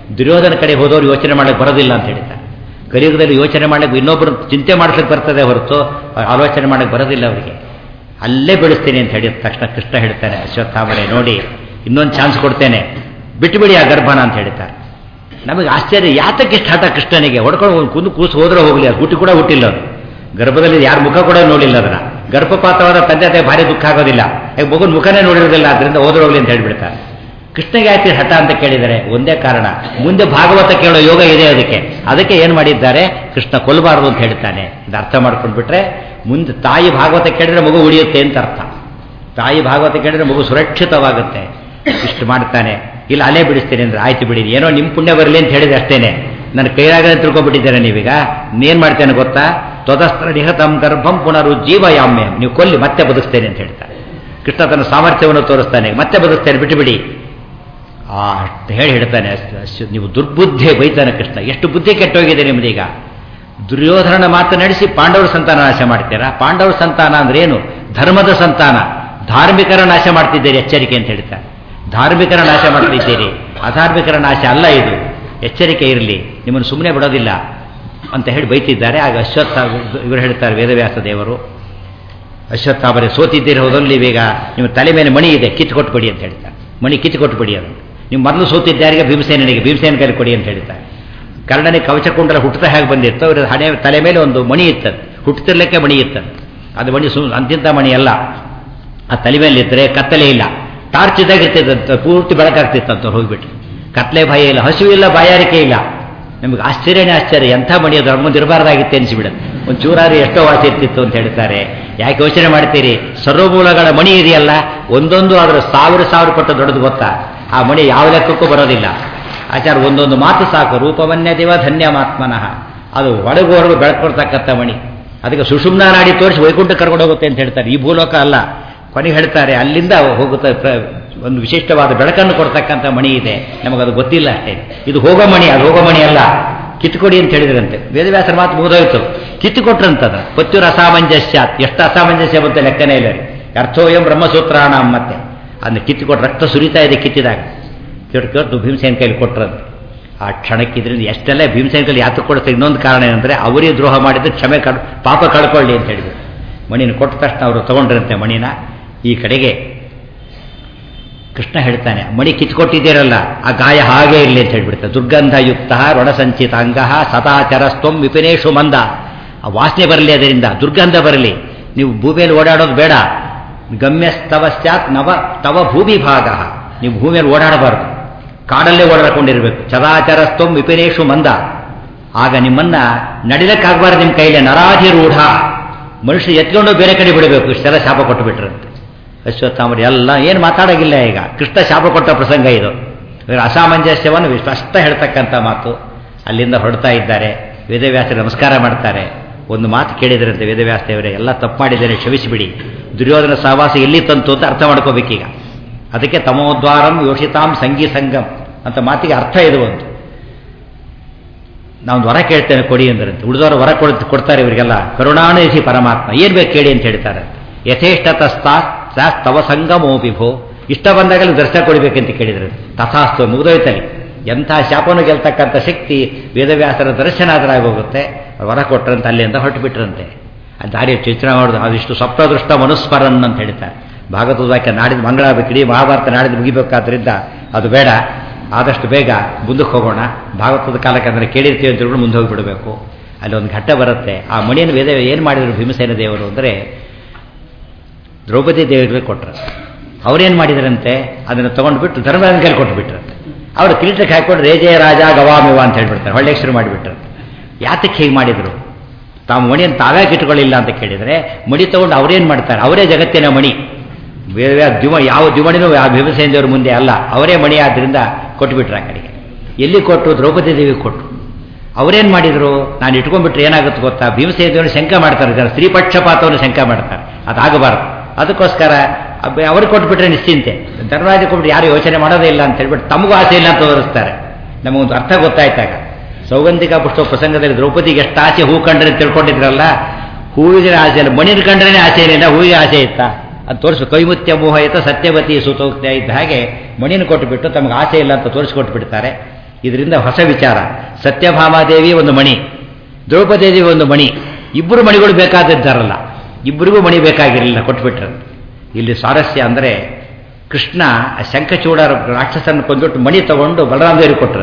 Speaker 1: ದುರ್ಯೋಧನ ಕಡೆ ಹೋದವರು ಯೋಚನೆ ಮಾಡಕ್ಕೆ ಬರೋದಿಲ್ಲ ಅಂತ ಹೇಳ್ತಾರೆ ಕಲಿಯುಗದಲ್ಲಿ ಯೋಚನೆ ಮಾಡಕ್ಕೆ ಇನ್ನೊಬ್ಬರು ಚಿಂತೆ ಮಾಡ್ಲಿಕ್ಕೆ ಬರ್ತದೆ ಹೊರತು ಆಲೋಚನೆ ಮಾಡಕ್ಕೆ ಬರೋದಿಲ್ಲ ಅವರಿಗೆ ಅಲ್ಲೇ ಬೆಳೆಸ್ತೀನಿ ಅಂತ ಹೇಳಿದ ತಕ್ಷಣ ಕೃಷ್ಣ ಹೇಳ್ತಾನೆ ಅಶ್ವತ್ಥಾಮರೆ ನೋಡಿ ಇನ್ನೊಂದು ಚಾನ್ಸ್ ಕೊಡ್ತೇನೆ ಬಿಟ್ಟುಬಿಡಿ ಆ ಗರ್ಭನ ಅಂತ ಹೇಳ್ತಾರೆ ನಮಗೆ ಆಶ್ಚರ್ಯ ಯಾತಕ್ಕೆ ಇಷ್ಟ ಹಠ ಕೃಷ್ಣನಿಗೆ ಹೊಡ್ಕೊಂಡು ಒಂದು ಕುಂದು ಕೂಸು ಹೋದ್ರೆ ಹೋಗಲಿ ಅದು ಹುಟ್ಟಿ ಕೂಡ ಹುಟ್ಟಿಲ್ಲ ಅದು ಗರ್ಭದಲ್ಲಿ ಯಾರ ಮುಖ ಕೂಡ ನೋಡಿಲ್ಲ ಅದನ್ನ ಗರ್ಭಪಾತವಾದ ತಂದೆ ತಾಯಿ ಭಾರಿ ದುಃಖ ಆಗೋದಿಲ್ಲ ಯಾಕೆ ಮಗುನ ಮುಖನೇ ನೋಡಿರೋದಿಲ್ಲ ಅದರಿಂದ ಹೋದ್ರೆ ಹೋಗ್ಲಿ ಅಂತ ಹೇಳ್ಬಿಡ್ತಾರೆ ಕೃಷ್ಣಗೆ ಯಾಕೆ ಹಠ ಅಂತ ಕೇಳಿದರೆ ಒಂದೇ ಕಾರಣ ಮುಂದೆ ಭಾಗವತ ಕೇಳೋ ಯೋಗ ಇದೆ ಅದಕ್ಕೆ ಅದಕ್ಕೆ ಏನು ಮಾಡಿದ್ದಾರೆ ಕೃಷ್ಣ ಕೊಲ್ಲಬಾರದು ಅಂತ ಹೇಳ್ತಾನೆ ಇದು ಅರ್ಥ ಮಾಡ್ಕೊಂಡ್ಬಿಟ್ರೆ ಮುಂದೆ ತಾಯಿ ಭಾಗವತ ಕೇಳಿದ್ರೆ ಮಗು ಉಳಿಯುತ್ತೆ ಅಂತ ಅರ್ಥ ತಾಯಿ ಭಾಗವತ ಕೇಳಿದ್ರೆ ಮಗು ಸುರಕ್ಷಿತವಾಗುತ್ತೆ ಇಷ್ಟು ಮಾಡ್ತಾನೆ ಇಲ್ಲ ಅಲ್ಲೇ ಬಿಡಿಸ್ತೇನೆ ಅಂದ್ರೆ ಆಯ್ತು ಬಿಡಿ ಏನೋ ನಿಮ್ಮ ಪುಣ್ಯ ಬರಲಿ ಅಂತ ಹೇಳಿದೆ ಅಷ್ಟೇನೆ ನನ್ನ ಕೈಯಾಗಲೇ ತಿಳ್ಕೊಬಿಟ್ಟಿದ್ದೇನೆ ನೀವೀಗ ಇನ್ನೇನು ಮಾಡ್ತೇನೆ ಗೊತ್ತಾ ತ್ವದಸ್ತ್ರ ನಿಹತಂ ಗರ್ಭಂ ಪುನರುಜ್ಜೀವಯಾಮ್ಯ ನೀವು ಕೊಲ್ಲಿ ಮತ್ತೆ ಬದುಕ್ತೇನೆ ಅಂತ ಹೇಳ್ತಾರೆ ಕೃಷ್ಣ ತನ್ನ ಸಾಮರ್ಥ್ಯವನ್ನು ತೋರಿಸ್ತಾನೆ ಮತ್ತೆ ಬದುಕ್ತೇನೆ ಬಿಟ್ಟು ಬಿಡಿ ಆ ಅಷ್ಟು ಹೇಳಿ ಹೇಳ್ತಾನೆ ಅಷ್ಟು ಅಷ್ಟು ನೀವು ದುರ್ಬುದ್ಧಿ ಬೈತಾನೆ ಕೃಷ್ಣ ಎಷ್ಟು ಬುದ್ಧಿ ಕೆಟ್ಟೋಗಿದೆ ನಿಮ್ದೀಗ ದುರ್ಯೋಧನನ ಮಾತನಾಡಿಸಿ ಪಾಂಡವರ ಸಂತಾನ ನಾಶ ಮಾಡ್ತೀರಾ ಪಾಂಡವರ ಸಂತಾನ ಅಂದ್ರೆ ಏನು ಧರ್ಮದ ಸಂತಾನ ಧಾರ್ಮಿಕರ ನಾಶ ಮಾಡ್ತಿದ್ದೀರಿ ಎಚ್ಚರಿಕೆ ಅಂತ ಹೇಳ್ತಾರೆ ಧಾರ್ಮಿಕರ ನಾಶ ಮಾಡ್ತಿದ್ದೀರಿ ಅಧಾರ್ಮಿಕರ ನಾಶ ಅಲ್ಲ ಇದು ಎಚ್ಚರಿಕೆ ಇರಲಿ ನಿಮ್ಮನ್ನು ಸುಮ್ಮನೆ ಬಿಡೋದಿಲ್ಲ ಅಂತ ಹೇಳಿ ಬೈತಿದ್ದಾರೆ ಆಗ ಅಶ್ವತ್ಥ ಇವರು ಹೇಳ್ತಾರೆ ವೇದವ್ಯಾಸ ದೇವರು ಅಶ್ವತ್ಥಾಮರೆ ಸೋತಿದ್ದೀರಿ ಹೋದಲ್ಲಿ ನೀವೀಗ ನಿಮ್ಮ ತಲೆ ಮೇಲೆ ಮಣಿ ಇದೆ ಕಿತ್ತು ಕೊಟ್ಬಿಡಿ ಅಂತ ಹೇಳ್ತಾರೆ ಮಣಿ ಕಿತ್ತು ಕೊಟ್ಬಿಡಿ ಅದು ನೀವು ಮೊದಲು ಸೋತಿದ್ದಾರಿಗೆ ಭೀಮಸೇನಿಗೆ ಭೀಮಸೇನ ಕೈಲಿ ಕೊಡಿ ಅಂತ ಹೇಳ್ತಾರೆ ಕರ್ಣನಿಗೆ ಕವಚ ಕುಂಡಲ ಹುಟ್ಟುತ್ತಾ ಹೇಗೆ ಬಂದಿರ್ತೋ ಇವ್ರ ಹಣೆ ತಲೆ ಮೇಲೆ ಒಂದು ಮಣಿ ಇತ್ತದು ಹುಟ್ಟುತ್ತಿರ್ಲಿಕ್ಕೆ ಮಣಿ ಇತ್ತದು ಅದು ಮಣಿ ಸು ಅಂತಿಂತ ಮಣಿ ಅಲ್ಲ ಆ ತಲೆ ಮೇಲೆ ಇದ್ದರೆ ಕತ್ತಲೆ ಇಲ್ಲ ಟಾರ್ಚ್ ಇದ್ದಾಗ ಇರ್ತಿದ್ದಂತ ಪೂರ್ತಿ ಬೆಳಕಾಗ್ತಿತ್ತಂತ ಹೋಗ್ಬಿಟ್ಟು ಕತ್ಲೆ ಭಯ ಇಲ್ಲ ಹಸಿವು ಇಲ್ಲ ಬಾಯಾರಿಕೆ ಇಲ್ಲ ನಮಗೆ ಆಶ್ಚರ್ಯನೇ ಆಶ್ಚರ್ಯ ಎಂಥ ಮಣಿ ಅದು ಅವ್ರ ಮುಂದೆ ಇರಬಾರ್ದಾಗಿತ್ತೆ ಅನಿಸಿಬಿಡುತ್ತೆ ಒಂದು ಚೂರಾರಿ ಎಷ್ಟೋ ವಾಸಿ ಇರ್ತಿತ್ತು ಅಂತ ಹೇಳ್ತಾರೆ ಯಾಕೆ ಯೋಚನೆ ಮಾಡ್ತೀರಿ ಸರ್ವಮೂಲಗಳ ಮಣಿ ಇದೆಯಲ್ಲ ಒಂದೊಂದು ಅದರ ಸಾವಿರ ಸಾವಿರ ಕೊಟ್ಟು ದೊಡ್ಡದು ಗೊತ್ತಾ ಆ ಮಣಿ ಯಾವ ಲೆಕ್ಕಕ್ಕೂ ಬರೋದಿಲ್ಲ ಆಚಾರ ಒಂದೊಂದು ಮಾತು ಸಾಕು ರೂಪವನ್ಯ ದೇವ ಧನ್ಯಮಾತ್ಮನಃ ಅದು ಒಳಗು ಹೊರಗು ಬೆಳ್ಕೊಡ್ತಕ್ಕಂಥ ಮಣಿ ಅದಕ್ಕೆ ಸುಷುಮ್ನ ನಾಡಿ ತೋರಿಸಿ ವೈಕುಂಠ ಕರ್ಕೊಂಡು ಹೋಗುತ್ತೆ ಅಂತ ಹೇಳ್ತಾರೆ ಈ ಭೂಲೋಕ ಅಲ್ಲ ಕೊನೆಗೆ ಹೇಳ್ತಾರೆ ಅಲ್ಲಿಂದ ಹೋಗುತ್ತೆ ಪ್ರ- ಒಂದು ವಿಶಿಷ್ಟವಾದ ಬೆಳಕನ್ನು ಕೊಡ್ತಕ್ಕಂಥ ಮಣಿ ಇದೆ ನಮಗದು ಗೊತ್ತಿಲ್ಲ ಅಷ್ಟೇ ಇದು ಹೋಗೋ ಮಣಿ ಅದು ಹೋಗೋ ಮಣಿ ಅಲ್ಲ ಕಿತ್ತುಕೊಡಿ ಅಂತ ಹೇಳಿದ್ರಂತೆ ವೇದವ್ಯಾಸರ ಮಾತು ಮುಗಿದೋಯ್ತು ಕಿತ್ತುಕೊಟ್ರಂತದ ಪತ್ಯುರ ಅಸಾಮಂಜಸ್ಯಾತ್ ಎಷ್ಟು ಅಸಾಮಂಜಸ್ಯ ಬಂತ ಲೆಕ್ಕನೇ ಇಲ್ಲ ರೀ ಅರ್ಥೋಯಂ ಬ್ರಹ್ಮಸೂತ್ರಾಣ ಮತ್ತೆ ಅದನ್ನ ಕಿತ್ತುಕೊಟ್ಟು ರಕ್ತ ಸುರಿತಾ ಇದೆ ಕಿತ್ತಿದಾಗ ಕೆಟ್ಟು ಕೆಟ್ಟು ಭೀಮಸೇನ ಕೈಲಿ ಕೊಟ್ಟರಂತೆ ಆ ಕ್ಷಣಕ್ಕೆ ಇದರಿಂದ ಎಷ್ಟೆಲ್ಲ ಭೀಮಸೇನ ಕೈಲಿ ಯಾತಕ್ಕೆ ಕೊಡುತ್ತೆ ಇನ್ನೊಂದು ಕಾರಣ ಏನಂದ್ರೆ ಅವರೇ ದ್ರೋಹ ಮಾಡಿದ್ದು ಕ್ಷಮೆ ಕಳ್ ಪಾಪ ಕಳ್ಕೊಳ್ಳಿ ಅಂತ ಹೇಳಿದ್ರು ಮಣಿನ ಕೊಟ್ಟ ತಕ್ಷಣ ಅವರು ತಗೊಂಡ್ರಂತೆ ಮಣಿನ ಈ ಕಡೆಗೆ ಕೃಷ್ಣ ಹೇಳ್ತಾನೆ ಮಣಿ ಕಿತ್ಕೊಟ್ಟಿದ್ದೀರಲ್ಲ ಆ ಗಾಯ ಹಾಗೇ ಇರಲಿ ಅಂತ ಹೇಳ್ಬಿಡ್ತಾರೆ ದುರ್ಗಂಧಯುಕ್ತ ರಣಸಂಚಿತ ಅಂಗ ಸದಾಚರಸ್ತ್ವಂ ವಿಪಿನೇಶು ಮಂದ ಆ ವಾಸನೆ ಬರಲಿ ಅದರಿಂದ ದುರ್ಗಂಧ ಬರಲಿ ನೀವು ಭೂಮಿಯಲ್ಲಿ ಓಡಾಡೋದು ಬೇಡ ಗಮ್ಯಸ್ತವ ಸ್ಯಾತ್ ನವ ತವ ಭೂಮಿ ಭಾಗ ನೀವು ಭೂಮಿಯಲ್ಲಿ ಓಡಾಡಬಾರ್ದು ಕಾಡಲ್ಲೇ ಓಡಾಡ್ಕೊಂಡಿರ್ಬೇಕು ಸದಾಚರಸ್ತ್ವಂ ವಿಪಿನೇಶು ಮಂದ ಆಗ ನಿಮ್ಮನ್ನ ನಡಿಲಕ್ಕಾಗಬಾರ್ದು ನಿಮ್ಮ ಕೈಲಿ ನರಾಧಿರೂಢ ಮನುಷ್ಯ ಎತ್ಕೊಂಡು ಬೇರೆ ಕಡೆ ಬಿಡಬೇಕು ಇಷ್ಟೆಲ್ಲ ಶಾಪ ಕೊಟ್ಟು ಬಿಟ್ರಂತೆ ಅಶ್ವತ್ಥಾಮರು ಎಲ್ಲ ಏನು ಮಾತಾಡೋಗಿಲ್ಲ ಈಗ ಕೃಷ್ಣ ಶಾಪ ಕೊಟ್ಟ ಪ್ರಸಂಗ ಇದು ಇವರು ಅಸಾಮಂಜಸ್ಯವನ್ನು ಸ್ಪಷ್ಟ ಹೇಳ್ತಕ್ಕಂಥ ಮಾತು ಅಲ್ಲಿಂದ ಹೊರಡ್ತಾ ಇದ್ದಾರೆ ವೇದವ್ಯಾಸರು ನಮಸ್ಕಾರ ಮಾಡ್ತಾರೆ ಒಂದು ಮಾತು ಕೇಳಿದ್ರಂತೆ ವೇದವ್ಯಾಸ ದೇವರೇ ಎಲ್ಲ ತಪ್ಪು ಮಾಡಿದ್ದೇನೆ ಕ್ಷಮಿಸಿಬಿಡಿ ದುರ್ಯೋಧನ ಸಹವಾಸ ಎಲ್ಲಿ ತಂತು ಅಂತ ಅರ್ಥ ಮಾಡ್ಕೋಬೇಕೀಗ ಅದಕ್ಕೆ ತಮೋದ್ವಾರಂ ಯೋಷಿತಾಂ ಸಂಗೀ ಸಂಗಮ್ ಅಂತ ಮಾತಿಗೆ ಅರ್ಥ ಇದು ಒಂದು ನಾವು ವರ ಕೇಳ್ತೇನೆ ಕೊಡಿ ಅಂದ್ರಂತೆ ಉಳಿದವರು ವರ ಕೊಡ್ ಕೊಡ್ತಾರೆ ಇವರಿಗೆಲ್ಲ ಕರುಣಾನಿಧಿ ಪರಮಾತ್ಮ ಏನ್ ಬೇಕು ಕೇಳಿ ಅಂತ ಹೇಳ್ತಾರೆ ಯಥೇಷ್ಟತಸ್ತಾ ತವ ಸಂಗಮೋ ವಿಭೋ ಇಷ್ಟ ಬಂದಾಗಲೂ ದರ್ಶನ ಕೊಡಬೇಕಂತ ಕೇಳಿದ್ರು ತಥಾಸ್ತು ಮುಗಿದೋಯ್ತಲ್ಲಿ ಎಂಥ ಶಾಪನು ಗೆಲ್ತಕ್ಕಂಥ ಶಕ್ತಿ ವೇದವ್ಯಾಸರ ದರ್ಶನ ಆದ್ರೆ ಹೋಗುತ್ತೆ ವರ ಕೊಟ್ರಂತೆ ಅಲ್ಲಿಂದ ಹೊರಟು ಬಿಟ್ರಂತೆ ಆ ದಾರಿ ಚಿತ್ರ ಮಾಡೋದು ಅದಿಷ್ಟು ಸಪ್ತದೃಷ್ಟ ಮನುಸ್ಮರನ್ ಅಂತ ಹೇಳ್ತಾರೆ ಭಾಗವತದ ವಾಕ್ಯ ನಾಡಿದ್ದು ಮಂಗಳಾಗಬೇಕು ಇಡೀ ಮಹಾಭಾರತ ನಾಡಿದ್ದು ಮುಗಿಬೇಕಾದ್ರಿಂದ ಅದು ಬೇಡ ಆದಷ್ಟು ಬೇಗ ಮುಂದಕ್ಕೆ ಹೋಗೋಣ ಭಾಗವತದ ಕಾಲಕ್ಕೆ ಅಂದರೆ ಕೇಳಿರ್ತೀವಿ ಅಂತ ಹೇಳ್ಬಿಟ್ಟು ಮುಂದೆ ಹೋಗಿಬಿಡಬೇಕು ಅಲ್ಲಿ ಒಂದು ಘಟ್ಟ ಬರುತ್ತೆ ಆ ಮಣಿಯನ್ನು ವೇದ ಏನು ಮಾಡಿದ್ರು ಭೀಮಸೇನ ದೇವರು ಅಂದರೆ ದ್ರೌಪದಿ ದೇವರಿಗೆ ಕೊಟ್ಟರು ಅವ್ರೇನು ಮಾಡಿದ್ರಂತೆ ಅದನ್ನು ತೊಗೊಂಡ್ಬಿಟ್ಟು ಧರ್ಮರಾಜನ ಕೈಲಿ ಕೊಟ್ಬಿಟ್ರಂತೆ ಅವರು ಕಿರೀಟಕ್ಕೆ ಹಾಕೊಂಡು ರೇಜಯ ರಾಜ ಗವಾಮಿವ ಅಂತ ಹೇಳ್ಬಿಡ್ತಾರೆ ಒಳ್ಳೆ ಶುರು ಮಾಡಿಬಿಟ್ರು ಯಾತಕ್ಕೆ ಹೀಗೆ ಮಾಡಿದರು ತಾವು ಮಣಿಯನ್ನು ತಾವೇ ಇಟ್ಕೊಳ್ಳಿಲ್ಲ ಅಂತ ಕೇಳಿದರೆ ಮಣಿ ತಗೊಂಡು ಅವರೇನು ಮಾಡ್ತಾರೆ ಅವರೇ ಜಗತ್ತಿನ ಮಣಿ ಬೇರೆ ಬೇರೆ ದಿವ ಯಾವ ದಿವಣಿನೂ ಆ ಭೀಮಸೇನ ದೇವ್ರ ಮುಂದೆ ಅಲ್ಲ ಅವರೇ ಮಣಿ ಆದ್ದರಿಂದ ಕೊಟ್ಬಿಟ್ರು ಆ ಕಡೆಗೆ ಎಲ್ಲಿ ಕೊಟ್ಟರು ದ್ರೌಪದಿ ದೇವಿಗೆ ಕೊಟ್ಟರು ಅವರೇನು ಮಾಡಿದರು ನಾನು ಇಟ್ಕೊಂಡ್ಬಿಟ್ರೆ ಏನಾಗುತ್ತೆ ಗೊತ್ತಾ ಭೀಮಸೇನ ದೇವರು ಶಂಕ ಮಾಡ್ತಾರೆ ಜನ ಸ್ತ್ರೀ ಪಕ್ಷಪಾತವನ್ನು ಶಂಕ ಮಾಡ್ತಾರೆ ಅದಾಗಬಾರ್ದು ಅದಕ್ಕೋಸ್ಕರ ಅಬ್ಬ- ಅವ್ರಿಗೆ ಕೊಟ್ಬಿಟ್ರೆ ನಿಶ್ಚಿಂತೆ ಧರ್ಮರಾಜ ಕೊಟ್ಬಿಟ್ಟು ಯಾರು ಯೋಚನೆ ಮಾಡೋದೇ ಇಲ್ಲ ಅಂತ ಹೇಳ್ಬಿಟ್ಟು ತಮಗೂ ಆಸೆ ಇಲ್ಲ ಅಂತ ತೋರಿಸ್ತಾರೆ ನಮಗೊಂದು ಅರ್ಥ ಗೊತ್ತಾಯ್ತಾಗ ಸೌಗಂಧಿಕ ಪುಷ್ಪ ಪ್ರಸಂಗದಲ್ಲಿ ದ್ರೌಪದಿಗೆ ಎಷ್ಟು ಆಸೆ ಹೂ ಕಂಡ್ರೆ ಅಂತ ತಿಳ್ಕೊಂಡಿದ್ರಲ್ಲ ಹೂವಿಗೆ ಆಸೆ ಇಲ್ಲ ಮಣಿನ ಕಂಡ್ರೆ ಆಸೆ ಏನಿಲ್ಲ ಹೂವಿಗೆ ಆಸೆ ಇತ್ತಾ ಅದು ತೋರಿಸ್ಬೇಕು ಕೈಮುತ್ಯ ಮೋಹ ಇತ್ತ ಸತ್ಯವತಿ ಸುತೋಕ್ತ ಇದ್ದ ಹಾಗೆ ಮಣಿನ ಕೊಟ್ಟುಬಿಟ್ಟು ತಮಗೆ ಆಸೆ ಇಲ್ಲ ಅಂತ ತೋರಿಸ್ಕೊಟ್ಟು ಬಿಡ್ತಾರೆ ಇದರಿಂದ ಹೊಸ ವಿಚಾರ ಸತ್ಯಭಾಮಾದೇವಿ ಒಂದು ಮಣಿ ದ್ರೌಪದೇವಿ ಒಂದು ಮಣಿ ಇಬ್ಬರು ಮಣಿಗಳು ಬೇಕಾದಿದ್ದಾರಲ್ಲ ಇಬ್ಬರಿಗೂ ಮಣಿ ಬೇಕಾಗಿರಲಿಲ್ಲ ಕೊಟ್ಬಿಟ್ರು ಇಲ್ಲಿ ಸ್ವಾರಸ್ಯ ಅಂದರೆ ಕೃಷ್ಣ ಶಂಖಚೂಡ ರಾಕ್ಷಸನ್ನು ಕೊಂದ್ಬಿಟ್ಟು ಮಣಿ ತಗೊಂಡು ಬಲರಾಮದೇವರಿಗೆ ಕೊಟ್ಟರು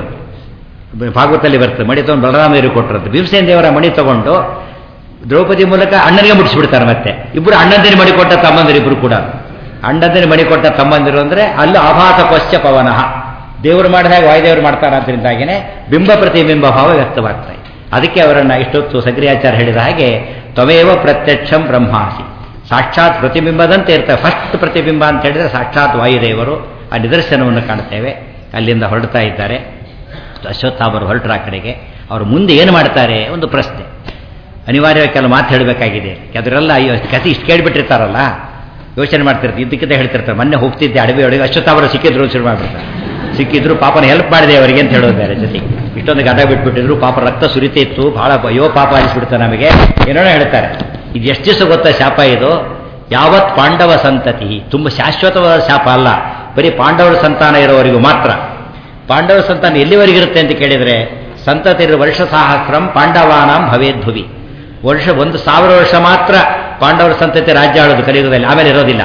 Speaker 1: ಭಾಗವತಲ್ಲಿ ಬರ್ತದೆ ಮಣಿ ತಗೊಂಡು ಬಲರಾಮದೇವರಿಗೆ ಕೊಟ್ಟರು ಭೀಮಸೇನ ದೇವರ ಮಣಿ ತಗೊಂಡು ದ್ರೌಪದಿ ಮೂಲಕ ಅಣ್ಣನಿಗೆ ಮುಟ್ಟಿಸ್ಬಿಡ್ತಾರೆ ಮತ್ತೆ ಇಬ್ಬರು ಅಣ್ಣಂದಿರಿ ಮಣಿ ಕೊಟ್ಟ ತಮ್ಮಂದಿರು ಇಬ್ಬರು ಕೂಡ ಅಣ್ಣಂದಿರಿ ಮಣಿ ಕೊಟ್ಟ ತಮ್ಮಂದಿರು ಅಂದರೆ ಅಲ್ಲೂ ಆಭಾತ ಪಶ್ಚ ಪವನಃ ದೇವರು ಮಾಡಿದ ಹಾಗೆ ವಾಯುದೇವರು ಮಾಡ್ತಾರೆ ಅದರಿಂದಾಗಿನೇ ಬಿಂಬ ಪ್ರತಿಬಿಂಬ ಭಾವ ವ್ಯಕ್ತವಾಗ್ತದೆ ಅದಕ್ಕೆ ಅವರನ್ನ ಇಷ್ಟೊತ್ತು ಸಕ್ರಿಯಾಚಾರ ಹೇಳಿದ ಹಾಗೆ ತ್ವಮೇವ ಪ್ರತ್ಯಕ್ಷಂ ಬ್ರಹ್ಮಾಸಿ ಸಾಕ್ಷಾತ್ ಪ್ರತಿಬಿಂಬದಂತೆ ಇರ್ತಾರೆ ಫಸ್ಟ್ ಪ್ರತಿಬಿಂಬ ಅಂತ ಹೇಳಿದ್ರೆ ಸಾಕ್ಷಾತ್ ವಾಯುದೇವರು ಆ ನಿದರ್ಶನವನ್ನು ಕಾಣ್ತೇವೆ ಅಲ್ಲಿಂದ ಹೊರಡ್ತಾ ಇದ್ದಾರೆ ಅಶ್ವತ್ಥಾಮರು ಹೊರಟರ ಆ ಕಡೆಗೆ ಅವರು ಮುಂದೆ ಏನು ಮಾಡ್ತಾರೆ ಒಂದು ಪ್ರಶ್ನೆ ಅನಿವಾರ್ಯವಾಗಿ ಕೆಲವು ಮಾತು ಹೇಳಬೇಕಾಗಿದೆ ಅದರೆಲ್ಲ ಅಯ್ಯೋ ಕತೆ ಇಷ್ಟು ಕೇಳಿಬಿಟ್ಟಿರ್ತಾರಲ್ಲ ಯೋಚನೆ ಮಾಡ್ತಿರ್ತಾರೆ ಇದ್ದಕ್ಕಿಂತ ಹೇಳ್ತಿರ್ತಾರೆ ಮೊನ್ನೆ ಹೋಗ್ತಿದ್ದೆ ಅಡವಿ ಅಡವಿ ಅಶ್ವತ್ಥಾಮರು ಸಿಕ್ಕಿದ್ರು ಶುರು ಮಾಡಿಬಿಡ್ತಾರೆ ಸಿಕ್ಕಿದ್ರು ಪಾಪನ ಹೆಲ್ಪ್ ಮಾಡಿದೆ ಅವರಿಗೆ ಅಂತ ಹೇಳೋದು ಬೇರೆ ಜೊತೆಗೆ ಇಷ್ಟೊಂದು ಗಡ್ಡ ಬಿಟ್ಬಿಟ್ಟಿದ್ರು ಪಾಪ ರಕ್ತ ಸುರಿತಾ ಇತ್ತು ಬಹಳ ಅಯ್ಯೋ ಪಾಪ ಅನಿಸ್ಬಿಡ್ತಾರೆ ನಮಗೆ ಏನೋ ಹೇಳ್ತಾರೆ ಇದು ಎಷ್ಟು ದಿವಸ ಗೊತ್ತಾ ಶಾಪ ಇದು ಯಾವತ್ ಪಾಂಡವ ಸಂತತಿ ತುಂಬ ಶಾಶ್ವತವಾದ ಶಾಪ ಅಲ್ಲ ಬರೀ ಪಾಂಡವರ ಸಂತಾನ ಇರೋವರೆಗೂ ಮಾತ್ರ ಪಾಂಡವ ಸಂತಾನ ಎಲ್ಲಿವರೆಗಿರುತ್ತೆ ಅಂತ ಕೇಳಿದರೆ ಸಂತತಿ ವರ್ಷ ಸಹಸ್ರಂ ಪಾಂಡವಾನಾಂ ಭವೇದ್ಭುವಿ ವರ್ಷ ಒಂದು ಸಾವಿರ ವರ್ಷ ಮಾತ್ರ ಪಾಂಡವರ ಸಂತತಿ ರಾಜ್ಯ ಆಳೋದು ಕಲಿಯುಗದಲ್ಲಿ ಆಮೇಲೆ ಇರೋದಿಲ್ಲ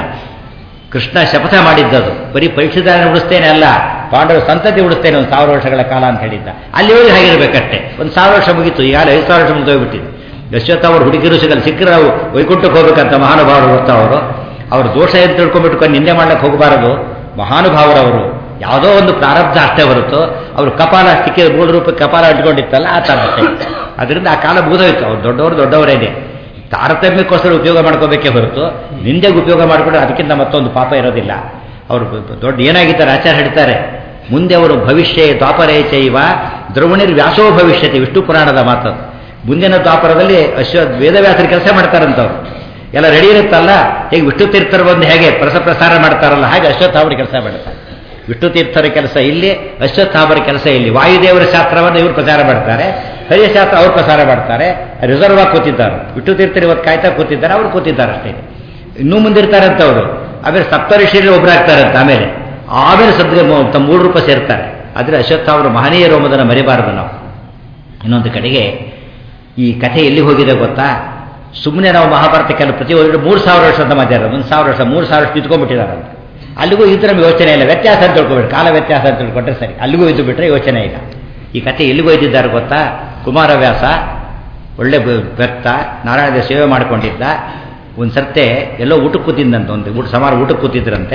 Speaker 1: ಕೃಷ್ಣ ಶಪಥ ಮಾಡಿದ್ದದು ಬರೀ ಪರೀಕ್ಷಿತಾರನ್ನು ಉಳಿಸ್ತೇನೆ ಅಲ್ಲ ಪಾಂಡವರ ಸಂತತಿ ಉಳಿಸ್ತೇನೆ ಒಂದು ಸಾವಿರ ವರ್ಷಗಳ ಕಾಲ ಅಂತ ಹೇಳಿದ್ದ ಅಲ್ಲಿವರೆಗೆ ಹಾಗಿರ್ಬೇಕಷ್ಟೇ ಒಂದು ಸಾವಿರ ವರ್ಷ ಮುಗೀತು ಈಗ ಐದು ಸಾವಿರ ವರ್ಷ ಮುಗಿದೋಗ್ಬಿಟ್ಟಿದೆ ಯಶ್ವತ್ ಅವರು ಹುಡುಗಿರು ಸಿಗಲ್ಲ ಸಿಕ್ಕರೆ ನಾವು ವೈಕುಂಠಕ್ಕೆ ಹೋಗ್ಬೇಕಂತ ಮಹಾನುಭಾವರು ಗೊತ್ತಾ ಅವರು ಅವ್ರ ದೋಷ ಅಂತ ತಿಳ್ಕೊಂಡ್ಬಿಟ್ಕೊಂಡು ನಿಂದೆ ಮಾಡ್ಲಿಕ್ಕೆ ಹೋಗಬಾರದು ಮಹಾನುಭಾವರವರು ಯಾವುದೋ ಒಂದು ಪ್ರಾರಬ್ಧ ಅಷ್ಟೇ ಹೊರತು ಅವರು ಕಪಾಲ ಸಿಕ್ಕಿದ ಮೂಲ ರೂಪಕ್ಕೆ ಕಪಾಲ ಇಟ್ಕೊಂಡಿತ್ತಲ್ಲ ಆ ಥರ ಅಷ್ಟೇ ಅದರಿಂದ ಆ ಕಾಲ ಮುಗಿದೋಯ್ತು ಅವ್ರು ದೊಡ್ಡವರು ದೊಡ್ಡವರೇನೆ ತಾರತಮ್ಯಕ್ಕೋಸ್ಕರ ಉಪಯೋಗ ಮಾಡ್ಕೋಬೇಕೇ ಹೊರತು ನಿಂದೆಗೆ ಉಪಯೋಗ ಮಾಡಿಕೊಂಡ್ರೆ ಅದಕ್ಕಿಂತ ಮತ್ತೊಂದು ಪಾಪ ಇರೋದಿಲ್ಲ ಅವರು ದೊಡ್ಡ ಏನಾಗಿದ್ದಾರೆ ಆಚಾರ ಹೇಳ್ತಾರೆ ಮುಂದೆ ಅವರು ಭವಿಷ್ಯ ದ್ವಾಪರೇ ಚೈವ ದ್ರವಣಿರ್ ವ್ಯಾಸೋ ಭವಿಷ್ಯತೆ ವಿಷ್ಣು ಪುರಾಣದ ಮಾತು ಮುಂದಿನ ದ್ವಾಪರದಲ್ಲಿ ಅಶ್ವ ವೇದವ್ಯಾಸರ ಕೆಲಸ ಮಾಡ್ತಾರಂತವ್ರು ಎಲ್ಲ ರೆಡಿ ಇರುತ್ತಲ್ಲ ಈಗ ವಿಷ್ಣು ತೀರ್ಥರು ಬಂದು ಹೇಗೆ ಪ್ರಸ ಪ್ರಸಾರ ಮಾಡ್ತಾರಲ್ಲ ಹಾಗೆ ಅಶ್ವತ್ಥಾಮರ ಕೆಲಸ ಮಾಡ್ತಾರೆ ವಿಷ್ಣು ತೀರ್ಥರ ಕೆಲಸ ಇಲ್ಲಿ ಅಶ್ವತ್ಥಾಮರ ಕೆಲಸ ಇಲ್ಲಿ ವಾಯುದೇವರ ಶಾಸ್ತ್ರವನ್ನು ಇವರು ಪ್ರಚಾರ ಮಾಡ್ತಾರೆ ಹರಿಯ ಶಾಸ್ತ್ರ ಅವ್ರು ಪ್ರಸಾರ ಮಾಡ್ತಾರೆ ರಿಸರ್ವ್ ಆಗಿ ಕೂತಿದ್ದಾರೆ ವಿಷ್ಣು ತೀರ್ಥರು ಇವತ್ತು ಕಾಯ್ತಾ ಕೂತಿದ್ದಾರೆ ಅವ್ರು ಕೂತಿದ್ದಾರೆ ಅಷ್ಟೇ ಇನ್ನೂ ಮುಂದಿರ್ತಾರಂತ ಅವರು ಆಮೇಲೆ ಸಪ್ತಋಷಿಯಲ್ಲಿ ಒಬ್ಬರಾಗ್ತಾರಂತ ಆಮೇಲೆ ಆಮೇಲೆ ಸದ್ಯ ತಮ್ಮ ಮೂರು ರೂಪ ಸೇರ್ತಾರೆ ಆದರೆ ಅಶ್ವತ್ಥಾಮರು ಮಹನೀಯರು ಎಂಬುದನ್ನು ಮರಿಬಾರದು ನಾವು ಇನ್ನೊಂದು ಕಡೆಗೆ ಈ ಕಥೆ ಎಲ್ಲಿ ಹೋಗಿದೆ ಗೊತ್ತಾ ಸುಮ್ಮನೆ ನಾವು ಮಹಾಭಾರತ ಕೆಲವು ಪ್ರತಿ ಮೂರು ಸಾವಿರ ವರ್ಷದ ಮಧ್ಯ ಒಂದು ಸಾವಿರ ವರ್ಷ ಮೂರು ಸಾವಿರ ವರ್ಷ ನಿಂತ್ಕೊಂಡ್ಬಿಟ್ಟಿದಾರಂತ ಅಲ್ಲಿಗೂ ಇದ್ರ ಯೋಚನೆ ಇಲ್ಲ ವ್ಯತ್ಯಾಸ ಅಂತ ತಿಳ್ಕೊಬೇಡಿ ಕಾಲ ವ್ಯತ್ಯಾಸ ಅಂತ ತಿಳ್ಕೊಂಡ್ರೆ ಸರಿ ಅಲ್ಲಿಗೂ ಇದ್ದು ಬಿಟ್ರೆ ಯೋಚನೆ ಇಲ್ಲ ಈ ಕಥೆ ಎಲ್ಲಿಗೂ ಇದ್ದಿದ್ದಾರೆ ಗೊತ್ತಾ ಕುಮಾರವ್ಯಾಸ ಒಳ್ಳೆ ವ್ಯಕ್ತ ನಾರಾಯಣ ಸೇವೆ ಮಾಡಿಕೊಂಡಿದ್ದ ಒಂದು ಸರ್ತೆ ಎಲ್ಲೋ ಊಟಕ್ಕೆ ಕೂತಿದ್ದಂತೆ ಒಂದು ಊಟ ಸಮಾರ ಊಟಕ್ಕೆ ಕೂತಿದ್ರಂತೆ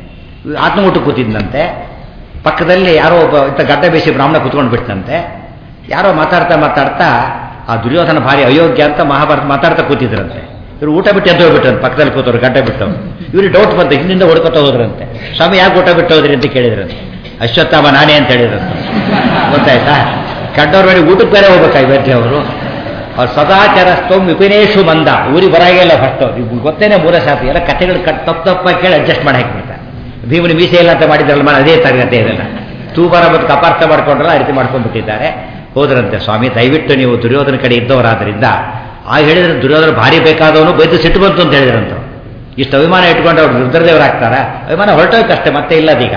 Speaker 1: ಆತ್ಮ ಊಟಕ್ಕೆ ಕೂತಿದ್ದಂತೆ ಪಕ್ಕದಲ್ಲಿ ಯಾರೋ ಒಬ್ಬ ಇಂಥ ಗಡ್ಡ ಬೇಸಿ ಬ್ರಾಹ್ಮಣ ಕೂತ್ಕೊಂಡು ಬಿಟ್ಟಂತೆ ಯಾರೋ ಮಾತಾಡ್ತಾ ಮಾತಾಡ್ತಾ ಆ ದುರ್ಯೋಧನ ಭಾರಿ ಅಯೋಗ್ಯ ಅಂತ ಮಹಾಭಾರತ ಮಾತಾಡ್ತಾ ಕೂತಿದ್ರಂತೆ ಇವರು ಊಟ ಬಿಟ್ಟು ಎದ್ದು ಹೋಗ್ಬಿಟ್ರಂತೆ ಪಕ್ಕದಲ್ಲಿ ಕೂತವ್ರು ಗಡ್ಡ ಬಿಟ್ಟವ್ರು ಇವ್ರಿಗೆ ಡೌಟ್ ಬಂತು ಹಿಂದಿಂದ ಹೊಡ್ಕೊತ ಹೋದ್ರಂತೆ ಸ್ವಾಮಿ ಯಾಕೆ ಊಟ ಬಿಟ್ಟು ಹೋದ್ರಿ ಅಂತ ಕೇಳಿದ್ರಂತೆ ಅಶ್ವತ್ಥಾಮ ನಾನೇ ಅಂತ ಹೇಳಿದ್ರಂತೆ ಗೊತ್ತಾಯ್ತಾ ಗಡ್ಡವ್ರ ಮೇಲೆ ಊಟಕ್ಕೆ ಬೇರೆ ಹೋಗ್ಬೇಕಾಗಿ ಬೇಡ್ರಿ ಅವರು ಅವ್ರು ಸದಾಚಾರ ಸ್ತೋಮ್ ವಿಪಿನೇಶು ಮಂದ ಊರಿಗೆ ಬರಾಗಿಲ್ಲ ಫಸ್ಟ್ ಗೊತ್ತೇನೆ ಮೂಲ ಶಾಸ್ತ್ರ ಎಲ್ಲ ಕಥೆಗಳು ಕಟ್ ತಪ್ಪು ತಪ್ಪಾಗಿ ಕೇಳಿ ಅಡ್ಜಸ್ಟ್ ಮಾಡಿ ಹಾಕಿಬಿಡ್ತಾರೆ ಭೀಮನ ಮೀಸೆ ಇಲ್ಲ ಅಂತ ಮಾಡಿದ್ರಲ್ಲ ಮಾಡಿ ಅದೇ ತರಗತಿ ಇದೆಲ್ಲ ತೂಬಾರ ಮತ್ತು ಅಪಾರ್ಥ ಮಾಡ್ಕೊಂಡ್ರಲ್ಲ ಆ ರೀತಿ ಮಾಡ್ಕೊಂಡ್ಬಿಟ್ಟಿದ್ದಾರೆ ಹೋದ್ರಂತೆ ಸ್ವಾಮಿ ದಯವಿಟ್ಟು ನೀವು ದುರ್ಯೋಧನ ಕಡೆ ಇದ್ದವರಾದ್ರಿಂದ ಆ ಹೇಳಿದ್ರೆ ದುರ್ಯೋಧನ ಭಾರಿ ಬೇಕಾದವನು ಬೈದು ಸಿಟ್ಟು ಬಂತು ಅಂತ ಹೇಳಿದ್ರಂತ ಇಷ್ಟು ಅಭಿಮಾನ ಇಟ್ಕೊಂಡು ಅವ್ರು ರುದ್ರದೇವರಾಗ್ತಾರ ಅಭಿಮಾನ ಹೊರಟೋಯ್ತಷ್ಟೇ ಮತ್ತೆ ಇಲ್ಲ ಅದೀಗ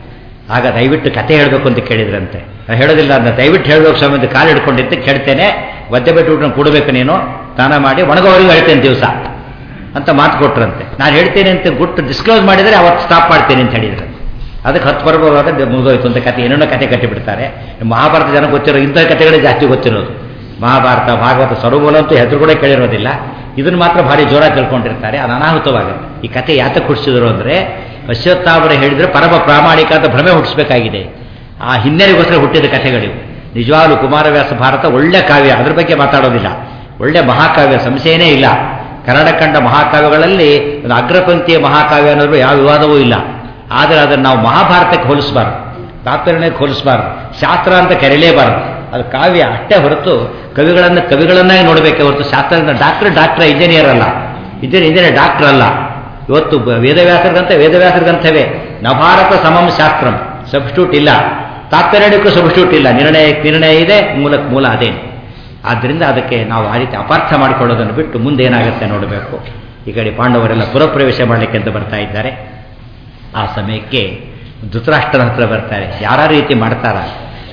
Speaker 1: ಆಗ ದಯವಿಟ್ಟು ಕತೆ ಹೇಳಬೇಕು ಅಂತ ಕೇಳಿದ್ರಂತೆ ನಾನು ಹೇಳೋದಿಲ್ಲ ಅಂತ ದಯವಿಟ್ಟು ಹೇಳಬೇಕು ಸ್ವಾಮಿ ಅಂತ ಕಾಲು ಹಿಡ್ಕೊಂಡಿದ್ದು ಕೆಡ್ತೇನೆ ಒದ್ದೆ ಬಿಟ್ಟು ಊಟ ಕೊಡಬೇಕು ನೀನು ಸ್ನಾನ ಮಾಡಿ ಒಣಗೋವರೆಗೂ ಹೇಳ್ತೇನೆ ದಿವಸ ಅಂತ ಮಾತು ಕೊಟ್ರಂತೆ ನಾನು ಹೇಳ್ತೇನೆ ಅಂತ ಗುಟ್ಟು ಡಿಸ್ಕ್ಲೋಸ್ ಮಾಡಿದರೆ ಅವತ್ತು ಸ್ಟಾಪ್ ಮಾಡ್ತೇನೆ ಅಂತ ಹೇಳಿದ್ರು ಅದಕ್ಕೆ ಹತ್ತು ಬರ್ಬೋದಾಗ ಮುಗಿದೋಯ್ತು ಅಂತ ಕತೆ ಏನೇನೋ ಕತೆ ಕಟ್ಟಿಬಿಡ್ತಾರೆ ಮಹಾಭಾರತ ಜನ ಗೊತ್ತಿರೋ ಇಂಥ ಕಥೆಗಳೇ ಜಾಸ್ತಿ ಗೊತ್ತಿರೋದು ಮಹಾಭಾರತ ಭಾಗವತ ಸರ್ವಮೂಲ ಅಂತೂ ಹೆಸರು ಕೂಡ ಕೇಳಿರೋದಿಲ್ಲ ಇದನ್ನು ಮಾತ್ರ ಭಾರಿ ಜೋರ ತಿಳ್ಕೊಂಡಿರ್ತಾರೆ ಅದು ಅನಾಹುತವಾಗುತ್ತೆ ಈ ಕತೆ ಯಾತಕ್ಕೆ ಹುಟ್ಟಿಸಿದ್ರು ಅಂದರೆ ಅಶ್ವತ್ಥಾಮರ ಹೇಳಿದರೆ ಪರಮ ಪ್ರಾಮಾಣಿಕ ಅಂತ ಭ್ರಮೆ ಹುಟ್ಟಿಸ್ಬೇಕಾಗಿದೆ ಆ ಹಿನ್ನೆಲೆಗೋಸ್ಕರ ಹುಟ್ಟಿದ ಕಥೆಗಳಿವು ನಿಜವಾಗ್ಲೂ ಕುಮಾರವ್ಯಾಸ ಭಾರತ ಒಳ್ಳೆ ಕಾವ್ಯ ಅದ್ರ ಬಗ್ಗೆ ಮಾತಾಡೋದಿಲ್ಲ ಒಳ್ಳೆ ಮಹಾಕಾವ್ಯ ಸಂಶಯನೇ ಇಲ್ಲ ಕನ್ನಡ ಕಂಡ ಮಹಾಕಾವ್ಯಗಳಲ್ಲಿ ಒಂದು ಅಗ್ರಪಂಕ್ತಿಯ ಮಹಾಕಾವ್ಯ ಅನ್ನೋದು ಯಾವ ವಿವಾದವೂ ಇಲ್ಲ ಆದರೆ ಅದನ್ನು ನಾವು ಮಹಾಭಾರತಕ್ಕೆ ಹೋಲಿಸಬಾರ್ದು ತಾತ್ಪರ್ಯಕ್ಕೆ ಹೋಲಿಸಬಾರ್ದು ಶಾಸ್ತ್ರ ಅಂತ ಕರೆಯಲೇಬಾರದು ಅದು ಕಾವ್ಯ ಅಷ್ಟೇ ಹೊರತು ಕವಿಗಳನ್ನು ಕವಿಗಳನ್ನಾಗಿ ನೋಡಬೇಕೆ ಹೊರತು ಶಾಸ್ತ್ರ ಡಾಕ್ಟರ್ ಡಾಕ್ಟರ್ ಇಂಜಿನಿಯರ್ ಅಲ್ಲ ಇಂಜಿನಿಯರ್ ಇಂಜಿನಿಯರ್ ಡಾಕ್ಟರ್ ಅಲ್ಲ ಇವತ್ತು ವೇದವ್ಯಾಸರಿಗಂತ ವೇದವ್ಯಾಸರಿಗಂತವೇ ನಭಾರತ ಸಮಂ ಶಾಸ್ತ್ರಂ ಸಬ್ಸ್ಟ್ಯೂಟ್ ಇಲ್ಲ ತಾತ್ಪರ್ಯಕ್ಕೂ ಸಬ್ಸ್ಟ್ಯೂಟ್ ಇಲ್ಲ ನಿರ್ಣಯಕ್ಕೆ ನಿರ್ಣಯ ಇದೆ ಮೂಲಕ್ಕೆ ಮೂಲ ಅದೇನು ಆದ್ದರಿಂದ ಅದಕ್ಕೆ ನಾವು ಆ ರೀತಿ ಅಪಾರ್ಥ ಮಾಡಿಕೊಳ್ಳೋದನ್ನು ಬಿಟ್ಟು ಮುಂದೆ ಏನಾಗುತ್ತೆ ನೋಡಬೇಕು ಈ ಕಡೆ ಪಾಂಡವರೆಲ್ಲ ಪುರಪ್ರವೇಶ ಮಾಡಲಿಕ್ಕೆ ಅಂತ ಬರ್ತಾ ಇದ್ದಾರೆ ಆ ಸಮಯಕ್ಕೆ ಧೃತರಾಷ್ಟ್ರನ ಹತ್ರ ಬರ್ತಾರೆ ಯಾರ ರೀತಿ ಮಾಡ್ತಾರ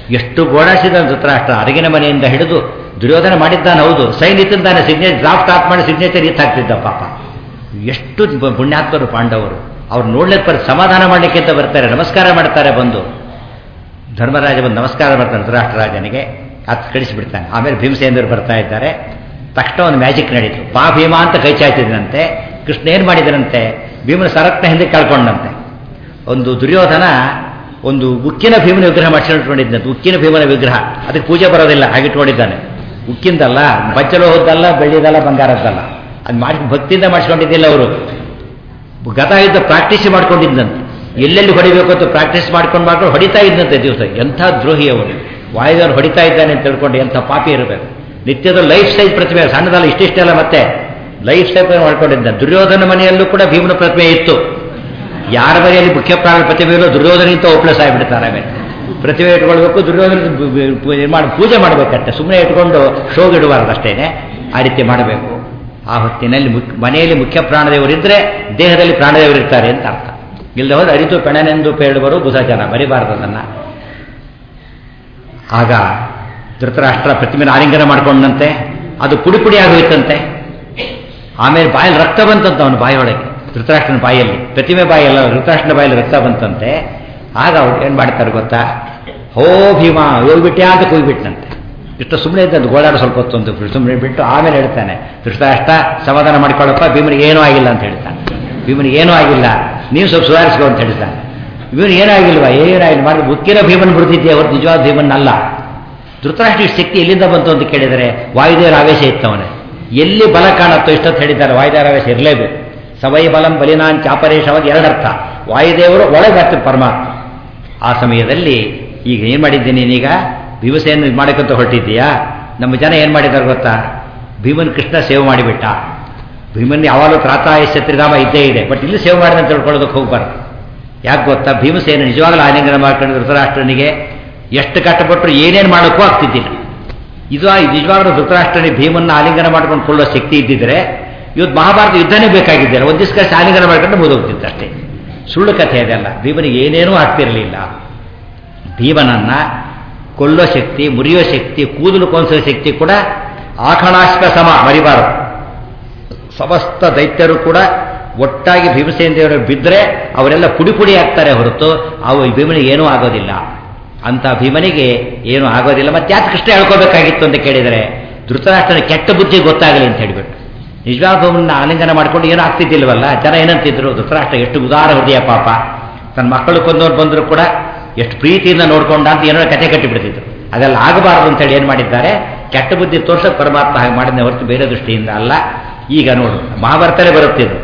Speaker 1: ಎಷ್ಟು ಗೋಡಾಸಿದ ಧೃತರಾಷ್ಟ್ರ ಅರಗಿನ ಮನೆಯಿಂದ ಹಿಡಿದು ದುರ್ಯೋಧನ ಮಾಡಿದ್ದಾನೆ ಹೌದು ಸೈನ್ ಇತ್ತಿದ್ದಾನೆ ಸಿಗ್ನೇಚರ್ ಡ್ರಾಫ್ಟ್ ಆಫ್ ಮಾಡಿ ಸಿಗ್ನೇಚರ್ ಇತ್ತು ಹಾಕ್ತಿದ್ದ ಪಾಪ ಎಷ್ಟು ಪುಣ್ಯಾತ್ಮರು ಪಾಂಡವರು ಅವ್ರು ನೋಡ್ಲಿಕ್ಕೆ ಬರ್ ಸಮಾಧಾನ ಮಾಡಲಿಕ್ಕೆ ಅಂತ ಬರ್ತಾರೆ ನಮಸ್ಕಾರ ಮಾಡ್ತಾರೆ ಬಂದು ಧರ್ಮರಾಜ ಬಂದು ನಮಸ್ಕಾರ ಮಾಡ್ತಾನೆ ಧೃತರಾಷ್ಟ್ರರಾಜನಿಗೆ ಹತ್ತು ಕಳಿಸಿಬಿಡ್ತಾನೆ ಆಮೇಲೆ ಭೀಮಸೇಂದ್ರ ಬರ್ತಾ ಇದ್ದಾರೆ ತಕ್ಷಣ ಒಂದು ಮ್ಯಾಜಿಕ್ ನಡೀತು ಪಾ ಭೀಮ ಅಂತ ಕೈ ಚಾಚಿದಂತೆ ಕೃಷ್ಣ ಏನು ಮಾಡಿದರಂತೆ ಭೀಮನ ಸರಕ್ನ ಹಿಂದೆ ಕಳ್ಕೊಂಡಂತೆ ಒಂದು ದುರ್ಯೋಧನ ಒಂದು ಉಕ್ಕಿನ ಭೀಮನ ವಿಗ್ರಹ ಮಾಡಿಸ್ಕೊಂಡಿದ್ದಂತೆ ಉಕ್ಕಿನ ಭೀಮನ ವಿಗ್ರಹ ಅದಕ್ಕೆ ಪೂಜೆ ಬರೋದಿಲ್ಲ ಹಾಗಿಟ್ಕೊಂಡಿದ್ದಾನೆ ಉಕ್ಕಿಂದಲ್ಲ ಬಚ್ಚಲೋಹದ್ದಲ್ಲ ಬೆಳ್ಳಿದಲ್ಲ ಬಂಗಾರದ್ದಲ್ಲ ಅದು ಮಾಡಿ ಭಕ್ತಿಯಿಂದ ಮಾಡಿಸ್ಕೊಂಡಿದ್ದಿಲ್ಲ ಅವರು ಗತ ಯುದ್ಧ ಪ್ರಾಕ್ಟೀಸ್ ಮಾಡ್ಕೊಂಡಿದ್ದಂತೆ ಎಲ್ಲೆಲ್ಲಿ ಹೊಡಿಬೇಕು ಅಂತ ಪ್ರಾಕ್ಟೀಸ್ ಮಾಡ್ಕೊಂಡು ಮಾಡ್ಕೊಂಡು ಹೊಡಿತಾ ಇದ್ದಂತೆ ದಿವಸ ಎಂಥ ದ್ರೋಹಿ ಅವರು ವಾಯುದವ್ರು ಹೊಡಿತಾ ಇದ್ದಾನೆ ಅಂತ ತಿಳ್ಕೊಂಡು ಎಂಥ ಪಾಪಿ ಇರಬೇಕು ನಿತ್ಯದ ಲೈಫ್ ಸೈಜ್ ಪ್ರತಿಮೆ ಸಣ್ಣದಲ್ಲ ಇಷ್ಟಿಷ್ಟೆಲ್ಲ ಮತ್ತೆ ಲೈಫ್ ಸೈಜ್ ಮಾಡ್ಕೊಂಡಿದ್ದ ದುರ್ಯೋಧನ ಮನೆಯಲ್ಲೂ ಕೂಡ ಭೀಮನ ಪ್ರತಿಮೆ ಇತ್ತು ಯಾರ ಮನೆಯಲ್ಲಿ ಮುಖ್ಯ ಪ್ರಾಣ ಪ್ರತಿಮೆ ಇಲ್ಲೋ ದುರ್ಯೋಧನಿಂತ ಓಪ್ಲಸ್ ಆಗಿಬಿಡ್ತಾರೆ ಆಮೇಲೆ ಪ್ರತಿಮೆ ಇಟ್ಕೊಳ್ಬೇಕು ದುರ್ಯೋಧನ ಮಾಡಿ ಪೂಜೆ ಮಾಡಬೇಕಂತೆ ಸುಮ್ಮನೆ ಇಟ್ಕೊಂಡು ಶೋಗ್ ಇಡಬಾರ್ದು ಅಷ್ಟೇನೆ ಆ ರೀತಿ ಮಾಡಬೇಕು ಆ ಹೊತ್ತಿನಲ್ಲಿ ಮುಖ್ಯ ಮನೆಯಲ್ಲಿ ಮುಖ್ಯ ಪ್ರಾಣದೇವರಿದ್ದರೆ ದೇಹದಲ್ಲಿ ಪ್ರಾಣದೇವರಿರ್ತಾರೆ ಅಂತ ಅರ್ಥ ಇಲ್ಲದೆ ಹೋದ್ರೆ ಅರಿತು ಪೆಣನೆಂದು ಪೇಳುವರು ದುಸಜನ ಮರಿಬಾರದು ಅದನ್ನು ಆಗ ಧೃತರಾಷ್ಟ್ರ ಪ್ರತಿಮೆನ ಆಲಿಂಗನ ಮಾಡ್ಕೊಂಡಂತೆ ಅದು ಪುಡಿ ಪುಡಿ ಆಗೋಯ್ತಂತೆ ಆಮೇಲೆ ಬಾಯಲ್ಲಿ ರಕ್ತ ಬಂತಂತ ಅವನ ಬಾಯಿಯೊಳಗೆ ಧೃತರಾಷ್ಟ್ರನ ಬಾಯಲ್ಲಿ ಪ್ರತಿಮೆ ಬಾಯಲ್ಲ ಧೃತರಾಷ್ಟ್ರನ ಬಾಯಲ್ಲಿ ರಕ್ತ ಬಂತಂತೆ ಆಗ ಅವ್ರು ಏನು ಮಾಡ್ತಾರೆ ಗೊತ್ತಾ ಹೋ ಭೀಮಾ ಹೋಗ್ಬಿಟ್ಯಾ ಅಂತ ಕೂಗ್ಬಿಟ್ನಂತೆ ಇಷ್ಟು ಸುಮ್ಮನೆ ಇದ್ದಂತ ಗೋಳಾಡ ಸ್ವಲ್ಪ ಹೊತ್ತು ಅಂತ ಸುಮ್ಮನೆ ಬಿಟ್ಟು ಆಮೇಲೆ ಹೇಳ್ತಾನೆ ಧೃತರಾಷ್ಟ್ರ ಸಮಾಧಾನ ಮಾಡಿಕೊಳ್ಳಪ್ಪ ಭೀಮನಿಗೆ ಏನೂ ಆಗಿಲ್ಲ ಅಂತ ಹೇಳ್ತಾನೆ ಭೀಮನಿಗೆ ಏನೂ ಆಗಿಲ್ಲ ನೀವು ಸ್ವಲ್ಪ ಸುಧಾರಿಸ್ಕೊ ಅಂತ ಹೇಳ್ತಾನೆ ಭೀಮನಿಗೆ ಏನಾಗಿಲ್ವಾ ಏನಾಗಿಲ್ಲ ಮಾಡಿ ಮುಖ್ಯನ ಭೀಮನ್ ಬಿಡ್ತಿದ್ದೆ ಅವ್ರು ನಿಜವಾದ ಭೀಮನ್ ಅಲ್ಲ ಧೃತರಾಷ್ಟ್ರ ಶಕ್ತಿ ಎಲ್ಲಿಂದ ಬಂತು ಅಂತ ಕೇಳಿದರೆ ವಾಯುದೇವರ ಆವೇಶ ಇತ್ತವನೇ ಎಲ್ಲಿ ಬಲ ಕಾಣುತ್ತೋ ಇಷ್ಟೊತ್ತು ಹೇಳಿದ್ದಾರೆ ವಾಯುದೇವರ ಆವೇಶ ಇರಲೇಬೇಕು ಸವೈ ಬಲಂ ಬಲಿನಾನ್ ಚಾಪರೇಶವಾಗಿ ಎರಡರ್ಥ ವಾಯುದೇವರು ಒಳಗೆ ಬರ್ತಾರೆ ಪರಮಾತ್ಮ ಆ ಸಮಯದಲ್ಲಿ ಈಗ ಏನು ಮಾಡಿದ್ದೀನಿ ನೀನೀಗ ಭೀಮಸೇನ ಮಾಡಕ್ಕಂತ ಹೊರಟಿದ್ದೀಯಾ ನಮ್ಮ ಜನ ಏನು ಮಾಡಿದ್ದಾರೆ ಗೊತ್ತಾ ಭೀಮನ್ ಕೃಷ್ಣ ಸೇವೆ ಮಾಡಿಬಿಟ್ಟ ಭೀಮನ್ ಯಾವಾಗಲೂ ತ್ರಾತಾಯ ಛತ್ರಿಧಾಮ ಇದ್ದೇ ಇದೆ ಬಟ್ ಇಲ್ಲಿ ಸೇವೆ ಮಾಡಿದ ಅಂತ ತಿಳ್ಕೊಳ್ಳೋದಕ್ಕೆ ಹೋಗ್ಬಾರ್ದು ಯಾಕೆ ಗೊತ್ತಾ ಭೀಮಸೇನ ನಿಜವಾಗಲೂ ಆಲಿಂಗನ ಮಾಡ್ಕೊಂಡು ಧೃತರಾಷ್ಟ್ರನಿಗೆ ಎಷ್ಟು ಕಷ್ಟಪಟ್ಟರು ಏನೇನು ಮಾಡೋಕ್ಕೂ ಆಗ್ತಿದ್ದಿಲ್ಲ ಇದು ನಿಜವಾಗ್ಲೂ ಧೃತರಾಷ್ಟ್ರನಿಗೆ ಭೀಮನ್ನ ಆಲಿಂಗನ ಮಾಡ್ಕೊಂಡು ಕೊಳ್ಳೋ ಶಕ್ತಿ ಇದ್ದಿದ್ರೆ ಇವತ್ತು ಮಹಾಭಾರತ ಯುದ್ಧನೇ ಬೇಕಾಗಿದ್ದಿಲ್ಲ ಒಂದು ದಿವಸ ಕಷ್ಟ ಆಲಿಂಗನ ಮಾಡ್ಕೊಂಡು ಮುಗಿದೋಗ್ತಿತ್ತು ಅಷ್ಟೇ ಸುಳ್ಳು ಕಥೆ ಅದೆಲ್ಲ ಭೀಮನಿಗೆ ಏನೇನೂ ಆಗ್ತಿರಲಿಲ್ಲ ಭೀಮನನ್ನ ಕೊಲ್ಲೋ ಶಕ್ತಿ ಮುರಿಯೋ ಶಕ್ತಿ ಕೂದಲು ಕೊಂಸೋ ಶಕ್ತಿ ಕೂಡ ಆಖಣಾಶ್ವ ಸಮ ಮರಿಬಾರದು ಸಮಸ್ತ ದೈತ್ಯರು ಕೂಡ ಒಟ್ಟಾಗಿ ಭೀಮಸೇನ ದೇವರು ಬಿದ್ದರೆ ಅವರೆಲ್ಲ ಪುಡಿ ಪುಡಿ ಆಗ್ತಾರೆ ಹೊರತು ಅವು ಭೀಮನಿಗೆ ಏನೂ ಆಗೋದಿಲ್ಲ ಅಂತ ಭೀಮನಿಗೆ ಏನೂ ಆಗೋದಿಲ್ಲ ಮತ್ತೆ ಯಾಕೆ ಕೃಷ್ಣ ಹೇಳ್ಕೋಬೇಕಾಗಿತ್ತು ಅಂತ ಕೇಳಿದರೆ ಧೃತರಾಷ್ಟ್ರನ ಕೆಟ್ಟ ಬುದ್ಧಿ ಗೊತ್ತಾಗಲಿ ಅಂತ ಹೇಳಿಬಿಟ್ಟು ನಿಜವಾದ ಭೂಮನ್ನ ಆಲಿಂಗನ ಮಾಡ್ಕೊಂಡು ಏನೂ ಆಗ್ತಿದ್ದಿಲ್ವಲ್ಲ ಜನ ಏನಂತಿದ್ರು ಧೃತರಾಷ್ಟ್ರ ಎಷ್ಟು ಉದಾರ ಹೃದಯ ಪಾಪ ತನ್ನ ಮಕ್ಕಳು ಕೊಂದವ್ರು ಬಂದರೂ ಕೂಡ ಎಷ್ಟು ಪ್ರೀತಿಯಿಂದ ನೋಡ್ಕೊಂಡ ಅಂತ ಏನೋ ಕತೆ ಕಟ್ಟಿಬಿಡ್ತಿದ್ರು ಅದೆಲ್ಲ ಆಗಬಾರದು ಅಂತೇಳಿ ಏನು ಮಾಡಿದ್ದಾರೆ ಕೆಟ್ಟ ಬುದ್ಧಿ ತೋರ್ಸಕ್ಕೆ ಪರಮಾತ್ಮ ಹಾಗೆ ಮಾಡಿದ ಹೊರತು ಬೇರೆ ದೃಷ್ಟಿಯಿಂದ ಅಲ್ಲ ಈಗ ನೋಡು ಮಹಾಭಾರತನೇ ಬರುತ್ತಿದ್ದು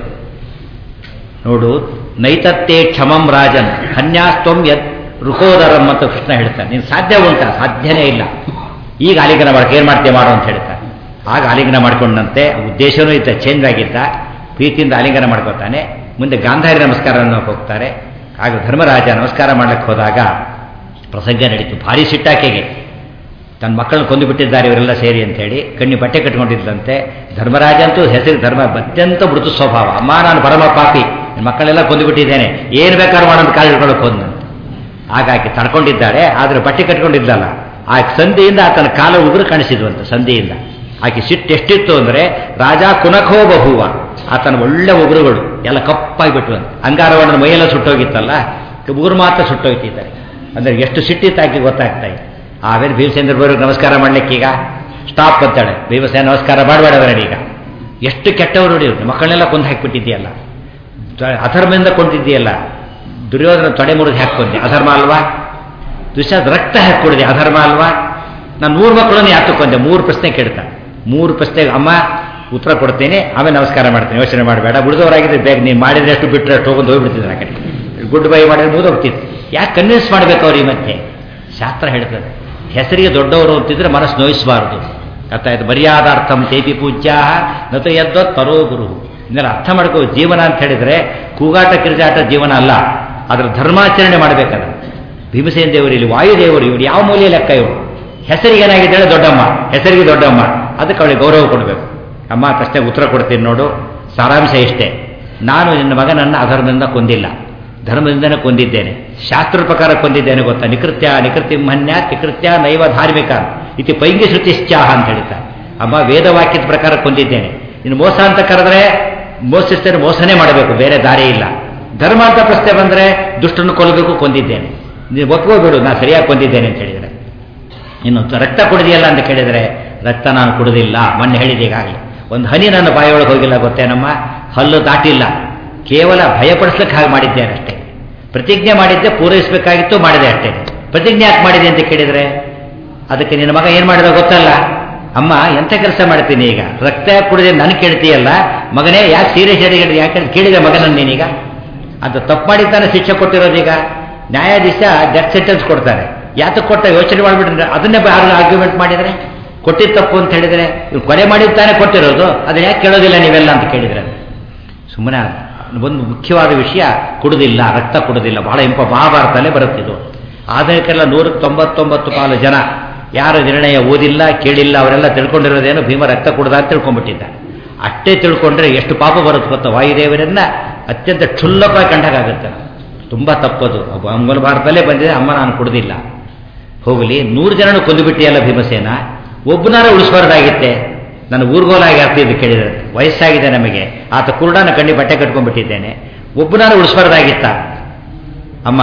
Speaker 1: ನೋಡು ನೈತತ್ತೇ ಕ್ಷಮಂ ರಾಜನ್ ಹನ್ಯಾಸ್ತಂ ಯತ್ ರುಕೋದರಂ ಅಂತ ಕೃಷ್ಣ ಹೇಳ್ತಾನೆ ನೀನು ಸಾಧ್ಯ ಉಂಟಾ ಸಾಧ್ಯನೇ ಇಲ್ಲ ಈಗ ಆಲಿಂಗನ ಮಾಡಕ್ಕೆ ಏನು ಮಾಡ್ತೇವೆ ಮಾಡು ಅಂತ ಹೇಳ್ತಾನೆ ಆಗ ಆಲಿಂಗನ ಮಾಡ್ಕೊಂಡಂತೆ ಉದ್ದೇಶನೂ ಇದ್ದ ಚೇಂಜ್ ಆಗಿದ್ದ ಪ್ರೀತಿಯಿಂದ ಆಲಿಂಗನ ಮಾಡ್ಕೊತಾನೆ ಮುಂದೆ ಗಾಂಧಾರಿ ನಮಸ್ಕಾರ ಹೋಗ್ತಾರೆ ಆಗ ಧರ್ಮರಾಜ ನಮಸ್ಕಾರ ಮಾಡ್ಲಿಕ್ಕೆ ಹೋದಾಗ ಪ್ರಸಂಗ ನಡೀತು ಭಾರಿ ಸಿಟ್ಟಾಕೆಗೆ ತನ್ನ ಮಕ್ಕಳನ್ನು ಕೊಂದು ಬಿಟ್ಟಿದ್ದಾರೆ ಇವರೆಲ್ಲ ಸೇರಿ ಅಂತೇಳಿ ಕಣ್ಣಿ ಬಟ್ಟೆ ಕಟ್ಕೊಂಡಿದ್ದಂತೆ ಧರ್ಮರಾಜ ಅಂತೂ ಹೆಸರು ಧರ್ಮ ಅತ್ಯಂತ ಮೃದು ಸ್ವಭಾವ ಅಮ್ಮ ನಾನು ಪರಮ ಪಾಪಿ ನನ್ನ ಮಕ್ಕಳೆಲ್ಲ ಕೊಂದು ಬಿಟ್ಟಿದ್ದೇನೆ ಏನು ಬೇಕಾದ್ರೂ ಮಾಡೋದು ಕಾಲು ಹಿಡ್ಕೊಳ್ಳೋಕೆ ಹೋದಂತೆ ಹಾಗಾಗಿ ತಡ್ಕೊಂಡಿದ್ದಾಳೆ ಆದರೆ ಬಟ್ಟೆ ಕಟ್ಕೊಂಡಿದ್ದಲ್ಲ ಆ ಸಂಧಿಯಿಂದ ಆತನ ಕಾಲ ಉಗುರು ಕಾಣಿಸಿದ್ವಂತ ಸಂಧಿಯಿಂದ ಆಕೆ ಸಿಟ್ಟು ಎಷ್ಟಿತ್ತು ಅಂದರೆ ರಾಜ ಕುನಖೋ ಬಹುವ ಆತನ ಒಳ್ಳೆ ಉಗುರುಗಳು ಎಲ್ಲ ಕಪ್ಪಾಗಿಬಿಟ್ವಂತೆ ಅಂಗಾರವಣ್ಣನ ಮೈಯೆಲ್ಲ ಸುಟ್ಟೋಗಿತ್ತಲ್ಲ ಉಗುರು ಮಾತ್ರ ಸುಟ್ಟೋಗ್ತಿದ್ದಾರೆ ಅಂದರೆ ಎಷ್ಟು ಸಿಟ್ಟಿತ್ತು ಆಕೆ ಗೊತ್ತಾಗ್ತಾ ಇದೆ ಆಮೇಲೆ ಭೀಮಸೇಂದ್ರ ಬರೋರು ನಮಸ್ಕಾರ ಮಾಡ್ಲಿಕ್ಕೀಗ ಸ್ಟಾಪ್ ಅಂತಾಳೆ ಭೀಮಸೇನ ನಮಸ್ಕಾರ ಮಾಡಬೇಡವರಡಿ ಈಗ ಎಷ್ಟು ಕೆಟ್ಟವರು ನೋಡಿ ಮಕ್ಕಳನ್ನೆಲ್ಲ ಕೊಂದು ಹಾಕಿಬಿಟ್ಟಿದ್ದೀಯಲ್ಲ ಅಧರ್ಮದಿಂದ ಕೊಂದಿದ್ದೀಯಲ್ಲ ದುರ್ಯೋಧನ ತೊಡೆ ಮುರಿದು ಹಾಕ್ಕೊಂಡೆ ಅಧರ್ಮ ಅಲ್ವಾ ದುಶ್ಯಾದ ರಕ್ತ ಹಾಕಿಕೊಡಿದೆ ಅಧರ್ಮ ಅಲ್ವಾ ನಾನು ಮೂರು ಮಕ್ಕಳನ್ನು ಯಾತಕ್ಕೊಂಡೆ ಮೂರು ಪ್ರಶ್ನೆ ಕೇಳ್ತಾ ಮೂರು ಪ್ರಶ್ನೆಗೆ ಅಮ್ಮ ಉತ್ತರ ಕೊಡ್ತೇನೆ ಆಮೇಲೆ ನಮಸ್ಕಾರ ಮಾಡ್ತೇನೆ ಯೋಚನೆ ಮಾಡಬೇಡ ಉಳಿದವರಾಗಿದ್ರೆ ಬೇಗ ನೀವು ಮಾಡಿದ್ರೆ ಎಷ್ಟು ಬಿಟ್ಟರೆ ಅಷ್ಟು ಹೋಗೋದು ಹೋಗ್ಬಿಡ್ತಿದ್ರು ಆ ಕಡೆ ಗುಡ್ ಬೈ ಮಾಡಿದ್ರೆ ಮುಗಿದೋಗ್ತಿತ್ತು ಯಾಕೆ ಕನ್ವಿನ್ಸ್ ಮಾಡಬೇಕು ಅವ್ರಿಗೆ ಮತ್ತೆ ಶಾಸ್ತ್ರ ಹೇಳ್ತದೆ ಹೆಸರಿಗೆ ದೊಡ್ಡವರು ಅಂತಿದ್ರೆ ಮನಸ್ಸು ನೋಯಿಸಬಾರ್ದು ಅರ್ಥ ಆಯ್ತು ಮರ್ಯಾದಾರ್ಥಂ ತೇಪಿ ಪೂಜ್ಯ ನತು ಯದ್ವತ್ ಪರೋ ಗುರು ಇದನ್ನೆಲ್ಲ ಅರ್ಥ ಮಾಡ್ಕೋ ಜೀವನ ಅಂತ ಹೇಳಿದರೆ ಕೂಗಾಟ ಕಿರಿಜಾಟ ಜೀವನ ಅಲ್ಲ ಅದರ ಧರ್ಮಾಚರಣೆ ಮಾಡಬೇಕಾದ್ರೆ ಭೀಮಸೇನ ದೇವರು ಇಲ್ಲಿ ವಾಯುದೇವರು ಇವರು ಯಾವ ಮೂಲೆಯ ಲೆಕ್ಕ ಇವರು ಹೆಸರಿಗೆ ಏನಾಗಿದ್ದಾಳೆ ದೊಡ್ಡಮ್ಮ ಹೆಸರಿಗೆ ದೊಡ್ಡಮ್ಮ ಅದಕ್ಕೆ ಅವಳಿಗೆ ಗೌರವ ಕೊಡಬೇಕು ಅಮ್ಮ ಪ್ರಶ್ನೆಗೆ ಉತ್ತರ ಕೊಡ್ತೀನಿ ನೋಡು ಸಾರಾಂಶ ಇಷ್ಟೇ ನಾನು ನಿನ್ನ ಮಗನನ್ನು ಅಧರ್ಮದಿಂದ ಕೊಂದಿಲ್ಲ ಧರ್ಮದಿಂದನೇ ಕೊಂದಿದ್ದೇನೆ ಶಾಸ್ತ್ರ ಪ್ರಕಾರ ಕೊಂದಿದ್ದೇನೆ ಗೊತ್ತಾ ನಿಕೃತ್ಯ ನಿಕೃತಿ ಮನ್ಯ ನಿಕೃತ್ಯ ನೈವ ಧಾರ್ಮಿಕ ಇತಿ ಪೈಂಗಿ ಶ್ರುತಿಶ್ಚಾಹ ಅಂತ ಹೇಳ್ತಾರೆ ಅಮ್ಮ ವೇದವಾಕ್ಯದ ಪ್ರಕಾರ ಕೊಂದಿದ್ದೇನೆ ಇನ್ನು ಮೋಸ ಅಂತ ಕರೆದ್ರೆ ಮೋಸಿಸ್ತೇನೆ ಮೋಸನೇ ಮಾಡಬೇಕು ಬೇರೆ ದಾರಿ ಇಲ್ಲ ಧರ್ಮ ಅಂತ ಪ್ರಶ್ನೆ ಬಂದರೆ ದುಷ್ಟನ್ನು ಕೊಲ್ಲಬೇಕು ಕೊಂದಿದ್ದೇನೆ ನೀವು ಒಪ್ಕೋಬೇಡು ನಾನು ಸರಿಯಾಗಿ ಕೊಂದಿದ್ದೇನೆ ಅಂತ ಹೇಳಿದರೆ ಇನ್ನು ರಕ್ತ ಕುಡಿದಿಯಲ್ಲ ಅಂತ ಕೇಳಿದರೆ ರಕ್ತ ನಾನು ಕುಡಿದಿಲ್ಲ ಮೊನ್ನೆ ಹೇಳಿದೆ ಈಗಾಗಲೇ ಒಂದು ಹನಿ ನನ್ನ ಬಾಯಿಯೊಳಗೆ ಹೋಗಿಲ್ಲ ಗೊತ್ತೇನಮ್ಮ ಹಲ್ಲು ದಾಟಿಲ್ಲ ಕೇವಲ ಭಯಪಡಿಸ್ಲಿಕ್ಕೆ ಹಾಗೆ ಮಾಡಿದ್ದೇನೆ ಅಷ್ಟೇ ಪ್ರತಿಜ್ಞೆ ಮಾಡಿದ್ದೆ ಪೂರೈಸಬೇಕಾಗಿತ್ತು ಮಾಡಿದೆ ಅಷ್ಟೇ ಪ್ರತಿಜ್ಞೆ ಯಾಕೆ ಮಾಡಿದೆ ಅಂತ ಕೇಳಿದರೆ ಅದಕ್ಕೆ ನಿನ್ನ ಮಗ ಏನು ಮಾಡಿದ ಗೊತ್ತಲ್ಲ ಅಮ್ಮ ಎಂಥ ಕೆಲಸ ಮಾಡ್ತೀನಿ ಈಗ ರಕ್ತ ಯಾಕೆ ಕುಡಿದೆ ನನಗೆ ಕೇಳ್ತೀಯಲ್ಲ ಮಗನೇ ಯಾಕೆ ಸೀರಿಯಸ್ ಹೇಳಿದ್ರೆ ಯಾಕೆ ಕೇಳಿದೆ ಮಗನನ್ನು ನೀನೀಗ ಅದು ತಪ್ಪು ಮಾಡಿದ್ದಾನೆ ಶಿಕ್ಷೆ ಕೊಟ್ಟಿರೋದೀಗ ನ್ಯಾಯಾಧೀಶ ಡೆತ್ ಸೆಂಟೆನ್ಸ್ ಕೊಡ್ತಾರೆ ಯಾತಕ್ಕೆ ಕೊಟ್ಟ ಯೋಚನೆ ಮಾಡಿಬಿಟ್ರೆ ಅದನ್ನೇ ಆರ್ಗ್ಯುಮೆಂಟ್ ಮಾಡಿದರೆ ಕೊಟ್ಟಿದ್ದು ತಪ್ಪು ಅಂತ ಹೇಳಿದರೆ ಇವ್ರು ಕೊಲೆ ಮಾಡಿದ್ದಾನೆ ಕೊಟ್ಟಿರೋದು ಅದನ್ನ ಯಾಕೆ ಕೇಳೋದಿಲ್ಲ ನೀವೆಲ್ಲ ಅಂತ ಕೇಳಿದರೆ ಸುಮ್ಮನೆ ಒಂದು ಮುಖ್ಯವಾದ ವಿಷಯ ಕುಡುದಿಲ್ಲ ರಕ್ತ ಕುಡುದಿಲ್ಲ ಬಹಳ ಇಂಪ ಮಹಾಭಾರತಲ್ಲೇ ಬರುತ್ತಿದ್ದು ಆಧುನಿಕೆಲ್ಲ ನೂರಕ್ಕೆ ತೊಂಬತ್ತೊಂಬತ್ತು ಪಾಲು ಜನ ಯಾರು ನಿರ್ಣಯ ಓದಿಲ್ಲ ಕೇಳಿಲ್ಲ ಅವರೆಲ್ಲ ತಿಳ್ಕೊಂಡಿರೋದೇನು ಭೀಮ ರಕ್ತ ಕುಡ್ದ ಅಂತ ತಿಳ್ಕೊಂಡ್ಬಿಟ್ಟಿದ್ದಾರೆ ಅಷ್ಟೇ ತಿಳ್ಕೊಂಡ್ರೆ ಎಷ್ಟು ಪಾಪ ಬರುತ್ತೆ ಗೊತ್ತಾ ವಾಯುದೇವರನ್ನ ಅತ್ಯಂತ ಕ್ಷುಲ್ಲಕವಾಗಿ ಕಂಡಾಗುತ್ತೆ ತುಂಬ ತಪ್ಪದು ಮಂಗಲ ಭಾರತದಲ್ಲೇ ಬಂದಿದೆ ಅಮ್ಮ ನಾನು ಕುಡ್ದಿಲ್ಲ ಹೋಗಲಿ ನೂರು ಜನನು ಕೊಂದುಬಿಟ್ಟಿಯಲ್ಲ ಭೀಮಸೇನ ಒಬ್ಬನಾರ ಉಳಿಸ್ಬಾರ್ದಾಗಿತ್ತೆ ನಾನು ಊರ್ಗೋಲಾಗಿ ಆಗ್ತಿದ್ದು ಕೇಳಿದ್ರೆ ವಯಸ್ಸಾಗಿದೆ ನಮಗೆ ಆತ ಕುರುಡನ ಕಣ್ಣಿ ಬಟ್ಟೆ ಕಟ್ಕೊಂಡ್ಬಿಟ್ಟಿದ್ದೇನೆ ಒಬ್ಬನಾರ ಉಳಿಸ್ಬಾರ್ದಾಗಿತ್ತ ಅಮ್ಮ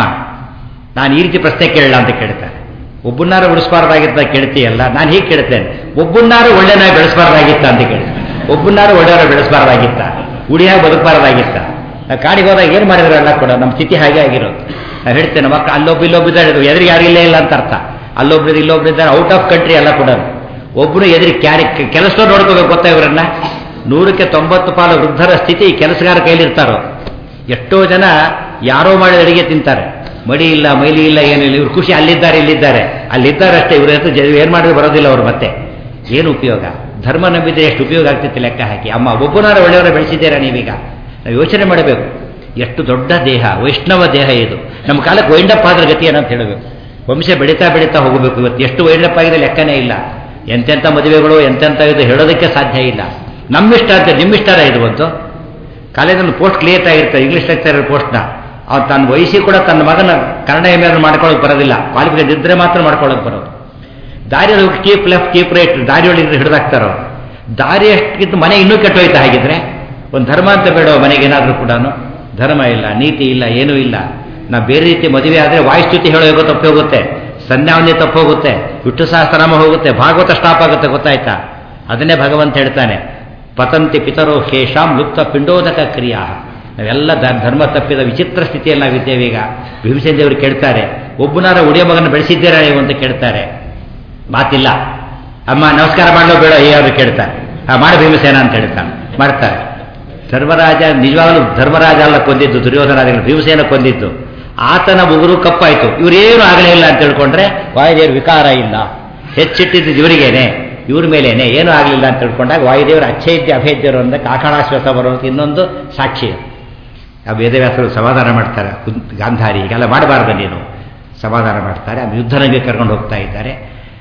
Speaker 1: ನಾನು ಈ ರೀತಿ ಪ್ರಶ್ನೆ ಕೇಳಲ್ಲ ಅಂತ ಕೇಳ್ತಾರೆ ಒಬ್ಬನಾರು ಉಳಿಸ್ಬಾರ್ದಾಗಿತ್ತ ಕೇಳ್ತೀಯಲ್ಲ ನಾನು ಹೀಗೆ ಕೇಳ್ತೇನೆ ಒಬ್ಬನಾರು ಒಳ್ಳೆನಾಗಿ ಬೆಳೆಸಬಾರ್ದಾಗಿತ್ತ ಅಂತ ಕೇಳ್ತೇನೆ ಒಬ್ಬನಾರು ಒಳ್ಳೆಯವರು ಬೆಳೆಸಬಾರ್ದಾಗಿತ್ತ ಉಡಿಯಾಗಿ ಬದುಕಬಾರ್ದಾಗಿತ್ತ ನಾವು ಕಾಡಿಗೆ ಹೋದಾಗ ಏನು ಮಾಡಿದ್ರಲ್ಲ ಕೂಡ ನಮ್ಮ ಸ್ಥಿತಿ ಹಾಗೆ ಆಗಿರೋದು ನಾವು ಹೇಳ್ತೇನೆ ಮಕ್ಕ ಅಲ್ಲೊಬ್ಬ ಇಲ್ಲೊಬ್ಬಿದ್ದಾರೆ ಎದುರಿಗೆ ಯಾರು ಇಲ್ಲೇ ಇಲ್ಲ ಅಂತ ಅರ್ಥ ಅಲ್ಲೊಬ್ರಿದ್ದು ಇಲ್ಲೊಬ್ರಿದ್ದಾರೆ ಔಟ್ ಆಫ್ ಕಂಟ್ರಿ ಎಲ್ಲ ಕೂಡ ಒಬ್ಬರು ಎದುರಿ ಕ್ಯಾರಿ ಕೆಲಸ ನೋಡ್ಕೋಬೇಕು ಗೊತ್ತಾ ಇವರನ್ನ ನೂರಕ್ಕೆ ತೊಂಬತ್ತು ಪಾಲು ವೃದ್ಧರ ಸ್ಥಿತಿ ಕೆಲಸಗಾರ ಕೈಲಿರ್ತಾರೋ ಎಷ್ಟೋ ಜನ ಯಾರೋ ಮಾಡಿದ ಅಡಿಗೆ ತಿಂತಾರೆ ಮಡಿ ಇಲ್ಲ ಮೈಲಿ ಇಲ್ಲ ಏನಿಲ್ಲ ಇವ್ರು ಖುಷಿ ಅಲ್ಲಿದ್ದಾರೆ ಇಲ್ಲಿದ್ದಾರೆ ಅಲ್ಲಿದ್ದಾರೆ ಅಷ್ಟೇ ಇವ್ರ ಹತ್ರ ಏನು ಮಾಡಿದ್ರೆ ಬರೋದಿಲ್ಲ ಅವ್ರು ಮತ್ತೆ ಏನು ಉಪಯೋಗ ಧರ್ಮ ನಂಬಿದ್ರೆ ಎಷ್ಟು ಉಪಯೋಗ ಆಗ್ತಿತ್ತು ಲೆಕ್ಕ ಹಾಕಿ ಅಮ್ಮ ಒಬ್ಬನಾರ ಒಳ್ಳೆಯವರ ಬೆಳೆಸಿದ್ದೀರಾ ನೀವೀಗ ನಾವು ಯೋಚನೆ ಮಾಡಬೇಕು ಎಷ್ಟು ದೊಡ್ಡ ದೇಹ ವೈಷ್ಣವ ದೇಹ ಇದು ನಮ್ಮ ಕಾಲಕ್ಕೆ ವೈಂಡಪ್ ಆದ್ರೆ ಗತಿ ಏನಂತ ಹೇಳಬೇಕು ವಂಶ ಬೆಳೀತಾ ಬೆಳೀತಾ ಹೋಗಬೇಕು ಇವತ್ತು ಎಷ್ಟು ವೈಂಡಪ್ ಆಗಿದೆ ಲೆಕ್ಕನೇ ಇಲ್ಲ ಎಂತೆಂಥ ಮದುವೆಗಳು ಎಂತೆಂಥ ಇದು ಹೇಳೋದಕ್ಕೆ ಸಾಧ್ಯ ಇಲ್ಲ ನಮ್ಮಿಷ್ಟ ಅಂತ ನಿಮ್ಮಿಷ್ಟಾರ ಇದು ಒಂದು ಕಾಲೇಜಲ್ಲಿ ಪೋಸ್ಟ್ ಕ್ಲಿಯರ್ ಆಗಿರ್ತಾರೆ ಇಂಗ್ಲೀಷ್ ಲೆಕ್ಚರ್ ಪೋಸ್ಟ್ನ ಅವ್ನು ತನ್ನ ವಯಸ್ಸಿ ಕೂಡ ತನ್ನ ಮಗನ ಕನ್ನಡ ಎಮ್ ಎ ಮಾಡ್ಕೊಳ್ಳೋಕೆ ಬರೋದಿಲ್ಲ ಕ್ವಾಲಿಫಿಕೇಷನ್ ಇದ್ರೆ ಮಾತ್ರ ಮಾಡ್ಕೊಳ್ಳೋಕೆ ಬರೋದು ದಾರಿಯಲ್ಲಿ ಹೋಗಿ ಕೀಪ್ ಲೆಫ್ಟ್ ಕೀಪ್ ರೈಟ್ ದಾರಿಯೊಳಗೆ ಹಿಡಿದಾಕ್ತಾರೋ ದಾರಿ ಎಷ್ಟಿದ್ದು ಮನೆ ಇನ್ನೂ ಕೆಟ್ಟೋಯ್ತಾ ಹಾಗಿದ್ರೆ ಒಂದು ಧರ್ಮ ಅಂತ ಬೇಡ ಮನೆಗೆ ಏನಾದರೂ ಕೂಡ ಧರ್ಮ ಇಲ್ಲ ನೀತಿ ಇಲ್ಲ ಏನೂ ಇಲ್ಲ ನಾ ಬೇರೆ ರೀತಿ ಮದುವೆ ಆದರೆ ವಾಯುಸ್ತುತಿ ಹೇಳೋಗೋ ತಪ್ಪು ಹೋಗುತ್ತೆ ಸಂಧ್ಯಾವನ್ಯ ತಪ್ಪು ಹೋಗುತ್ತೆ ವಿಷ್ಣು ಸಹಸ್ರನಾಮ ಹೋಗುತ್ತೆ ಭಾಗವತ ಸ್ಟಾಪ್ ಆಗುತ್ತೆ ಗೊತ್ತಾಯ್ತಾ ಅದನ್ನೇ ಭಗವಂತ ಹೇಳ್ತಾನೆ ಪತಂತಿ ಪಿತರೋ ಶೇಷಾಂ ಲುಪ್ತ ಪಿಂಡೋದಕ ಕ್ರಿಯಾ ನಾವೆಲ್ಲ ಧರ್ಮ ತಪ್ಪಿದ ವಿಚಿತ್ರ ಸ್ಥಿತಿಯಲ್ಲಿ ನಾವಿದ್ದೇವೆ ಈಗ ಭೀಮಸೇನ ದೇವರು ಕೇಳ್ತಾರೆ ಒಬ್ಬನಾರ ಉಡಿಯ ಮಗನ ಬೆಳೆಸಿದ್ದೀರಾ ನೀವು ಅಂತ ಕೇಳ್ತಾರೆ ಮಾತಿಲ್ಲ ಅಮ್ಮ ನಮಸ್ಕಾರ ಮಾಡಲೋ ಬೇಡ ಯಾರು ಕೇಳ್ತಾರೆ ಆ ಮಾಡ ಭೀಮಸೇನ ಅಂತ ಹೇಳ್ತಾನೆ ಮಾಡ್ತಾರೆ ಧರ್ಮರಾಜ ನಿಜವಾಗಲೂ ಧರ್ಮರಾಜ ಅಲ್ಲ ಕೊಂದಿದ್ದು ದುರ್ಯೋಧನಾದಿಗಳು ಭೀಮಸೇನ ಕೊಂದಿದ್ದು ಆತನ ಉಗುರು ಕಪ್ಪಾಯಿತು ಇವರೇನು ಆಗಲೇ ಇಲ್ಲ ಅಂತ ತಿಳ್ಕೊಂಡ್ರೆ ವಾಯುದೇವರು ವಿಕಾರ ಇಲ್ಲ ಹೆಚ್ಚಿಟ್ಟಿದ್ದು ಇವರಿಗೇನೆ ಇವ್ರ ಮೇಲೇನೆ ಏನೂ ಆಗಲಿಲ್ಲ ಅಂತ ತಿಳ್ಕೊಂಡಾಗ ವಾಯುದೇವರು ಅಚ್ಛೇದ್ಯ ಅಭೇದ್ಯರು ಅಂದ್ರೆ ಕಾಕಣಾಶ್ವತ ಬರೋದಕ್ಕೆ ಇನ್ನೊಂದು ಸಾಕ್ಷಿ ಆ ವೇದವ್ಯಾಸರು ಸಮಾಧಾನ ಮಾಡ್ತಾರೆ ಗಾಂಧಾರಿ ಹೀಗೆಲ್ಲ ಮಾಡಬಾರ್ದು ನೀನು ಸಮಾಧಾನ ಮಾಡ್ತಾರೆ ಆ ಯುದ್ಧನಿಗೆ ಕರ್ಕೊಂಡು ಹೋಗ್ತಾ ಇದ್ದಾರೆ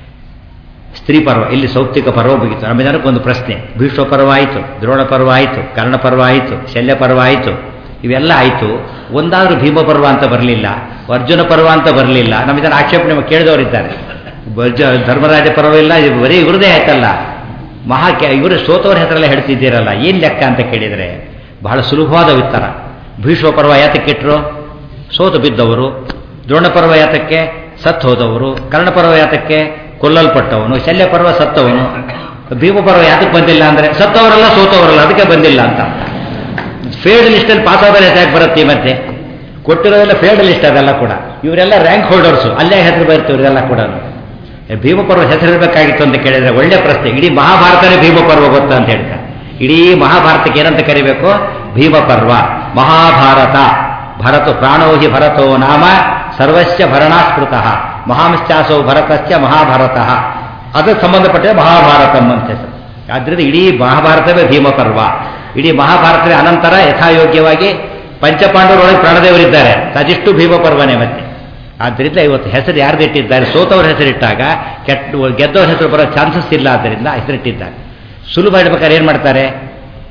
Speaker 1: ಸ್ತ್ರೀ ಪರ್ವ ಇಲ್ಲಿ ಸೌಪ್ತಿಕ ಪರ್ವ ಮುಗಿತು ನಮ್ಮ ಜನಕ್ಕೊಂದು ಪ್ರಶ್ನೆ ಭೀಷ್ಮ ಪರ್ವ ಆಯಿತು ದ್ರೋಣ ಪರ್ವ ಆಯಿತು ಕರ್ಣ ಪರ್ವ ಆಯಿತು ಶಲ್ಯ ಪರ್ವ ಆಯಿತು ಇವೆಲ್ಲ ಆಯಿತು ಒಂದಾದರೂ ಭೀಮ ಪರ್ವ ಅಂತ ಬರಲಿಲ್ಲ ಅರ್ಜುನ ಪರ್ವ ಅಂತ ಬರಲಿಲ್ಲ ನಮ್ಮ ಇದನ್ನು ಆಕ್ಷೇಪಣೆ ಕೇಳಿದವರಿದ್ದಾರೆ ಧರ್ಮರಾಜ ಪರ್ವ ಇಲ್ಲ ಇದು ಬರೀ ಇವ್ರದೇ ಆಯ್ತಲ್ಲ ಮಹಾ ಇವರು ಸೋತವ್ರ ಹೆಸರೆಲ್ಲ ಹೇಳ್ತಿದ್ದೀರಲ್ಲ ಏನು ಲೆಕ್ಕ ಅಂತ ಕೇಳಿದರೆ ಬಹಳ ಸುಲಭವಾದ ಉತ್ತರ ಭೀಷ್ಮ ಪರ್ವ ಯಾತಕ್ಕಿಟ್ರು ಸೋತು ಬಿದ್ದವರು ದ್ರೋಣ ಪರ್ವ ಯಾತಕ್ಕೆ ಸತ್ತು ಹೋದವರು ಕರ್ಣ ಪರ್ವ ಯಾತಕ್ಕೆ ಕೊಲ್ಲಲ್ಪಟ್ಟವನು ಶಲ್ಯ ಪರ್ವ ಸತ್ತವನು ಭೀಮ ಪರ್ವ ಯಾತಕ್ಕೆ ಬಂದಿಲ್ಲ ಅಂದರೆ ಸತ್ತವರಲ್ಲ ಸೋತವರಲ್ಲ ಅದಕ್ಕೆ ಬಂದಿಲ್ಲ ಅಂತ ಫೇಲ್ಡ್ ಲಿಸ್ಟಲ್ಲಿ ಪಾಸ್ ಆದ್ರೆ ಯಾಕೆ ಬರುತ್ತೆ ಮತ್ತೆ ಕೊಟ್ಟಿರೋದೆಲ್ಲ ಫೇಲ್ಡ್ ಲಿಸ್ಟ್ ಅದೆಲ್ಲ ಕೂಡ ಇವರೆಲ್ಲ ರ್ಯಾಂಕ್ ಹೋಲ್ಡರ್ಸು ಅಲ್ಲೇ ಹೆಸರು ಬರುತ್ತೆ ಇವರೆಲ್ಲ ಕೂಡ ಭೀಮಪರ್ವ ಹೆಸರಿರಬೇಕಾಗಿತ್ತು ಅಂತ ಕೇಳಿದ್ರೆ ಒಳ್ಳೆ ಪ್ರಶ್ನೆ ಇಡೀ ಮಹಾಭಾರತನೇ ಭೀಮಪರ್ವ ಗೊತ್ತಾ ಅಂತ ಹೇಳ್ತಾರೆ ಇಡೀ ಮಹಾಭಾರತಕ್ಕೆ ಏನಂತ ಕರಿಬೇಕು ಭೀಮಪರ್ವ ಮಹಾಭಾರತ ಭರತ ಪ್ರಾಣೋಹಿ ಭರತೋ ನಾಮ ಸರ್ವಸ್ಯ ಭರಣಾಸ್ಮೃತ ಮಹಾಂಶ್ಚಾಸೋ ಭರತಸ್ಯ ಮಹಾಭಾರತ ಅದಕ್ಕೆ ಸಂಬಂಧಪಟ್ಟ ಮಹಾಭಾರತಂ ಅಂತ ಹೆಸರು ಆದ್ರಿಂದ ಇಡೀ ಮಹಾಭಾರತವೇ ಭೀಮಪರ್ವ ಇಡೀ ಮಹಾಭಾರತದ ಅನಂತರ ಯಥಾಯೋಗ್ಯವಾಗಿ ಪಂಚಪಾಂಡವರೊಳಗೆ ಪ್ರಾಣದೇವರಿದ್ದಾರೆ ಅದಿಷ್ಟು ಭೀಮಪರ್ವನೇ ಮತ್ತೆ ಆದ್ದರಿಂದ ಇವತ್ತು ಹೆಸರು ಯಾರ್ದಿಟ್ಟಿದ್ದಾರೆ ಸೋತವ್ರ ಹೆಸರಿಟ್ಟಾಗ ಕೆಟ್ಟ ಗೆದ್ದವ್ರ ಹೆಸರು ಬರೋ ಚಾನ್ಸಸ್ ಇಲ್ಲ ಆದ್ದರಿಂದ ಹೆಸರಿಟ್ಟಿದ್ದಾರೆ ಸುಲಭ ಹೇಳ್ಬೇಕಾದ್ರೆ ಏನು ಮಾಡ್ತಾರೆ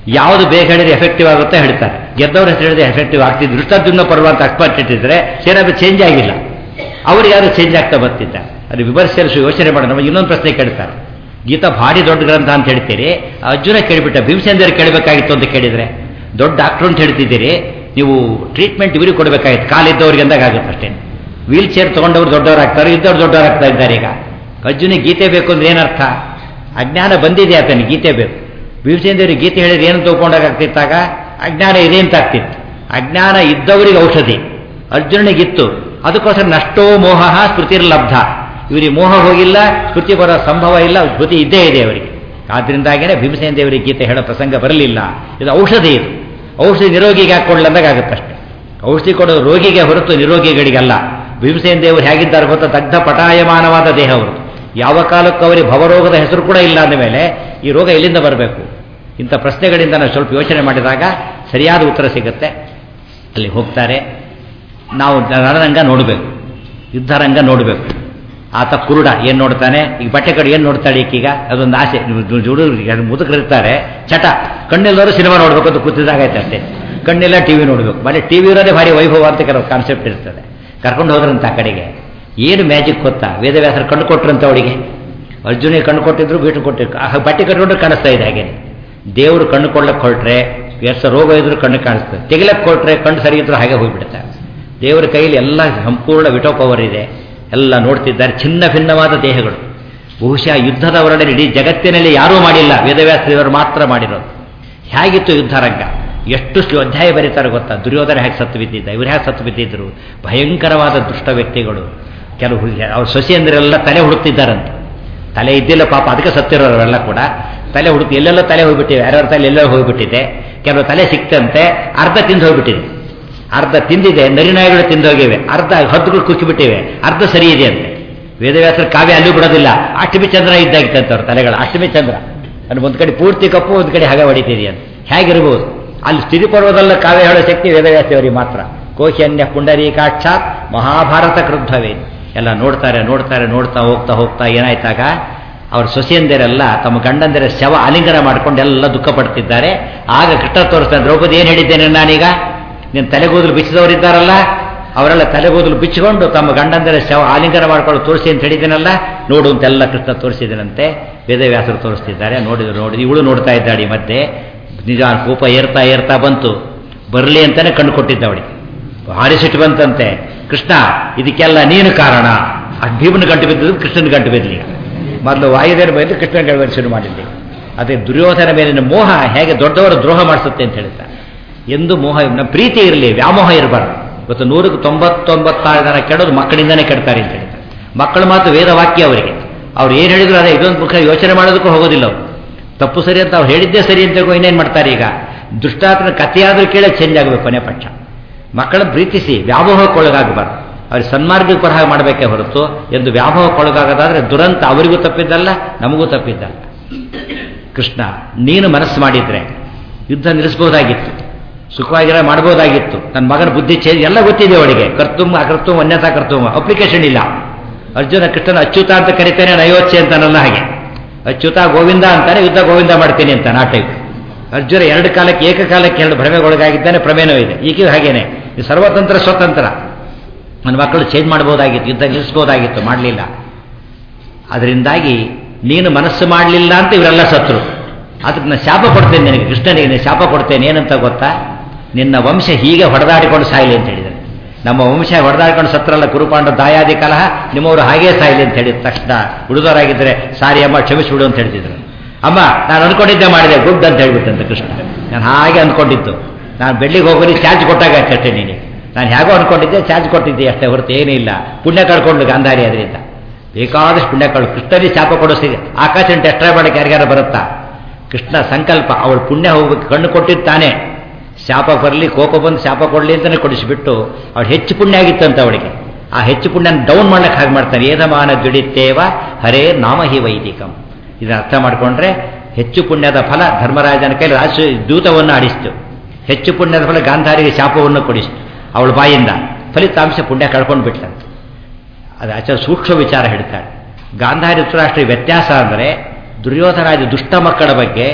Speaker 1: ಯಾವುದು ಬೇಗ ಹೇಳಿದ್ರೆ ಎಫೆಕ್ಟಿವ್ ಆಗುತ್ತೆ ಹೇಳ್ತಾರೆ ಗೆದ್ದವ್ರ ಹೆಸರು ಹೇಳಿದ್ರೆ ಎಫೆಕ್ಟಿವ್ ಆಗ್ತಿದ್ದು ದೃಷ್ಟದ್ಯುಮ್ನ ಪರ್ವ ಅಂತ ಅಕ್ಸ್ಪರ್ಟ್ ಇಟ್ಟಿದ್ರೆ ಸೇನಾಬಿ ಚೇಂಜ್ ಆಗಿಲ್ಲ ಅವ್ರು ಯಾರು ಚೇಂಜ್ ಆಗ್ತಾ ಬರ್ತಿದ್ದ ಅದು ವಿಮರ್ಶೆಯಲ್ಲಿ ಯೋಚನೆ ಮಾಡೋಣ ನಮಗೆ ಇನ್ನೊಂದು ಪ್ರಶ್ನೆ ಕೇಳ್ತಾರೆ ಗೀತಾ ಭಾರಿ ದೊಡ್ಡ ಗ್ರಂಥ ಅಂತ ಹೇಳ್ತೀರಿ ಅರ್ಜುನ ಕೇಳಿಬಿಟ್ಟ ಭೀಮಸೇಂದ್ರ ಕೇಳಬೇಕಾಗಿತ್ತು ಅಂತ ಕೇಳಿದ್ರೆ ದೊಡ್ಡ ಡಾಕ್ಟ್ರು ಅಂತ ಹೇಳ್ತಿದ್ದೀರಿ ನೀವು ಟ್ರೀಟ್ಮೆಂಟ್ ಇವರಿಗೆ ಕೊಡಬೇಕಾಗಿತ್ತು ಕಾಲಿದ್ದವ್ರಿಗೆ ಅಂದಾಗ ಆಗುತ್ತೆ ಅಷ್ಟೇ ವೀಲ್ ಚೇರ್ ತೊಗೊಂಡವ್ರು ದೊಡ್ಡವರಾಗ್ತಾರೆ ಇದ್ದವ್ರು ದೊಡ್ಡವರಾಗ್ತಾ ಇದ್ದಾರೆ ಈಗ ಅರ್ಜುನ ಗೀತೆ ಬೇಕು ಅಂದ್ರೆ ಏನರ್ಥ ಅಜ್ಞಾನ ಬಂದಿದೆ ಆತನಿಗೆ ಗೀತೆ ಬೇಕು ಭೀಮಸೇಂದ್ರವ್ರಿಗೆ ಗೀತೆ ಹೇಳಿದ್ರೆ ಏನು ತಗೊಂಡಾಗ್ತಿತ್ತಾಗ ಅಜ್ಞಾನ ಇದೆ ಅಂತ ಆಗ್ತಿತ್ತು ಅಜ್ಞಾನ ಇದ್ದವರಿಗೆ ಔಷಧಿ ಅರ್ಜುನನಿಗಿತ್ತು ಅದಕ್ಕೋಸ್ಕರ ನಷ್ಟೋ ಮೋಹ ಸ್ಮೃತಿರ್ಲಬ್ಧ ಇವರಿಗೆ ಮೋಹ ಹೋಗಿಲ್ಲ ಸ್ಮೃತಿ ಬರೋ ಸಂಭವ ಇಲ್ಲ ಸ್ಮೃತಿ ಇದ್ದೇ ಇದೆ ಅವರಿಗೆ ಆದ್ರಿಂದಾಗೇನೆ ಭೀಮಸೇನ ದೇವರಿಗೆ ಗೀತೆ ಹೇಳೋ ಪ್ರಸಂಗ ಬರಲಿಲ್ಲ ಇದು ಔಷಧಿ ಇದು ಔಷಧಿ ನಿರೋಗಿಗೆ ಹಾಕೊಳ್ಳಂದಾಗತ್ತಷ್ಟೆ ಔಷಧಿ ಕೊಡೋದು ರೋಗಿಗೆ ಹೊರತು ನಿರೋಗಿಗಳಿಗಲ್ಲ ಭೀಮಸೇನ ದೇವರು ಹೇಗಿದ್ದಾರೆ ಗೊತ್ತಾ ದಗ್ಧ ಪಟಾಯಮಾನವಾದ ದೇಹ ಅವರು ಯಾವ ಕಾಲಕ್ಕೂ ಅವರಿಗೆ ಭವರೋಗದ ಹೆಸರು ಕೂಡ ಇಲ್ಲ ಅಂದ ಮೇಲೆ ಈ ರೋಗ ಎಲ್ಲಿಂದ ಬರಬೇಕು ಇಂಥ ಪ್ರಶ್ನೆಗಳಿಂದ ನಾವು ಸ್ವಲ್ಪ ಯೋಚನೆ ಮಾಡಿದಾಗ ಸರಿಯಾದ ಉತ್ತರ ಸಿಗುತ್ತೆ ಅಲ್ಲಿ ಹೋಗ್ತಾರೆ ನಾವು ರಣರಂಗ ನೋಡಬೇಕು ಯುದ್ಧರಂಗ ನೋಡಬೇಕು ಆತ ಕುರುಡ ಏನು ನೋಡ್ತಾನೆ ಈಗ ಬಟ್ಟೆ ಕಡೆ ಏನು ನೋಡ್ತಾಳೆ ಈಕೀಗ ಅದೊಂದು ಆಸೆ ಹುಡುಗರು ಮುದುಕರಿರ್ತಾರೆ ಚಟ ಕಣ್ಣಿಲ್ಲವರು ಸಿನಿಮಾ ನೋಡ್ಬೇಕು ಅಂತ ಕೂತಿದಾಗೈತೆ ಅಷ್ಟೇ ಕಣ್ಣಿಲ್ಲ ಟಿ ವಿ ನೋಡಬೇಕು ಬರೀ ಟಿ ವಿ ಇರೋದೇ ಭಾರಿ ವೈಭವ ಅಂತ ಕೆಲವು ಕಾನ್ಸೆಪ್ಟ್ ಇರ್ತದೆ ಕರ್ಕೊಂಡು ಹೋದ್ರಂತ ಆ ಕಡೆಗೆ ಏನು ಮ್ಯಾಜಿಕ್ ಗೊತ್ತಾ ವೇದವ್ಯಾಸರು ಕಣ್ಣು ಕೊಟ್ರಂತ ಅವಳಿಗೆ ಅರ್ಜುನಿಗೆ ಕಣ್ಣು ಕೊಟ್ಟಿದ್ರು ಬೀಟು ಕೊಟ್ಟಿದ್ರು ಆ ಬಟ್ಟೆ ಕಟ್ಕೊಂಡ್ರೆ ಕಾಣಿಸ್ತಾ ಇದೆ ಹಾಗೆ ದೇವರು ಕಣ್ಣು ಕೊಡ್ಲಕ್ಕೆ ಹೊರಟ್ರೆ ಎಷ್ಟು ರೋಗ ಇದ್ರೂ ಕಣ್ಣು ಕಾಣಿಸ್ತದೆ ತೆಗಿಲಕ್ಕೆ ಕೊಟ್ರೆ ಕಣ್ಣು ಸರಿ ಇದ್ರೂ ಹಾಗೆ ಹೋಗ್ಬಿಡುತ್ತೆ ದೇವರ ಕೈಯಲ್ಲಿ ಎಲ್ಲ ಸಂಪೂರ್ಣ ವಿಟೋ ಪವರ್ ಇದೆ ಎಲ್ಲ ನೋಡ್ತಿದ್ದಾರೆ ಚಿನ್ನ ಭಿನ್ನವಾದ ದೇಹಗಳು ಬಹುಶಃ ಯುದ್ಧದ ವರ್ಣನೆ ಇಡೀ ಜಗತ್ತಿನಲ್ಲಿ ಯಾರೂ ಮಾಡಿಲ್ಲ ವೇದವ್ಯಾಸದೇವರು ಮಾತ್ರ ಮಾಡಿರೋದು ಹೇಗಿತ್ತು ಯುದ್ಧರಂಗ ಎಷ್ಟು ಶ್ಲೋ- ಅಧ್ಯಾಯ ಬರೀತಾರೆ ಗೊತ್ತಾ ದುರ್ಯೋಧನ ಹೇಗೆ ಸತ್ತು ಬಿದ್ದಿದ್ದ ಇವ್ರು ಹೇಗೆ ಸತ್ತು ಬಿದ್ದಿದ್ರು ಭಯಂಕರವಾದ ದುಷ್ಟ ವ್ಯಕ್ತಿಗಳು ಕೆಲವು ಹುಡುಗಿ- ಅವ್ರ ಸೊಸೆಯಂದರೆಲ್ಲ ತಲೆ ಹುಡುಕ್ತಿದ್ದಾರಂತೆ ತಲೆ ಇದ್ದಿಲ್ಲ ಪಾಪ ಅದಕ್ಕೆ ಸತ್ತಿರೋರೆಲ್ಲ ಕೂಡ ತಲೆ ಹುಡುಕಿ ಎಲ್ಲೆಲ್ಲ ತಲೆ ಹೋಗ್ಬಿಟ್ಟಿವೆ ಯಾರ್ಯಾರ ತಲೆ ಎಲ್ಲೆಲ್ಲ ಹೋಗ್ಬಿಟ್ಟಿದೆ ಕೆಲವು ತಲೆ ಸಿಕ್ತಂತೆ ಅರ್ಧ ತಿಂದು ಹೋಗ್ಬಿಟ್ಟಿದೆ ಅರ್ಧ ತಿಂದಿದೆ ನರಿನಾಯಿಗಳು ತಿಂದೋಗಿವೆ ಅರ್ಧ ಹದ್ದುಗಳು ಕುಕ್ಕಿಬಿಟ್ಟಿವೆ ಅರ್ಧ ಸರಿ ಇದೆ ಅಂತೆ ವೇದವ್ಯಾಸರ ಕಾವ್ಯ ಅಲ್ಲೂ ಬಿಡೋದಿಲ್ಲ ಅಷ್ಟಮಿ ಚಂದ್ರ ಇದ್ದಾಗಿತ್ತಂತೆ ಅವ್ರ ತಲೆಗಳು ಅಷ್ಟಮಿ ಚಂದ್ರ ಅಲ್ಲಿ ಒಂದು ಕಡೆ ಪೂರ್ತಿ ಕಪ್ಪು ಒಂದು ಕಡೆ ಹಾಗೆ ಹೊಡಿತಿದೆಯಾ ಅಂತ ಹೇಗಿರ್ಬೋದು ಅಲ್ಲಿ ಸ್ಥಿತಿ ಪರ್ವದಲ್ಲ ಕಾವ್ಯ ಹೇಳೋ ಶಕ್ತಿ ವೇದವ್ಯಾಸವರಿಗೆ ಮಾತ್ರ ಕೋಶನ್ಯ ಪುಂಡರೀಕಾಕ್ಷಾತ್ ಮಹಾಭಾರತ ಕ್ರುದ್ಧವೇ ಎಲ್ಲ ನೋಡ್ತಾರೆ ನೋಡ್ತಾರೆ ನೋಡ್ತಾ ಹೋಗ್ತಾ ಹೋಗ್ತಾ ಏನಾಯ್ತಾಗ ಅವ್ರ ಸೊಸೆಯಂದಿರೆಲ್ಲ ತಮ್ಮ ಗಂಡಂದಿರ ಶವ ಆಲಿಂಗನ ಮಾಡ್ಕೊಂಡು ಎಲ್ಲ ದುಃಖ ಪಡ್ತಿದ್ದಾರೆ ಆಗ ಕೃಷ್ಣ ತೋರಿಸ್ತಾನೆ ದ್ರೌಪದಿ ಏನು ಹೇಳಿದ್ದೇನೆ ನಾನೀಗ ನೀನು ತಲೆಗೂದಲು ಬಿಚ್ಚಿದವರಿದ್ದಾರಲ್ಲ ಅವರೆಲ್ಲ ತಲೆಗೂದಲು ಬಿಚ್ಚಿಕೊಂಡು ತಮ್ಮ ಗಂಡಂದಿರ ಶವ ಆಲಿಂಗನ ಮಾಡ್ಕೊಂಡು ತೋರಿಸಿ ಅಂತ ಹೇಳಿದ್ದೇನಲ್ಲ ನೋಡು ಅಂತೆಲ್ಲ ಕೃಷ್ಣ ತೋರಿಸಿದನಂತೆ ವೇದವ್ಯಾಸರು ತೋರಿಸ್ತಿದ್ದಾರೆ ನೋಡಿದ್ರು ನೋಡಿ ಇವಳು ನೋಡ್ತಾ ಇದ್ದಾಳೆ ಈ ಮಧ್ಯೆ ನಿಜ ಕೋಪ ಏರ್ತಾ ಏರ್ತಾ ಬಂತು ಬರಲಿ ಅಂತಾನೆ ಕಣ್ಣು ಕೊಟ್ಟಿದ್ದ ಅವಳಿಗೆ ಭಾರಿ ಸಿಟ್ಟು ಬಂತಂತೆ ಕೃಷ್ಣ ಇದಕ್ಕೆಲ್ಲ ನೀನು ಕಾರಣ ಆ ಭೀಮನ ಗಂಟು ಬಿದ್ದದ್ದು ಕೃಷ್ಣನ ಗಂಟು ಬಿದ್ದಲಿ ಮೊದಲು ವಾಯುದೇವರ ಬೈದು ಕೃಷ್ಣನ ಗಂಟು ಶುರು ಮಾಡಿದ್ದೆ ಅದೇ ದುರ್ಯೋಧನ ಮೇಲಿನ ಮೋಹ ಹೇಗೆ ದೊಡ್ಡವರ ದ್ರೋಹ ಮಾಡಿಸುತ್ತೆ ಅಂತ ಹೇಳ್ತಾರೆ ಎಂದು ಮೋಹ ನಮ್ಮ ಪ್ರೀತಿ ಇರಲಿ ವ್ಯಾಮೋಹ ಇರಬಾರ್ದು ಇವತ್ತು ನೂರಕ್ಕೆ ತೊಂಬತ್ತೊಂಬತ್ತಾರು ಜನ ಕೆಡೋದು ಮಕ್ಕಳಿಂದನೇ ಕೆಡ್ತಾರೆ ಅಂತ ಹೇಳ್ತಾರೆ ಮಕ್ಕಳ ಮಾತು ವೇದವಾಕ್ಯ ಅವರಿಗೆ ಅವ್ರು ಏನು ಹೇಳಿದ್ರು ಅದೇ ಇದೊಂದು ಮುಖ ಯೋಚನೆ ಮಾಡೋದಕ್ಕೂ ಹೋಗೋದಿಲ್ಲ ಅವರು ತಪ್ಪು ಸರಿ ಅಂತ ಅವ್ರು ಹೇಳಿದ್ದೇ ಸರಿ ಅಂತ ಇನ್ನೇನು ಮಾಡ್ತಾರೆ ಈಗ ದುಷ್ಟಾತ್ಮನ ಕಥೆಯಾದರೂ ಕೇಳೇ ಚೇಂಜ್ ಆಗಬೇಕು ಕೊನೆ ಪಕ್ಷ ಮಕ್ಕಳನ್ನು ಪ್ರೀತಿಸಿ ವ್ಯಾಮೋಹಕ್ಕೊಳಗಾಗಬಾರ್ದು ಅವ್ರಿಗೆ ಸನ್ಮಾರ್ಗಕ್ಕೆ ಬರಹ ಮಾಡಬೇಕೇ ಹೊರತು ಎಂದು ವ್ಯಾಮೋಹಕ್ಕೊಳಗಾಗದಾದ್ರೆ ದುರಂತ ಅವರಿಗೂ ತಪ್ಪಿದ್ದಲ್ಲ ನಮಗೂ ತಪ್ಪಿದ್ದಲ್ಲ ಕೃಷ್ಣ ನೀನು ಮನಸ್ಸು ಮಾಡಿದ್ರೆ ಯುದ್ಧ ನಿಲ್ಲಿಸ್ಬೋದಾಗಿತ್ತು ಸುಖವಾಗಿರ ಮಾಡ್ಬೋದಾಗಿತ್ತು ನನ್ನ ಮಗನ ಬುದ್ಧಿ ಚೇಂಜ್ ಎಲ್ಲ ಗೊತ್ತಿದೆ ಅವಳಿಗೆ ಕರ್ತುಂಬ ಅಕರ್ತುಂಬ ಅನ್ಯತಾ ಕರ್ತುಂಬ ಅಪ್ಲಿಕೇಶನ್ ಇಲ್ಲ ಅರ್ಜುನ ಕೃಷ್ಣನ ಅಚ್ಯುತ ಅಂತ ಕರಿತೇನೆ ನಯೋಚ್ಛೆ ಅಂತಾನಲ್ಲ ಹಾಗೆ ಅಚ್ಯುತ ಗೋವಿಂದ ಅಂತಾನೆ ಯುದ್ಧ ಗೋವಿಂದ ಮಾಡ್ತೀನಿ ಅಂತ ಆ ಟೈಪ್ ಅರ್ಜುನ ಎರಡು ಕಾಲಕ್ಕೆ ಏಕಕಾಲಕ್ಕೆ ಎರಡು ಭ್ರಮೆಗೊಳಗಾಗಿದ್ದಾನೆ ಪ್ರಮೇನೂ ಇದೆ ಈಗಲೂ ಹಾಗೇನೆ ಇದು ಸರ್ವತಂತ್ರ ಸ್ವತಂತ್ರ ನನ್ನ ಮಕ್ಕಳು ಚೇಂಜ್ ಮಾಡ್ಬೋದಾಗಿತ್ತು ಯುದ್ಧ ನಿಲ್ಲಿಸ್ಬೋದಾಗಿತ್ತು ಮಾಡಲಿಲ್ಲ ಅದರಿಂದಾಗಿ ನೀನು ಮನಸ್ಸು ಮಾಡಲಿಲ್ಲ ಅಂತ ಇವರೆಲ್ಲ ಸತ್ರು ಅದಕ್ಕೆ ನಾನು ಶಾಪ ಕೊಡ್ತೇನೆ ನಿನಗೆ ಕೃಷ್ಣನಿಗೆ ನಾನು ಶಾಪ ಕೊಡ್ತೇನೆ ಏನಂತ ಗೊತ್ತಾ ನಿನ್ನ ವಂಶ ಹೀಗೆ ಹೊಡೆದಾಡಿಕೊಂಡು ಸಾಯಲಿ ಅಂತ ಹೇಳಿದರೆ ನಮ್ಮ ವಂಶ ಹೊಡೆದಾಡ್ಕೊಂಡು ಸತ್ರಲ್ಲ ಕುರುಪಾಂಡ ದಾಯಾದಿ ಕಲಹ ನಿಮ್ಮವರು ಹಾಗೇ ಸಾಯಲಿ ಅಂತ ಹೇಳಿದ ತಕ್ಷಣ ಹುಡುಗರಾಗಿದ್ದರೆ ಸಾರಿ ಅಮ್ಮ ಕ್ಷಮಿಸ್ಬಿಡು ಅಂತ ಹೇಳ್ತಿದ್ರು ಅಮ್ಮ ನಾನು ಅನ್ಕೊಂಡಿದ್ದೆ ಮಾಡಿದೆ ಗುಡ್ ಅಂತ ಹೇಳ್ಬಿಟ್ಟಂತೆ ಕೃಷ್ಣ ನಾನು ಹಾಗೆ ಅಂದ್ಕೊಂಡಿದ್ದು ನಾನು ಬೆಳ್ಳಿಗೆ ಹೋಗೋರಿ ಚಾರ್ಜ್ ಕೊಟ್ಟಾಗ ಅಷ್ಟೇ ನೀನು ನಾನು ಹೇಗೋ ಅನ್ಕೊಂಡಿದ್ದೆ ಚಾರ್ಜ್ ಕೊಟ್ಟಿದ್ದೆ ಅಷ್ಟೇ ಹೊರತು ಏನೂ ಇಲ್ಲ ಪುಣ್ಯ ಕಳ್ಕೊಂಡು ಗಾಂಧಾರಿ ಅದರಿಂದ ಬೇಕಾದಷ್ಟು ಪುಣ್ಯ ಕಳ್ಳು ಕೃಷ್ಣನಿಗೆ ಶಾಪ ಕೊಡಿಸಿ ಆಕಾಶ ಎಷ್ಟ್ರ ಮಾಡಕ್ಕೆ ಯಾರಿಗಾರ ಬರುತ್ತಾ ಕೃಷ್ಣ ಸಂಕಲ್ಪ ಅವಳು ಪುಣ್ಯ ಹೋಗ್ಬೇಕು ಕಣ್ಣು ಕೊಟ್ಟಿದ್ದಾನೆ ಶಾಪ ಬರಲಿ ಕೋಪ ಬಂದು ಶಾಪ ಕೊಡಲಿ ಅಂತಲೇ ಕೊಡಿಸಿಬಿಟ್ಟು ಅವಳು ಹೆಚ್ಚು ಪುಣ್ಯ ಆಗಿತ್ತಂತ ಅವಳಿಗೆ ಆ ಹೆಚ್ಚು ಪುಣ್ಯನ ಡೌನ್ ಮಾಡಕ್ಕೆ ಹಾಗೆ ಮಾಡ್ತಾನೆ ಏದಮಾನ ದುಡಿತೇವ ಹರೇ ನಾಮ ಹಿ ವೈದಿಕಂ ಇದನ್ನ ಅರ್ಥ ಮಾಡಿಕೊಂಡ್ರೆ ಹೆಚ್ಚು ಪುಣ್ಯದ ಫಲ ಧರ್ಮರಾಜನ ಕೈಲಿ ರಾಜ ದೂತವನ್ನು ಆಡಿಸ್ತು ಹೆಚ್ಚು ಪುಣ್ಯದ ಫಲ ಗಾಂಧಾರಿಗೆ ಶಾಪವನ್ನು ಕೊಡಿಸ್ತು ಅವಳ ಬಾಯಿಂದ ಫಲಿತಾಂಶ ಪುಣ್ಯ ಕಳ್ಕೊಂಡು ಬಿಟ್ಲಂತೆ ಅದು ಆಚಾರ ಸೂಕ್ಷ್ಮ ವಿಚಾರ ಹೇಳ್ತಾಳೆ ಗಾಂಧಾರಿ ಧೃತರಾಷ್ಟ್ರ ವ್ಯತ್ಯಾಸ ಅಂದರೆ ದುರ್ಯೋಧನಾದಿ ದುಷ್ಟ ಮಕ್ಕಳ ಬಗ್ಗೆ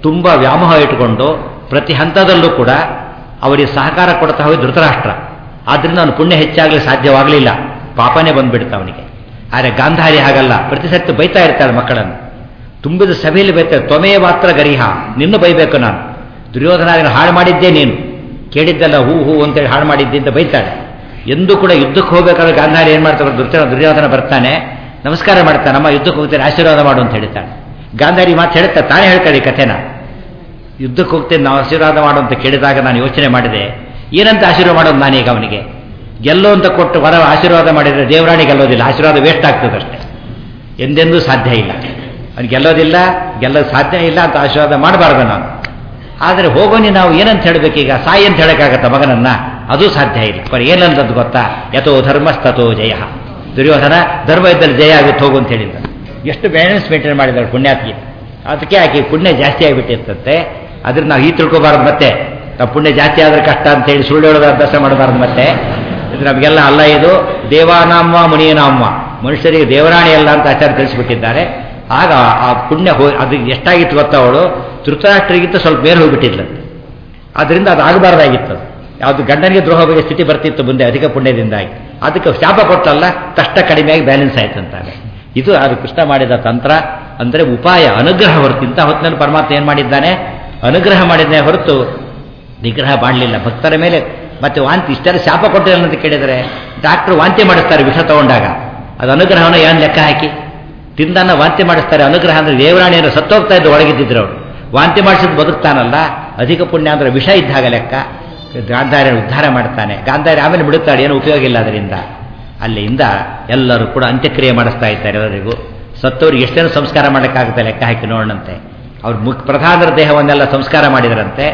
Speaker 1: ತುಂಬ ವ್ಯಾಮೋಹ ಇಟ್ಟುಕೊಂಡು ಪ್ರತಿ ಹಂತದಲ್ಲೂ ಕೂಡ ಅವರಿಗೆ ಸಹಕಾರ ಕೊಡ್ತಾ ಹೋಗಿ ಧೃತರಾಷ್ಟ್ರ ಆದ್ದರಿಂದ ಅವನು ಪುಣ್ಯ ಹೆಚ್ಚಾಗಲಿ ಸಾಧ್ಯವಾಗಲಿಲ್ಲ ಪಾಪನೇ ಬಂದ್ಬಿಡ್ತಾ ಅವನಿಗೆ ಆದರೆ ಗಾಂಧಾರಿ ಹಾಗಲ್ಲ ಪ್ರತಿ ಸರ್ತಿ ಬೈತಾ ಇರ್ತಾಳೆ ಮಕ್ಕಳನ್ನು ತುಂಬಿದ ಸಭೆಯಲ್ಲಿ ಬೈತಾರೆ ತ್ವಮೇ ಮಾತ್ರ ಗರಿಹ ನಿನ್ನ ಬೈಬೇಕು ನಾನು ದುರ್ಯೋಧನ ಹಾಳು ಮಾಡಿದ್ದೇ ನೀನು ಕೇಳಿದ್ದೆಲ್ಲ ಹೂ ಹೂ ಅಂತೇಳಿ ಹಾಳು ಮಾಡಿದ್ದೆ ಅಂತ ಬೈತಾಳೆ ಎಂದೂ ಕೂಡ ಯುದ್ಧಕ್ಕೆ ಹೋಗ್ಬೇಕಾದ್ರೆ ಗಾಂಧಾರಿ ಏನು ಮಾಡ್ತಾರೆ ದುರ್ಯೋಧನ ದುರ್ಯೋಧನ ಬರ್ತಾನೆ ನಮಸ್ಕಾರ ಮಾಡ್ತಾನೆ ನಮ್ಮ ಯುದ್ಧಕ್ಕೆ ಹೋಗ್ತೇನೆ ಆಶೀರ್ವಾದ ಮಾಡು ಅಂತ ಹೇಳ್ತಾಳೆ ಗಾಂಧಾರಿ ಮಾತು ಹೇಳ್ತಾ ತಾನೇ ಹೇಳ್ತಾಳೆ ಈ ಕಥೆನ ಯುದ್ಧಕ್ಕೆ ಹೋಗ್ತೇನೆ ನಾವು ಆಶೀರ್ವಾದ ಮಾಡು ಅಂತ ಕೇಳಿದಾಗ ನಾನು ಯೋಚನೆ ಮಾಡಿದೆ ಏನಂತ ಆಶೀರ್ವಾದ ಮಾಡೋದು ನಾನೀಗ ಅವನಿಗೆ ಗೆಲ್ಲೋ ಅಂತ ಕೊಟ್ಟು ವರ ಆಶೀರ್ವಾದ ಮಾಡಿದರೆ ದೇವರಾಣಿ ಗೆಲ್ಲೋದಿಲ್ಲ ಆಶೀರ್ವಾದ ವೇಸ್ಟ್ ಆಗ್ತದಷ್ಟೇ ಎಂದೆಂದೂ ಸಾಧ್ಯ ಇಲ್ಲ ಅವ್ನು ಗೆಲ್ಲೋದಿಲ್ಲ ಗೆಲ್ಲೋದು ಸಾಧ್ಯ ಇಲ್ಲ ಅಂತ ಆಶೀರ್ವಾದ ಮಾಡಬಾರ್ದು ನಾನು ಆದರೆ ಹೋಗೋನಿ ನಾವು ಏನಂತ ಹೇಳಬೇಕೀಗ ಸಾಯಿ ಅಂತ ಹೇಳೋಕ್ಕಾಗತ್ತ ಮಗನನ್ನ ಅದೂ ಸಾಧ್ಯ ಇಲ್ಲ ಬರೀ ಏನಂತದ್ದು ಗೊತ್ತಾ ಯಥೋ ಧರ್ಮಸ್ತಥೋ ಜಯ ದುರ್ಯೋಧನ ಧರ್ಮ ಇದ್ದಲ್ಲಿ ಜಯ ಆಗುತ್ತೆ ಹೋಗು ಅಂತ ಹೇಳಿದ್ದ ಎಷ್ಟು ಬ್ಯಾಲೆನ್ಸ್ ಮೇಂಟೈನ್ ಮಾಡಿದ್ದಾರೆ ಪುಣ್ಯಾತ್ಗಿ ಅದಕ್ಕೆ ಆಕೆ ಪುಣ್ಯ ಜಾಸ್ತಿ ಆಗಿಬಿಟ್ಟಿರ್ತಂತೆ ಅದ್ರ ನಾವು ಈ ತಿಳ್ಕೊಬಾರ್ದು ಮತ್ತೆ ನಾವು ಪುಣ್ಯ ಜಾಸ್ತಿ ಆದ್ರೆ ಕಷ್ಟ ಅಂತ ಹೇಳಿ ಸುಳ್ಳು ಹೇಳೋದು ಅಭ್ಯಾಸ ಮಾಡಬಾರ್ದು ಮತ್ತೆ ಇದು ನಮಗೆಲ್ಲ ಅಲ್ಲ ಇದು ದೇವಾನಾಮ ಮುನಿಯನಾಮ ಮನುಷ್ಯರಿಗೆ ದೇವರಾಣಿ ಅಲ್ಲ ಅಂತ ಆಚಾರ್ಯ ತಿಳಿಸಿಬಿಟ್ಟಿದ್ದಾರೆ ಆಗ ಆ ಪುಣ್ಯ ಹೋ ಅದು ಎಷ್ಟಾಗಿತ್ತು ಗೊತ್ತಾ ಅವಳು ಧೃತರಾಷ್ಟ್ರಿಗಿಂತ ಸ್ವಲ್ಪ ಮೇಲೆ ಹೋಗ್ಬಿಟ್ಟಿದ್ಲಂತೆ ಆದ್ದರಿಂದ ಅದು ಆಗಬಾರ್ದಾಗಿತ್ತು ಯಾವುದು ಗಂಡನಿಗೆ ದ್ರೋಹ ಬಗ್ಗೆ ಸ್ಥಿತಿ ಬರ್ತಿತ್ತು ಮುಂದೆ ಅಧಿಕ ಪುಣ್ಯದಿಂದಾಗಿ ಅದಕ್ಕೆ ಶಾಪ ಕೊಟ್ಟಲ್ಲ ಕಷ್ಟ ಕಡಿಮೆಯಾಗಿ ಬ್ಯಾಲೆನ್ಸ್ ಆಯ್ತು ಅಂತಾರೆ ಇದು ಅದು ಕೃಷ್ಣ ಮಾಡಿದ ತಂತ್ರ ಅಂದರೆ ಉಪಾಯ ಅನುಗ್ರಹ ಹೊರತು ಇಂಥ ಹೊತ್ತಿನಲ್ಲಿ ಪರಮಾತ್ಮ ಏನು ಮಾಡಿದ್ದಾನೆ ಅನುಗ್ರಹ ಮಾಡಿದ್ದೇ ಹೊರತು ನಿಗ್ರಹ ಮಾಡಲಿಲ್ಲ ಭಕ್ತರ ಮೇಲೆ ಮತ್ತೆ ವಾಂತಿ ಇಷ್ಟೆಲ್ಲ ಶಾಪ ಕೊಟ್ಟಿಲ್ಲ ಅಂತ ಕೇಳಿದರೆ ಡಾಕ್ಟರ್ ವಾಂತಿ ಮಾಡಿಸ್ತಾರೆ ವಿಷ ತಗೊಂಡಾಗ ಅದು ಅನುಗ್ರಹವನ್ನು ಏನು ಲೆಕ್ಕ ಹಾಕಿ ತಿಂದನ್ನ ವಾಂತಿ ಮಾಡಿಸ್ತಾರೆ ಅನುಗ್ರಹ ಅಂದರೆ ದೇವರಾಣಿಯನ್ನು ಸತ್ತೋಗ್ತಾ ಇದ್ದು ಒಳಗಿದ್ದಿದ್ರು ಅವರು ವಾಂತಿ ಮಾಡಿಸಿದ್ದು ಬದುಕ್ತಾನಲ್ಲ ಅಧಿಕ ಪುಣ್ಯ ಅಂದರೆ ವಿಷ ಇದ್ದಾಗ ಲೆಕ್ಕ ಗಾಂಧಾರಿಯನ್ನು ಉದ್ಧಾರ ಮಾಡ್ತಾನೆ ಗಾಂಧಾರಿ ಆಮೇಲೆ ಬಿಡುತ್ತಾಳೆ ಏನು ಉಪಯೋಗ ಇಲ್ಲ ಅದರಿಂದ ಅಲ್ಲಿಂದ ಎಲ್ಲರೂ ಕೂಡ ಅಂತ್ಯಕ್ರಿಯೆ ಮಾಡಿಸ್ತಾ ಇದ್ದಾರೆ ಎಲ್ಲರಿಗೂ ಸತ್ತವ್ರಿಗೆ ಎಷ್ಟೇನು ಸಂಸ್ಕಾರ ಮಾಡೋಕ್ಕಾಗುತ್ತೆ ಲೆಕ್ಕ ಹಾಕಿ ನೋಡೋಣಂತೆ ಅವ್ರು ಮುಖ ಪ್ರಧಾನರ ದೇಹವನ್ನೆಲ್ಲ ಸಂಸ್ಕಾರ ಮಾಡಿದರಂತೆ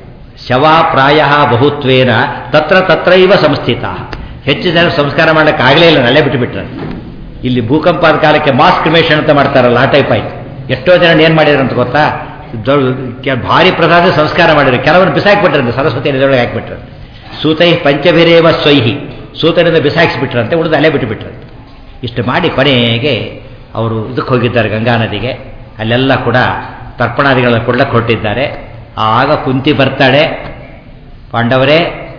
Speaker 1: ಶವ ಪ್ರಾಯ ಬಹುತ್ವೇನ ತತ್ರ ತತ್ರೈವ ಸಂಸ್ಥಿತ ಹೆಚ್ಚು ಜನ ಸಂಸ್ಕಾರ ಮಾಡೋಕ್ಕಾಗಲೇ ಇಲ್ಲ ನಳೆ ಬಿಟ್ಟುಬಿಟ್ರೆ ಇಲ್ಲಿ ಭೂಕಂಪಾದ ಕಾಲಕ್ಕೆ ಮಾಸ್ ಕ್ರಿಮೇಷನ್ ಅಂತ ಮಾಡ್ತಾರಲ್ಲ ಆ ಟೈಪ್ ಆಯ್ತು ಎಷ್ಟೋ ಜನ ಏನು ಮಾಡಿದ್ರು ಅಂತ ಗೊತ್ತಾ ಭಾರಿ ಪ್ರಸಾದ ಸಂಸ್ಕಾರ ಮಾಡಿದ್ರು ಕೆಲವರು ಬಿಸಾಕ್ಬಿಟ್ರಂತೆ ಸರಸ್ವತಿ ನದಿಯೊಳಗೆ ಹಾಕ್ಬಿಟ್ರು ಸೂತೈ ಪಂಚಭಿರೇವ ಸ್ವೈಹಿ ಸೂತನಿಂದ ಬಿಸಾಕಿಸ್ಬಿಟ್ರಂತೆ ಉಳಿದು ಅಲ್ಲೇ ಬಿಟ್ಟುಬಿಟ್ರಂತೆ ಇಷ್ಟು ಮಾಡಿ ಕೊನೆಗೆ ಅವರು ಇದಕ್ಕೆ ಹೋಗಿದ್ದಾರೆ ಗಂಗಾ ನದಿಗೆ ಅಲ್ಲೆಲ್ಲ ಕೂಡ ತರ್ಪಣಾದಿಗಳನ್ನ ಕೊಡ್ಲಕ್ಕೆ ಹೊರಟಿದ್ದಾರೆ ಆಗ ಕುಂತಿ ಬರ್ತಾಳೆ ಪಾಂಡವರೇ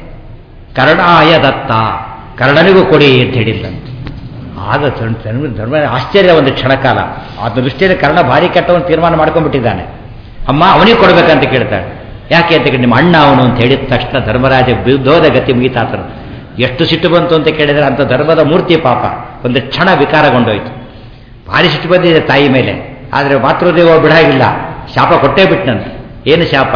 Speaker 1: ಕರ್ಣಾಯ ದತ್ತ ಕರ್ಣನಿಗೂ ಕೊಡಿ ಅಂತ ಹೇಳಿಲ್ಲಂತೆ ಆಗ ಧರ್ಮ ಆಶ್ಚರ್ಯ ಒಂದು ಕ್ಷಣಕಾಲ ಆತ ದೃಷ್ಟಿಯಲ್ಲಿ ಕರ್ಣ ಭಾರಿ ಕೆಟ್ಟವನು ತೀರ್ಮಾನ ಮಾಡ್ಕೊಂಡ್ಬಿಟ್ಟಿದ್ದಾನೆ ಅಮ್ಮ ಅವನಿಗೆ ಕೊಡ್ಬೇಕಂತ ಕೇಳ್ತಾಳೆ ಯಾಕೆ ಅಂತ ಕೇಳಿ ನಿಮ್ಮ ಅಣ್ಣ ಅವನು ಅಂತ ಹೇಳಿದ ತಕ್ಷಣ ಧರ್ಮರಾಜ ವಿರುದ್ಧೋದ ಗತಿ ಮುಗಿತಾತರು ಎಷ್ಟು ಸಿಟ್ಟು ಬಂತು ಅಂತ ಕೇಳಿದರೆ ಅಂಥ ಧರ್ಮದ ಮೂರ್ತಿ ಪಾಪ ಒಂದು ಕ್ಷಣ ವಿಕಾರಗೊಂಡೋಯ್ತು ಭಾರಿ ಸಿಟ್ಟು ಬಂದಿದೆ ತಾಯಿ ಮೇಲೆ ಆದರೆ ಮಾತೃದೇವ ಬಿಡಾಗಿಲ್ಲ ಶಾಪ ಕೊಟ್ಟೇ ಬಿಟ್ಟನಂತೆ ಏನು ಶಾಪ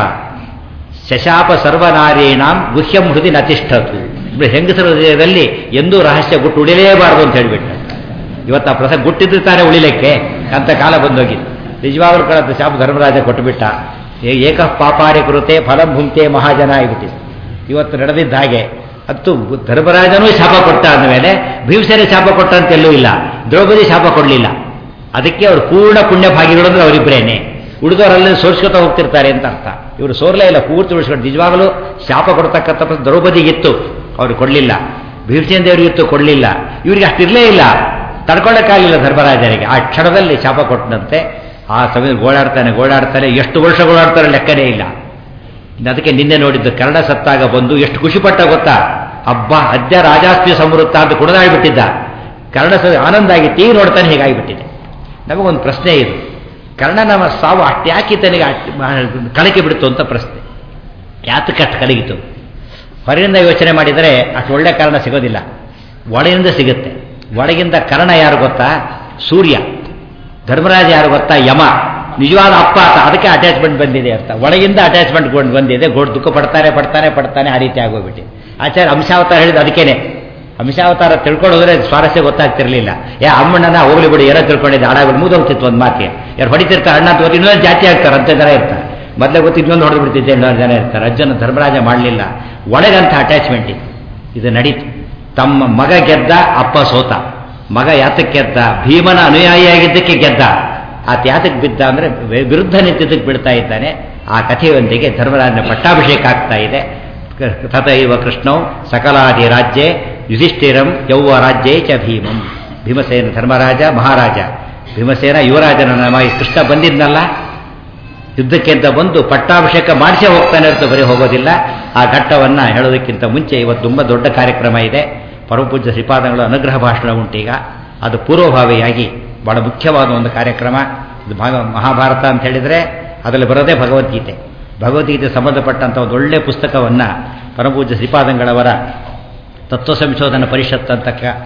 Speaker 1: ಶಶಾಪ ಸರ್ವನಾರೀಣಾಂ ಗುಹ್ಯಂ ಹೃದಯ ನತಿಷ್ಠತು ಹೆಂಗಸರ ಹೃದಯದಲ್ಲಿ ಎಂದೂ ರಹಸ್ಯ ಗುಟ್ಟು ಉಳಿಲೇಬಾರದು ಅಂತ ಹೇಳಿಬಿಟ್ಟ ಇವತ್ತು ಆ ಪ್ರಸಂಗ ಗುಟ್ಟಿದ್ರೆ ತಾನೇ ಉಳಿಲಿಕ್ಕೆ ಅಂತ ಕಾಲ ಬಂದೋಗಿ ನಿಜವಾಗ್ಲೂ ಕಳೆದ ಶಾಪ ಧರ್ಮರಾಜ ಕೊಟ್ಟುಬಿಟ್ಟ ಏಕ ಪಾಪಾರಿ ಕೃತೆ ಫಲಂ ಭುಂಕ್ತೆ ಮಹಾಜನ ಆಗಿಬಿಟ್ಟಿದೆ ಇವತ್ತು ನಡೆದಿದ್ದ ಹಾಗೆ ಹತ್ತು ಧರ್ಮರಾಜನೂ ಶಾಪ ಕೊಟ್ಟ ಅಂದಮೇಲೆ ಭೀಮಸೇನೆ ಶಾಪ ಕೊಟ್ಟ ಅಂತೆಲ್ಲೂ ಇಲ್ಲ ದ್ರೌಪದಿ ಶಾಪ ಕೊಡಲಿಲ್ಲ ಅದಕ್ಕೆ ಅವರು ಪೂರ್ಣ ಪುಣ್ಯ ಭಾಗಿಗಳು ಅಂದ್ರೆ ಅವರಿಬ್ಬರೇನೆ ಉಳಿದವರಲ್ಲಿ ಸೋರ್ಸ್ಕೊತಾ ಹೋಗ್ತಿರ್ತಾರೆ ಅಂತ ಅರ್ಥ ಇವರು ಸೋರ್ಲೇ ಇಲ್ಲ ಪೂರ್ತಿ ಉಳಿಸ್ಕೊಂಡು ನಿಜವಾಗಲೂ ಶಾಪ ಕೊಡ್ತಕ್ಕಂಥ ದ್ರೌಪದಿಗಿತ್ತು ಅವ್ರು ಕೊಡಲಿಲ್ಲ ಭೀಮಸೇನ ದೇವರಿಗಿತ್ತು ಕೊಡಲಿಲ್ಲ ಇವರಿಗೆ ಅಷ್ಟಿರಲೇ ಇಲ್ಲ ತಡ್ಕೊಳ್ಳೋಕ್ಕಾಗಲಿಲ್ಲ ಧರ್ಮರಾಜನಿಗೆ ಆ ಕ್ಷಣದಲ್ಲಿ ಶಾಪ ಕೊಟ್ಟನಂತೆ ಆ ಸಮಯದಲ್ಲಿ ಗೋಳಾಡ್ತಾನೆ ಗೋಳಾಡ್ತಾನೆ ಎಷ್ಟು ವರ್ಷ ಗೋಳಾಡ್ತಾರೆ ಲೆಕ್ಕನೇ ಇಲ್ಲ ಅದಕ್ಕೆ ನಿನ್ನೆ ನೋಡಿದ್ದು ಕನ್ನಡ ಸತ್ತಾಗ ಬಂದು ಎಷ್ಟು ಖುಷಿಪಟ್ಟ ಗೊತ್ತಾ ಹಬ್ಬ ಅದ್ಯ ರಾಜಾಸ್ತಿ ಸಮೃದ್ಧ ಅಂತ ಕುಣಿದಾಡ್ಬಿಟ್ಟಿದ್ದ ಕನ್ನಡ ಸ ಆನಂದ ಆಗಿ ಟಿವಿ ನೋಡ್ತಾನೆ ಹೀಗಾಗಿಬಿಟ್ಟಿದೆ ನಮಗೊಂದು ಪ್ರಶ್ನೆ ಇದು ಕರ್ಣನ ಸಾವು ಅಷ್ಟು ಯಾಕೆ ತನಗೆ ಕಳಕೆ ಬಿಡ್ತು ಅಂತ ಪ್ರಶ್ನೆ ಯಾತಕ್ಕೆ ಅಷ್ಟು ಕಲಗಿತು ಹೊರಗಿಂದ ಯೋಚನೆ ಮಾಡಿದರೆ ಅಷ್ಟು ಒಳ್ಳೆ ಕಾರಣ ಸಿಗೋದಿಲ್ಲ ಒಳಗಿಂದ ಸಿಗುತ್ತೆ ಒಳಗಿಂದ ಕರ್ಣ ಯಾರು ಗೊತ್ತಾ ಸೂರ್ಯ ಧರ್ಮರಾಜ ಯಾರು ಗೊತ್ತಾ ಯಮ ನಿಜವಾದ ಅಪ್ಪ ಆತ ಅದಕ್ಕೆ ಅಟ್ಯಾಚ್ಮೆಂಟ್ ಬಂದಿದೆ ಅಂತ ಒಳಗಿಂದ ಅಟ್ಯಾಚ್ಮೆಂಟ್ ಬಂದಿದೆ ಗೋಡ್ ದುಃಖ ಪಡ್ತಾರೆ ಪಡ್ತಾನೆ ಪಡ್ತಾನೆ ಆ ರೀತಿ ಆಗೋಗ್ಬಿಟ್ಟಿದೆ ಆಚಾರ್ಯ ಅಂಶಾವತಾರ ಹೇಳಿದ ಅದಕ್ಕೇನೆ ಅಂಶಾವತಾರ ತಿಳ್ಕೊಳ್ಳೋದ್ರೆ ಸ್ವಾರಸ್ಯ ಗೊತ್ತಾಗ್ತಿರ್ಲಿಲ್ಲ ಯಾ ಅಮ್ಮಣ್ಣನ ಹೋಗ್ಲಿ ಬಿಡಿ ಏನೋ ತಿಳ್ಕೊಂಡಿದ್ದೆ ಹಾಡಾಗ್ಬಿಟ್ಟು ಮುಗಿದೋಗ್ತಿತ್ತು ಒಂದು ಮಾತಿಗೆ ಯಾರು ಹೊಡಿತಿರ್ತಾರೆ ಅಣ್ಣ ಅಂತ ಇನ್ನೊಂದು ಜಾತಿ ಆಗ್ತಾರೆ ಅಂತ ಜನ ಇರ್ತಾರೆ ಮೊದಲೇ ಗೊತ್ತು ಇನ್ನೊಂದು ಹೊಡೆದು ಬಿಡ್ತಿದ್ದೆ ಇನ್ನೊಂದು ಜನ ಇರ್ತಾರೆ ಅಜ್ಜನ ಧರ್ಮರಾಜ ಮಾಡಲಿಲ್ಲ ಒಳಗಂತ ಅಟ್ಯಾಚ್ಮೆಂಟ್ ಇದು ಇದು ನಡೀತು ತಮ್ಮ ಮಗ ಗೆದ್ದ ಅಪ್ಪ ಸೋತ ಮಗ ಯಾತಕ್ಕೆ ಗೆದ್ದ ಭೀಮನ ಅನುಯಾಯಿಯಾಗಿದ್ದಕ್ಕೆ ಗೆದ್ದ ಆತ ಯಾತಕ್ಕೆ ಬಿದ್ದ ಅಂದರೆ ವಿರುದ್ಧ ನಿಂತಿದ್ದಕ್ಕೆ ಬಿಡ್ತಾ ಇದ್ದಾನೆ ಆ ಕಥೆಯೊಂದಿಗೆ ಧರ್ಮರಾಜನ ಪಟ್ಟಾಭಿಷೇಕ ಆಗ್ತಾ ಇದೆ ತಥೈವ ಕೃಷ್ಣೌ ಸಕಲಾದಿ ರಾಜ್ಯೆ ಯುಧಿಷ್ಠಿರಂ ಯೌವ ರಾಜ್ಯೇ ಚ ಭೀಮಂ ಭೀಮಸೇನ ಧರ್ಮರಾಜ ಮಹಾರಾಜ ಭೀಮಸೇನ ಯುವರಾಜನ ನಮಗೆ ಕೃಷ್ಣ ಬಂದಿದ್ನಲ್ಲ ಯುದ್ಧಕ್ಕೆ ಅಂತ ಬಂದು ಪಟ್ಟಾಭಿಷೇಕ ಮಾಡಿಸೇ ಹೋಗ್ತಾನೆ ಹೊರತು ಬರೀ ಹೋಗೋದಿಲ್ಲ ಆ ಘಟ್ಟವನ್ನು ಹೇಳೋದಕ್ಕಿಂತ ಮುಂಚೆ ಇವತ್ತು ತುಂಬ ದೊಡ್ಡ ಕಾರ್ಯಕ್ರಮ ಇದೆ ಪರಮಪೂಜ್ಯ ಶ್ರೀಪಾದಗಳ ಅನುಗ್ರಹ ಭಾಷಣ ಉಂಟೀಗ ಅದು ಪೂರ್ವಭಾವಿಯಾಗಿ ಬಹಳ ಮುಖ್ಯವಾದ ಒಂದು ಕಾರ್ಯಕ್ರಮ ಇದು ಭಾಗ ಮಹಾಭಾರತ ಅಂತ ಹೇಳಿದರೆ ಅದರಲ್ಲಿ ಬರೋದೇ ಭಗವದ್ಗೀತೆ ಭಗವದ್ಗೀತೆ ಸಂಬಂಧಪಟ್ಟಂಥ ಒಂದು ಒಳ್ಳೆಯ ಪುಸ್ತಕವನ್ನು ಪರಮಪೂಜ್ಯ ಶ್ರೀಪಾದಂಗಳವರ ತತ್ವ ಸಂಶೋಧನಾ ಪರಿಷತ್ ಅಂತ ಕ-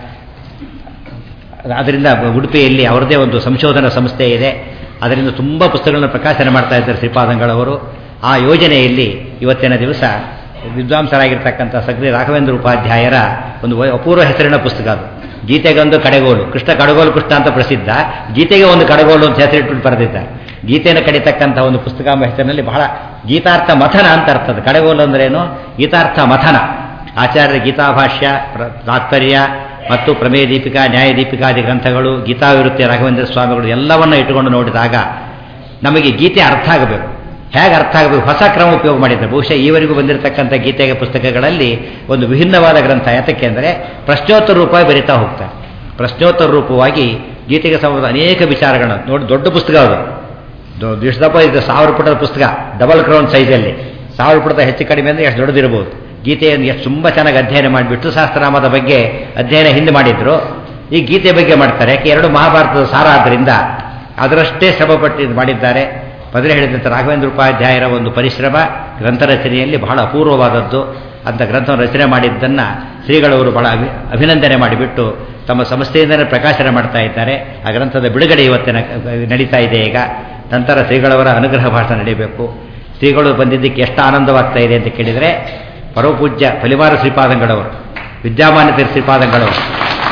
Speaker 1: ಅದರಿಂದ ಉಡುಪಿಯಲ್ಲಿ ಅವರದೇ ಒಂದು ಸಂಶೋಧನಾ ಸಂಸ್ಥೆ ಇದೆ ಅದರಿಂದ ತುಂಬ ಪುಸ್ತಕಗಳನ್ನು ಪ್ರಕಾಶನ ಮಾಡ್ತಾ ಇದ್ದಾರೆ ಶ್ರೀಪಾದಂಗಳವರು ಆ ಯೋಜನೆಯಲ್ಲಿ ಇವತ್ತಿನ ದಿವಸ ವಿದ್ವಾಂಸರಾಗಿರ್ತಕ್ಕಂಥ ಸಗ್ರಿ ರಾಘವೇಂದ್ರ ಉಪಾಧ್ಯಾಯರ ಒಂದು ವೈ- ಅಪೂರ್ವ ಹೆಸರಿನ ಪುಸ್ತಕ ಅದು ಗೀತೆಗೊಂದು ಕಡೆಗೋಲು ಕೃಷ್ಣ ಕಡಗೋಲು ಕೃಷ್ಣ ಅಂತ ಪ್ರಸಿದ್ಧ ಗೀತೆಗೆ ಒಂದು ಕಡಗೋಲು ಅಂತ ಹೆಸರಿಟ್ಟು ಬರೆದಿದ್ದಾರೆ ಗೀತೆಯನ್ನು ಕಡಿತಕ್ಕಂಥ ಒಂದು ಪುಸ್ತಕ ಎಂಬ ಹೆಸರಿನಲ್ಲಿ ಬಹಳ ಗೀತಾರ್ಥ ಮಥನ ಅಂತ ಅರ್ಥದ ಕಡೆಗೋಲು ಅಂದ್ರೇನು ಗೀತಾರ್ಥ ಮಥನ ಆಚಾರ್ಯರ ಗೀತಾಭಾಷ್ಯ ಪ್ರ- ತಾತ್ಪರ್ಯ ಮತ್ತು ಪ್ರಮೇಯ ದೀಪಿಕಾ ನ್ಯಾಯ ದೀಪಿಕಾದಿ ಗ್ರಂಥಗಳು ಗೀತಾವಿರುತ್ತಿ ರಾಘವೇಂದ್ರ ಸ್ವಾಮಿಗಳು ಎಲ್ಲವನ್ನ ಇಟ್ಟುಕೊಂಡು ನೋಡಿದಾಗ ನಮಗೆ ಗೀತೆ ಅರ್ಥ ಆಗಬೇಕು ಹೇಗೆ ಅರ್ಥ ಆಗಬೇಕು ಹೊಸ ಕ್ರಮ ಉಪಯೋಗ ಮಾಡಿದ್ದಾರೆ ಬಹುಶಃ ಈವರೆಗೂ ಬಂದಿರತಕ್ಕಂಥ ಗೀತೆಯ ಪುಸ್ತಕಗಳಲ್ಲಿ ಒಂದು ವಿಭಿನ್ನವಾದ ಗ್ರಂಥ ಯಾತಕ್ಕೆ ಅಂದರೆ ಪ್ರಶ್ನೋತ್ತರ ರೂಪವಾಗಿ ಬರೀತಾ ಹೋಗ್ತಾರೆ ಪ್ರಶ್ನೋತ್ತರ ರೂಪವಾಗಿ ಗೀತೆಗೆ ಸಂಬಂಧ ಅನೇಕ ವಿಚಾರಗಳನ್ನು ನೋಡಿ ದೊಡ್ಡ ಪುಸ್ತಕ ಅದು ದೊ- ದಿವಸದಪ್ಪ ಇದು ಸಾವಿರ ಪುಟದ ಪುಸ್ತಕ ಡಬಲ್ ಕ್ರೌನ್ ಸೈಜಲ್ಲಿ ಸಾವಿರ ಪುಟದ ಹೆಚ್ಚು ಕಡಿಮೆ ಅಂದರೆ ಎಷ್ಟು ದೊಡ್ಡದಿರಬಹುದು ಗೀತೆಯನ್ನು ಎಷ್ಟು ತುಂಬ ಚೆನ್ನಾಗಿ ಅಧ್ಯಯನ ಮಾಡಿಬಿಟ್ಟು ಸಹಸ್ರನಾಮದ ಬಗ್ಗೆ ಅಧ್ಯಯನ ಹಿಂದೆ ಮಾಡಿದ್ರು ಈ ಗೀತೆ ಬಗ್ಗೆ ಮಾಡ್ತಾರೆ ಯಾಕೆ ಎರಡು ಮಹಾಭಾರತದ ಸಾರ ಆದ್ದರಿಂದ ಅದರಷ್ಟೇ ಶ್ರಮಪಟ್ಟು ಇದು ಮಾಡಿದ್ದಾರೆ ಮೊದಲೇ ಹೇಳಿದಂತೆ ರಾಘವೇಂದ್ರ ಉಪಾಧ್ಯಾಯರ ಒಂದು ಪರಿಶ್ರಮ ಗ್ರಂಥ ರಚನೆಯಲ್ಲಿ ಬಹಳ ಅಪೂರ್ವವಾದದ್ದು ಅಂತ ಗ್ರಂಥವನ್ನು ರಚನೆ ಮಾಡಿದ್ದನ್ನು ಶ್ರೀಗಳವರು ಬಹಳ ಅಭಿ ಅಭಿನಂದನೆ ಮಾಡಿಬಿಟ್ಟು ತಮ್ಮ ಸಂಸ್ಥೆಯಿಂದಲೇ ಪ್ರಕಾಶನ ಮಾಡ್ತಾ ಇದ್ದಾರೆ ಆ ಗ್ರಂಥದ ಬಿಡುಗಡೆ ಇವತ್ತಿನ ನಡೀತಾ ಇದೆ ಈಗ ನಂತರ ಶ್ರೀಗಳವರ ಅನುಗ್ರಹ ಭಾಷಣ ನಡೀಬೇಕು ಶ್ರೀಗಳು ಬಂದಿದ್ದಕ್ಕೆ ಎಷ್ಟು ಆನಂದವಾಗ್ತಾ ಇದೆ ಅಂತ ಕೇಳಿದರೆ ಪರಮಪೂಜ್ಯ ಫಲಿವಾರ ಶ್ರೀಪಾದಂಗಳವರು ವಿದ್ಯಾಮಾನ್ಯತೆ ಶ್ರೀಪಾದಂಗಳವರು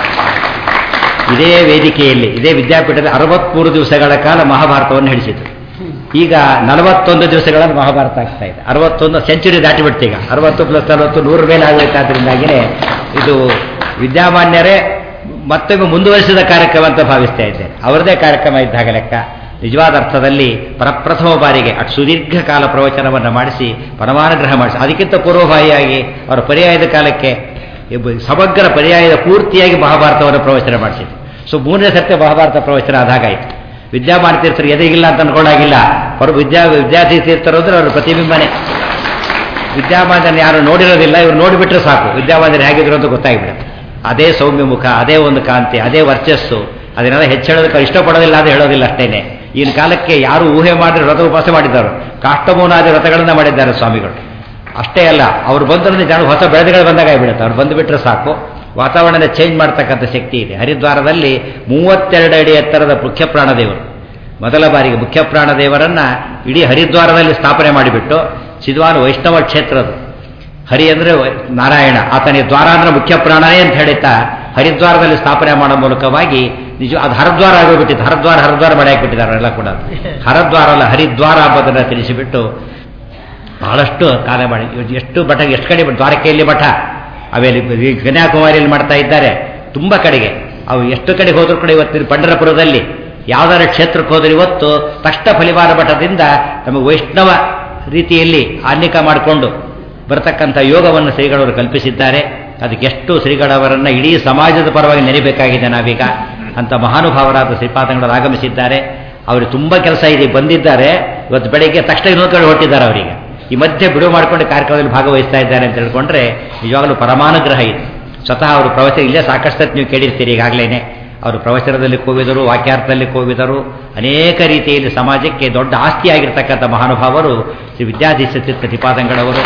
Speaker 1: ಇದೇ ವೇದಿಕೆಯಲ್ಲಿ ಇದೇ ವಿದ್ಯಾಪೀಠದಲ್ಲಿ ಅರವತ್ಮೂರು ದಿವಸಗಳ ಕಾಲ ಮಹಾಭಾರತವನ್ನು ಹೇಳಿಸಿದ್ರು ಈಗ ನಲವತ್ತೊಂದು ದಿವಸಗಳಲ್ಲಿ ಮಹಾಭಾರತ ಆಗ್ತಾ ಇದೆ ಅರವತ್ತೊಂದು ಸೆಂಚುರಿ ದಾಟಿಬಿಡ್ತು ಈಗ ಅರವತ್ತು ಪ್ಲಸ್ ನಲವತ್ತು ನೂರ ಮೇಲೆ ಆಗೋಯ್ತಾದ್ರಿಂದಾಗಿನೇ ಇದು ವಿದ್ಯಾಮಾನ್ಯರೇ ಮತ್ತೊಮ್ಮೆ ಮುಂದುವರಿಸಿದ ಕಾರ್ಯಕ್ರಮ ಅಂತ ಭಾವಿಸ್ತಾ ಇದ್ದೇನೆ ಅವರದೇ ಕಾರ್ಯಕ್ರಮ ಇದ್ದಾಗ ಲೆಕ್ಕ ನಿಜವಾದ ಅರ್ಥದಲ್ಲಿ ಪ್ರಪ್ರಥಮ ಬಾರಿಗೆ ಅಷ್ಟು ಸುದೀರ್ಘ ಕಾಲ ಪ್ರವಚನವನ್ನು ಮಾಡಿಸಿ ಪರಮಾನುಗ್ರಹ ಮಾಡಿಸಿ ಅದಕ್ಕಿಂತ ಪೂರ್ವಭಾವಿಯಾಗಿ ಅವರ ಪರ್ಯಾಯದ ಕಾಲಕ್ಕೆ ಇಬ್ಬ- ಸಮಗ್ರ ಪರ್ಯಾಯದ ಪೂರ್ತಿಯಾಗಿ ಮಹಾಭಾರತವನ್ನು ಪ್ರವಚನ ಮಾಡಿಸಿದ್ರು ಸೊ ಮೂರನೇ ಸತ್ಯ ಮಹಾಭಾರತ ಪ್ರವಚನ ಆದಾಗಾಯಿತು ವಿದ್ಯಾಮಾನ ತೀರ್ಥರು ಎದೆಗಿಲ್ಲ ಅಂತ ಅನ್ಕೊಳ್ಳಾಗಿಲ್ಲ ಅವರು ವಿದ್ಯಾ ವಿದ್ಯಾರ್ಥಿ ತೀರ್ಥರು ಅಂದ್ರೆ ಅವರ ಪ್ರತಿಬಿಂಬನೆ ವಿದ್ಯಾಮಾನ್ಯನ ಯಾರು ನೋಡಿರೋದಿಲ್ಲ ಇವ್ರು ನೋಡಿಬಿಟ್ರೆ ಸಾಕು ವಿದ್ಯಾಮಾನ್ಯರು ಹೇಗಿದ್ರು ಅಂತ ಗೊತ್ತಾಗ್ಬಿಡುತ್ತೆ ಅದೇ ಸೌಮ್ಯ ಮುಖ ಅದೇ ಒಂದು ಕಾಂತಿ ಅದೇ ವರ್ಚಸ್ಸು ಅದನ್ನೆಲ್ಲ ಹೆಚ್ಚು ಹೇಳೋದಕ್ಕೆ ಇಷ್ಟಪಡೋದಿಲ್ಲ ಅಂತ ಹೇಳೋದಿಲ್ಲ ಅಷ್ಟೇನೆ ಈಗಿನ ಕಾಲಕ್ಕೆ ಯಾರು ಊಹೆ ಮಾಡಿ ವ್ರತ ಉಪವಾಸ ಮಾಡಿದ್ದಾರೆ ಕಾಷ್ಟಮೂನಾದಿ ವ್ರತಗಳನ್ನ ಮಾಡಿದ್ದಾರೆ ಸ್ವಾಮಿಗಳು ಅಷ್ಟೇ ಅಲ್ಲ ಅವ್ರು ಬಂದ್ರೆ ಜನ ಹೊಸ ಬೆಳೆದುಗಳು ಬಂದಾಗ ಆಗಿಬಿಡುತ್ತೆ ಅವ್ರು ಬಂದುಬಿಟ್ರೆ ಸಾಕು ವಾತಾವರಣ ಚೇಂಜ್ ಮಾಡ್ತಕ್ಕಂಥ ಶಕ್ತಿ ಇದೆ ಹರಿದ್ವಾರದಲ್ಲಿ ಮೂವತ್ತೆರಡು ಅಡಿ ಎತ್ತರದ ಮುಖ್ಯ ಪ್ರಾಣದೇವರು ಮೊದಲ ಬಾರಿಗೆ ಮುಖ್ಯ ಪ್ರಾಣದೇವರನ್ನ ಇಡೀ ಹರಿದ್ವಾರದಲ್ಲಿ ಸ್ಥಾಪನೆ ಮಾಡಿಬಿಟ್ಟು ಸಿದ್ವಾನ ವೈಷ್ಣವ ಕ್ಷೇತ್ರದು ಹರಿ ಅಂದರೆ ನಾರಾಯಣ ಆತನಿಗೆ ದ್ವಾರ ಅಂದ್ರೆ ಮುಖ್ಯ ಪ್ರಾಣನೇ ಅಂತ ಹೇಳುತ್ತಾ ಹರಿದ್ವಾರದಲ್ಲಿ ಸ್ಥಾಪನೆ ಮಾಡೋ ಮೂಲಕವಾಗಿ ನಿಜ ಅದು ಹರದ್ವಾರ ಆಗೋಗ್ಬಿಟ್ಟಿತ್ತು ಹರದ್ವಾರ ಹರದ್ವಾರ ಮಾಡಿ ಹಾಕ್ಬಿಟ್ಟಿದ್ದಾರೆ ಎಲ್ಲ ಕೂಡ ಹರದ್ವಾರ ಅಲ್ಲ ಹರಿದ್ವಾರ ಹಬ್ಬದನ್ನು ತಿಳಿಸಿಬಿಟ್ಟು ಬಹಳಷ್ಟು ಕಾಲ ಮಾಡಿ ಇವತ್ತು ಎಷ್ಟು ಮಠ ಎಷ್ಟು ಕಡೆ ದ್ವಾರಕೆಯಲ್ಲಿ ಮಠ ಅವೆಲ್ಲಿ ಈ ಕನ್ಯಾಕುಮಾರಿಯಲ್ಲಿ ಮಾಡ್ತಾ ಇದ್ದಾರೆ ತುಂಬ ಕಡೆಗೆ ಅವು ಎಷ್ಟು ಕಡೆ ಹೋದ್ರೂ ಕೂಡ ಇವತ್ತಿನ ಪಂಡರಪುರದಲ್ಲಿ ಯಾವ್ದಾರ ಕ್ಷೇತ್ರಕ್ಕೆ ಹೋದ್ರೆ ಇವತ್ತು ತಕ್ಷಣ ಫಲಿವಾರ ಮಠದಿಂದ ನಮಗೆ ವೈಷ್ಣವ ರೀತಿಯಲ್ಲಿ ಆನ್ಯಿಕ ಮಾಡಿಕೊಂಡು ಬರತಕ್ಕಂಥ ಯೋಗವನ್ನು ಶ್ರೀಗಳವರು ಕಲ್ಪಿಸಿದ್ದಾರೆ ಅದಕ್ಕೆ ಎಷ್ಟು ಶ್ರೀಗಳವರನ್ನ ಇಡೀ ಸಮಾಜದ ಪರವಾಗಿ ನೆನೆಯಬೇಕಾಗಿದೆ ನಾವೀಗ ಅಂತ ಮಹಾನುಭಾವರಾದ ಶ್ರೀಪಾದಂಗಳವರು ಆಗಮಿಸಿದ್ದಾರೆ ಅವ್ರಿಗೆ ತುಂಬ ಕೆಲಸ ಇದೆ ಬಂದಿದ್ದಾರೆ ಇವತ್ತು ಬೆಳಗ್ಗೆ ತಕ್ಷಣ ಇನ್ನೊಂದು ಕಡೆ ಹೊರಟಿದ್ದಾರೆ ಅವರಿಗೆ ಈ ಮಧ್ಯೆ ಬಿಡುವು ಮಾಡಿಕೊಂಡು ಕಾರ್ಯಕ್ರಮದಲ್ಲಿ ಭಾಗವಹಿಸ್ತಾ ಇದ್ದಾರೆ ಅಂತ ಹೇಳ್ಕೊಂಡ್ರೆ ನಿಜವಾಗಲೂ ಪರಮಾನುಗ್ರಹ ಇದೆ ಸ್ವತಃ ಅವರು ಪ್ರವಚನ ಇಲ್ಲೇ ಸಾಕಷ್ಟು ನೀವು ಕೇಳಿರ್ತೀರಿ ಈಗಾಗಲೇ ಅವರು ಪ್ರವಚನದಲ್ಲಿ ಕೋವಿದರು ವಾಕ್ಯಾರ್ಥದಲ್ಲಿ ಕೋವಿದರು ಅನೇಕ ರೀತಿಯಲ್ಲಿ ಸಮಾಜಕ್ಕೆ ದೊಡ್ಡ ಆಸ್ತಿಯಾಗಿರ್ತಕ್ಕಂಥ ಮಹಾನುಭಾವರು ಶ್ರೀ ವಿದ್ಯಾಧೀಶ ತೀರ್ಥ ಶ್ರೀಪಾದಂಗಳವರು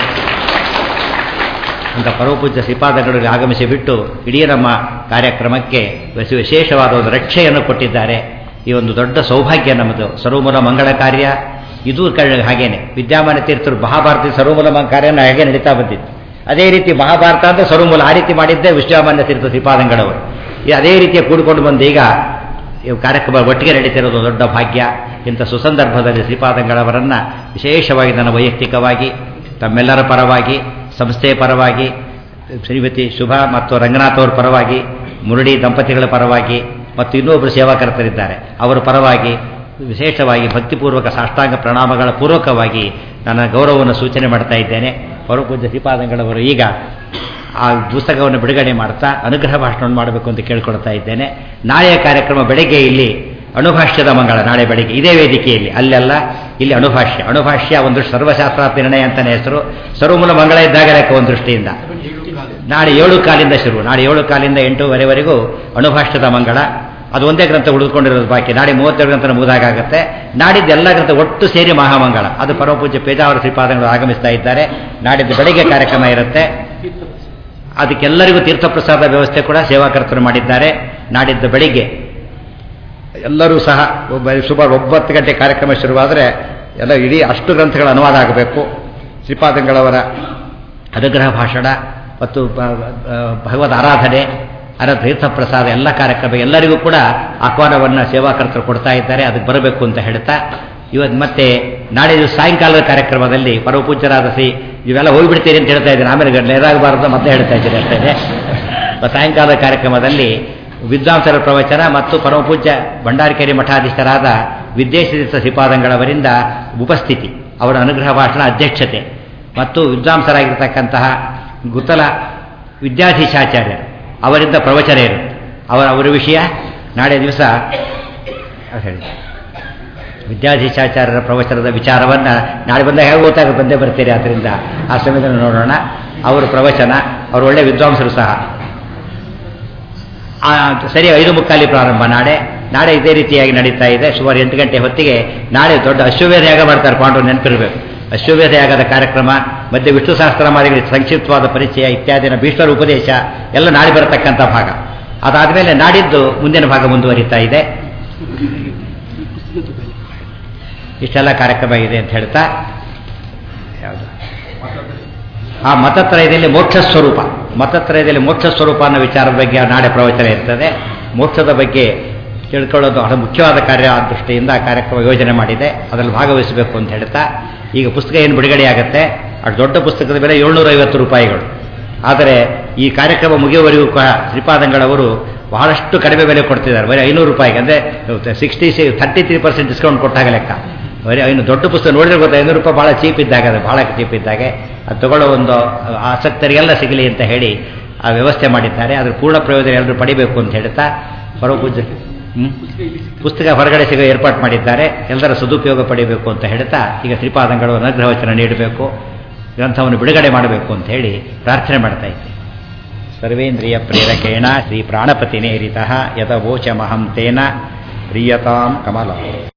Speaker 1: ಅಂತ ಪರಮಪೂಜ್ಯ ಶ್ರೀಪಾದಗಳಲ್ಲಿ ಆಗಮಿಸಿ ಬಿಟ್ಟು ಇಡೀ ನಮ್ಮ ಕಾರ್ಯಕ್ರಮಕ್ಕೆ ವಿಶ್- ವಿಶೇಷವಾದ ಒಂದು ರಕ್ಷೆಯನ್ನು ಕೊಟ್ಟಿದ್ದಾರೆ ಈ ಒಂದು ದೊಡ್ಡ ಸೌಭಾಗ್ಯ ನಮ್ಮದು ಸರ್ವಮೂಲ ಮಂಗಳ ಕಾರ್ಯ ಇದು ಕ- ಹಾಗೇನೆ ವಿದ್ಯಾಮಾನ ತೀರ್ಥರು ಮಹಾಭಾರತ ಸರ್ವಮೂಲ ಮಂಗಳ ಕಾರ್ಯನ ಹಾಗೆ ನಡೀತಾ ಬಂದಿತ್ತು ಅದೇ ರೀತಿ ಮಹಾಭಾರತ ಅಂತ ಸರ್ವಮೂಲ ಆ ರೀತಿ ಮಾಡಿದ್ದೇ ವಿಶ್ವಮಾನ್ಯ ತೀರ್ಥ ಶ್ರೀಪಾದಂಗಳವರು ಈ ಅದೇ ರೀತಿಯ ಕೂಡಿಕೊಂಡು ಬಂದು ಈಗ ಈ ಕಾರ್ಯಕ್ರಮ ಒಟ್ಟಿಗೆ ನಡೀತಿರೋದು ದೊಡ್ಡ ಭಾಗ್ಯ ಇಂಥ ಸುಸಂದರ್ಭದಲ್ಲಿ ಶ್ರೀಪಾದಂಗಳವರನ್ನ ವಿಶೇಷವಾಗಿ ನನ್ನ ವೈಯಕ್ತಿಕವಾಗಿ ತಮ್ಮೆಲ್ಲರ ಪರವಾಗಿ ಸಂಸ್ಥೆಯ ಪರವಾಗಿ ಶ್ರೀಮತಿ ಶುಭ ಮತ್ತು ರಂಗನಾಥ್ ಅವರ ಪರವಾಗಿ ಮುರಳಿ ದಂಪತಿಗಳ ಪರವಾಗಿ ಮತ್ತು ಇನ್ನೊಬ್ಬರು ಸೇವಾಕರ್ತರಿದ್ದಾರೆ ಅವರ ಪರವಾಗಿ ವಿಶೇಷವಾಗಿ ಭಕ್ತಿಪೂರ್ವಕ ಸಾಷ್ಟಾಂಗ ಪ್ರಣಾಮಗಳ ಪೂರ್ವಕವಾಗಿ ನನ್ನ ಗೌರವವನ್ನು ಸೂಚನೆ ಮಾಡ್ತಾ ಇದ್ದೇನೆ ಪರಪೂಜ್ಯ ಶ್ರೀಪಾದಂಗಳವರು ಈಗ ಆ ಪುಸ್ತಕವನ್ನು ಬಿಡುಗಡೆ ಮಾಡ್ತಾ ಅನುಗ್ರಹ ಭಾಷಣವನ್ನು ಮಾಡಬೇಕು ಅಂತ ಕೇಳ್ಕೊಳ್ತಾ ಇದ್ದೇನೆ ನಾಳೆಯ ಕಾರ್ಯಕ್ರಮ ಬೆಳಗ್ಗೆ ಇಲ್ಲಿ ಅಣುಭಾಷ್ಯದ ಮಂಗಳ ನಾಳೆ ಬೆಳಿಗ್ಗೆ ಇದೇ ವೇದಿಕೆಯಲ್ಲಿ ಅಲ್ಲೆಲ್ಲ ಇಲ್ಲಿ ಅಣುಭಾಷ್ಯ ಅಣುಭಾಷ್ಯ ಒಂದು ಸರ್ವಶಾಸ್ತ್ರಾರ್ಥ ನಿರ್ಣಯ ಅಂತಾನೆ ಹೆಸರು ಸರ್ವಮೂಲ ಮಂಗಳ ಇದ್ದಾಗ ಲೆಕ್ಕ ಒಂದು ದೃಷ್ಟಿಯಿಂದ ನಾಳೆ ಏಳು ಕಾಲಿಂದ ಶುರು ನಾಳೆ ಏಳು ಕಾಲಿಂದ ಎಂಟೂವರೆವರೆಗೂ ಅಣುಭಾಷ್ಯದ ಮಂಗಳ ಅದು ಒಂದೇ ಗ್ರಂಥ ಉಳಿದುಕೊಂಡಿರೋದು ಬಾಕಿ ನಾಳೆ ಮೂವತ್ತೆರಡು ಗ್ರಂಥ ಮುಗಿದಾಗುತ್ತೆ ನಾಡಿದ್ದು ಎಲ್ಲ ಗ್ರಂಥ ಒಟ್ಟು ಸೇರಿ ಮಹಾಮಂಗಳ ಅದು ಪರಮಪೂಜ್ಯ ಪೇಜಾವರ ಶ್ರೀಪಾದಗಳು ಆಗಮಿಸ್ತಾ ಇದ್ದಾರೆ ನಾಡಿದ್ದು ಬೆಳಿಗ್ಗೆ ಕಾರ್ಯಕ್ರಮ ಇರುತ್ತೆ ಅದಕ್ಕೆಲ್ಲರಿಗೂ ತೀರ್ಥಪ್ರಸಾದ ವ್ಯವಸ್ಥೆ ಕೂಡ ಸೇವಾಕರ್ತರು ಮಾಡಿದ್ದಾರೆ ನಾಡಿದ್ದು ಬೆಳಿಗ್ಗೆ ಎಲ್ಲರೂ ಸಹ ಒಬ್ಬ ಸುಮಾರು ಒಂಬತ್ತು ಗಂಟೆ ಕಾರ್ಯಕ್ರಮ ಶುರುವಾದರೆ ಎಲ್ಲ ಇಡೀ ಅಷ್ಟು ಗ್ರಂಥಗಳ ಅನುವಾದ ಆಗಬೇಕು ಶ್ರೀಪಾದಂಗಳವರ ಅನುಗ್ರಹ ಭಾಷಣ ಮತ್ತು ಬ- ಬ- ಭಗವದ್ ಆರಾಧನೆ ಅರ ತೀರ್ಥಪ್ರಸಾದ ಎಲ್ಲ ಕಾರ್ಯಕ್ರಮ ಎಲ್ಲರಿಗೂ ಕೂಡ ಆಹ್ವಾನವನ್ನು ಸೇವಾಕರ್ತರು ಕೊಡ್ತಾ ಇದ್ದಾರೆ ಅದಕ್ಕೆ ಬರಬೇಕು ಅಂತ ಹೇಳ್ತಾ ಇವತ್ತು ಮತ್ತೆ ನಾಳೆ ದಿವಸ ಸಾಯಂಕಾಲದ ಕಾರ್ಯಕ್ರಮದಲ್ಲಿ ಪರಮಪೂಜ್ಯರಾದ ಶ್ರೀ ಇವೆಲ್ಲ ಹೋಗ್ಬಿಡ್ತೀರಿ ಅಂತ ಹೇಳ್ತಾ ಇದ್ದೀನಿ ಆಮೇಲೆ ನೇರಾಗಬಾರದು ಮತ್ತೆ ಹೇಳ್ತಾ ಇದ್ದೀನಿ ಅಷ್ಟೇ ಸಾಯಂಕಾಲದ ಕಾರ್ಯಕ್ರಮದಲ್ಲಿ ವಿದ್ವಾಂಸರ ಪ್ರವಚನ ಮತ್ತು ಪರಮಪೂಜ್ಯ ಭಂಡಾರಕೇರಿ ಮಠಾಧೀಶರಾದ ವಿದ್ಯೇಶತೀರ್ಥ ಶ್ರೀಪಾದಂಗಳವರಿಂದ ಉಪಸ್ಥಿತಿ ಅವರ ಅನುಗ್ರಹ ಭಾಷಣ ಅಧ್ಯಕ್ಷತೆ ಮತ್ತು ವಿದ್ವಾಂಸರಾಗಿರ್ತಕ್ಕಂತಹ ಗುತ್ತಲ ವಿದ್ಯಾಧೀಶಾಚಾರ್ಯರು ಅವರಿಂದ ಪ್ರವಚನ ಇರುತ್ತೆ ಅವರ ಅವರ ವಿಷಯ ನಾಳೆ ದಿವಸ ಹೇಳಿ ವಿದ್ಯಾಧೀಶಾಚಾರ್ಯರ ಪ್ರವಚನದ ವಿಚಾರವನ್ನು ನಾಳೆ ಬಂದಾಗ ಹೇಗೆ ಗೊತ್ತಾಗ ಬಂದೇ ಬರ್ತೀರಿ ಆದ್ದರಿಂದ ಆ ಸಮಯದಲ್ಲಿ ನೋಡೋಣ ಅವರು ಪ್ರವಚನ ಅವರು ಒಳ್ಳೆ ವಿದ್ವಾಂಸರು ಸಹ ಆ, ಸರಿ ಐದು ಮುಕ್ಕಾಲಿ ಪ್ರಾರಂಭ ನಾಳೆ ನಾಳೆ ಇದೇ ರೀತಿಯಾಗಿ ನಡೀತಾ ಇದೆ ಸುಮಾರು ಎಂಟು ಗಂಟೆ ಹೊತ್ತಿಗೆ ನಾಳೆ ದೊಡ್ಡ ಅಶ್ವವೇಧ ಯಾಗ ಮಾಡ್ತಾರೆ ಪಾಂಡವರು ನೆನಪಿರಬೇಕು ಅಶ್ವವೇಧ ಯಾಗದ ಕಾರ್ಯಕ್ರಮ ಮಧ್ಯೆ ವಿಷ್ಣು ಸಹಸ್ರನಾಮಗಳಿಗೆ ಸಂಕ್ಷಿಪ್ತವಾದ ಪರಿಚಯ ಇತ್ಯಾದಿನ ಭೀಷ್ಮರ ಉಪದೇಶ ಎಲ್ಲ ನಾಳೆ ಬರತಕ್ಕಂಥ ಭಾಗ ಅದಾದಮೇಲೆ ನಾಡಿದ್ದು ಮುಂದಿನ ಭಾಗ ಮುಂದುವರಿತಾ ಇದೆ ಇಷ್ಟೆಲ್ಲ ಕಾರ್ಯಕ್ರಮ ಇದೆ ಅಂತ ಹೇಳ್ತಾ ಯಾವುದು ಆ ಮತತ್ರಯದಲ್ಲಿ ಮೋಕ್ಷ ಸ್ವರೂಪ ಮತತ್ರಯದಲ್ಲಿ ಮೋಕ್ಷ ಸ್ವರೂಪ ಅನ್ನೋ ವಿಚಾರದ ಬಗ್ಗೆ ನಾಳೆ ಪ್ರವಚನ ಇರ್ತದೆ ಮೋಕ್ಷದ ಬಗ್ಗೆ ತಿಳ್ಕೊಳ್ಳೋದು ಬಹಳ ಮುಖ್ಯವಾದ ಕಾರ್ಯ ಆ ದೃಷ್ಟಿಯಿಂದ ಆ ಕಾರ್ಯಕ್ರಮ ಯೋಜನೆ ಮಾಡಿದೆ ಅದರಲ್ಲಿ ಭಾಗವಹಿಸಬೇಕು ಅಂತ ಹೇಳ್ತಾ ಈಗ ಪುಸ್ತಕ ಏನು ಬಿಡುಗಡೆ ಆಗುತ್ತೆ ಅಷ್ಟು ದೊಡ್ಡ ಪುಸ್ತಕದ ಬೆಲೆ ಏಳ್ನೂರ ಐವತ್ತು ರೂಪಾಯಿಗಳು ಆದರೆ ಈ ಕಾರ್ಯಕ್ರಮ ಮುಗಿಯುವವರೆಗೂ ಕೂಡ ಶ್ರೀಪಾದಂಗಳವರು ಬಹಳಷ್ಟು ಕಡಿಮೆ ಬೆಲೆ ಕೊಡ್ತಿದ್ದಾರೆ ಬರೀ ಐನೂರು ರೂಪಾಯಿಗೆ ಅಂದರೆ ಸಿಕ್ಸ್ಟಿ ಸಿ ಥರ್ಟಿ ತ್ರೀ ಪರ್ಸೆಂಟ್ ಡಿಸ್ಕೌಂಟ್ ಕೊಟ್ಟಾಗ ಲೆಕ್ಕ ಬರೀ ಐನು ದೊಡ್ಡ ಪುಸ್ತಕ ನೋಡಿದ್ರೆ ಗೊತ್ತಾ ಐನೂರು ರೂಪಾಯಿ ಭಾಳ ಚೀಪ್ ಇದ್ದಾಗ ಅದು ಭಾಳ ಚೀಪ್ ಇದ್ದಾಗೆ ಅದು ತಗೊಳ್ಳೋ ಒಂದು ಆಸಕ್ತರಿಗೆಲ್ಲ ಸಿಗಲಿ ಅಂತ ಹೇಳಿ ಆ ವ್ಯವಸ್ಥೆ ಮಾಡಿದ್ದಾರೆ ಅದ್ರ ಪೂರ್ಣ ಪ್ರಯೋಜನ ಎಲ್ಲರೂ ಪಡಿಬೇಕು ಅಂತ ಹೇಳ್ತಾ ಪರಪೂಜ್ಯ ಹ್ಮ್? ಪುಸ್ತಕ ಹೊರಗಡೆ ಸಿಗೋ ಏರ್ಪಾಟ್ ಮಾಡಿದ್ದಾರೆ ಎಲ್ಲರ ಸದುಪಯೋಗ ಪಡಿಬೇಕು ಅಂತ ಹೇಳ್ತಾ ಈಗ ಶ್ರೀಪಾದಂಗಳು ಅನುಗ್ರಹವಚನ ನೀಡಬೇಕು ಗ್ರಂಥವನ್ನು ಬಿಡುಗಡೆ ಮಾಡಬೇಕು ಅಂತ ಹೇಳಿ ಪ್ರಾರ್ಥನೆ ಮಾಡ್ತಾ ಇದ್ದೆ ಸರ್ವೇಂದ್ರಿಯ ಪ್ರೇರಕೇಣ ಶ್ರೀ ಪ್ರಾಣಪತಿನೇರಿತಃ ಯಥವೋಚಮಹಂ ತೇನ ಪ್ರಿಯತಾಂ ಕಮಲ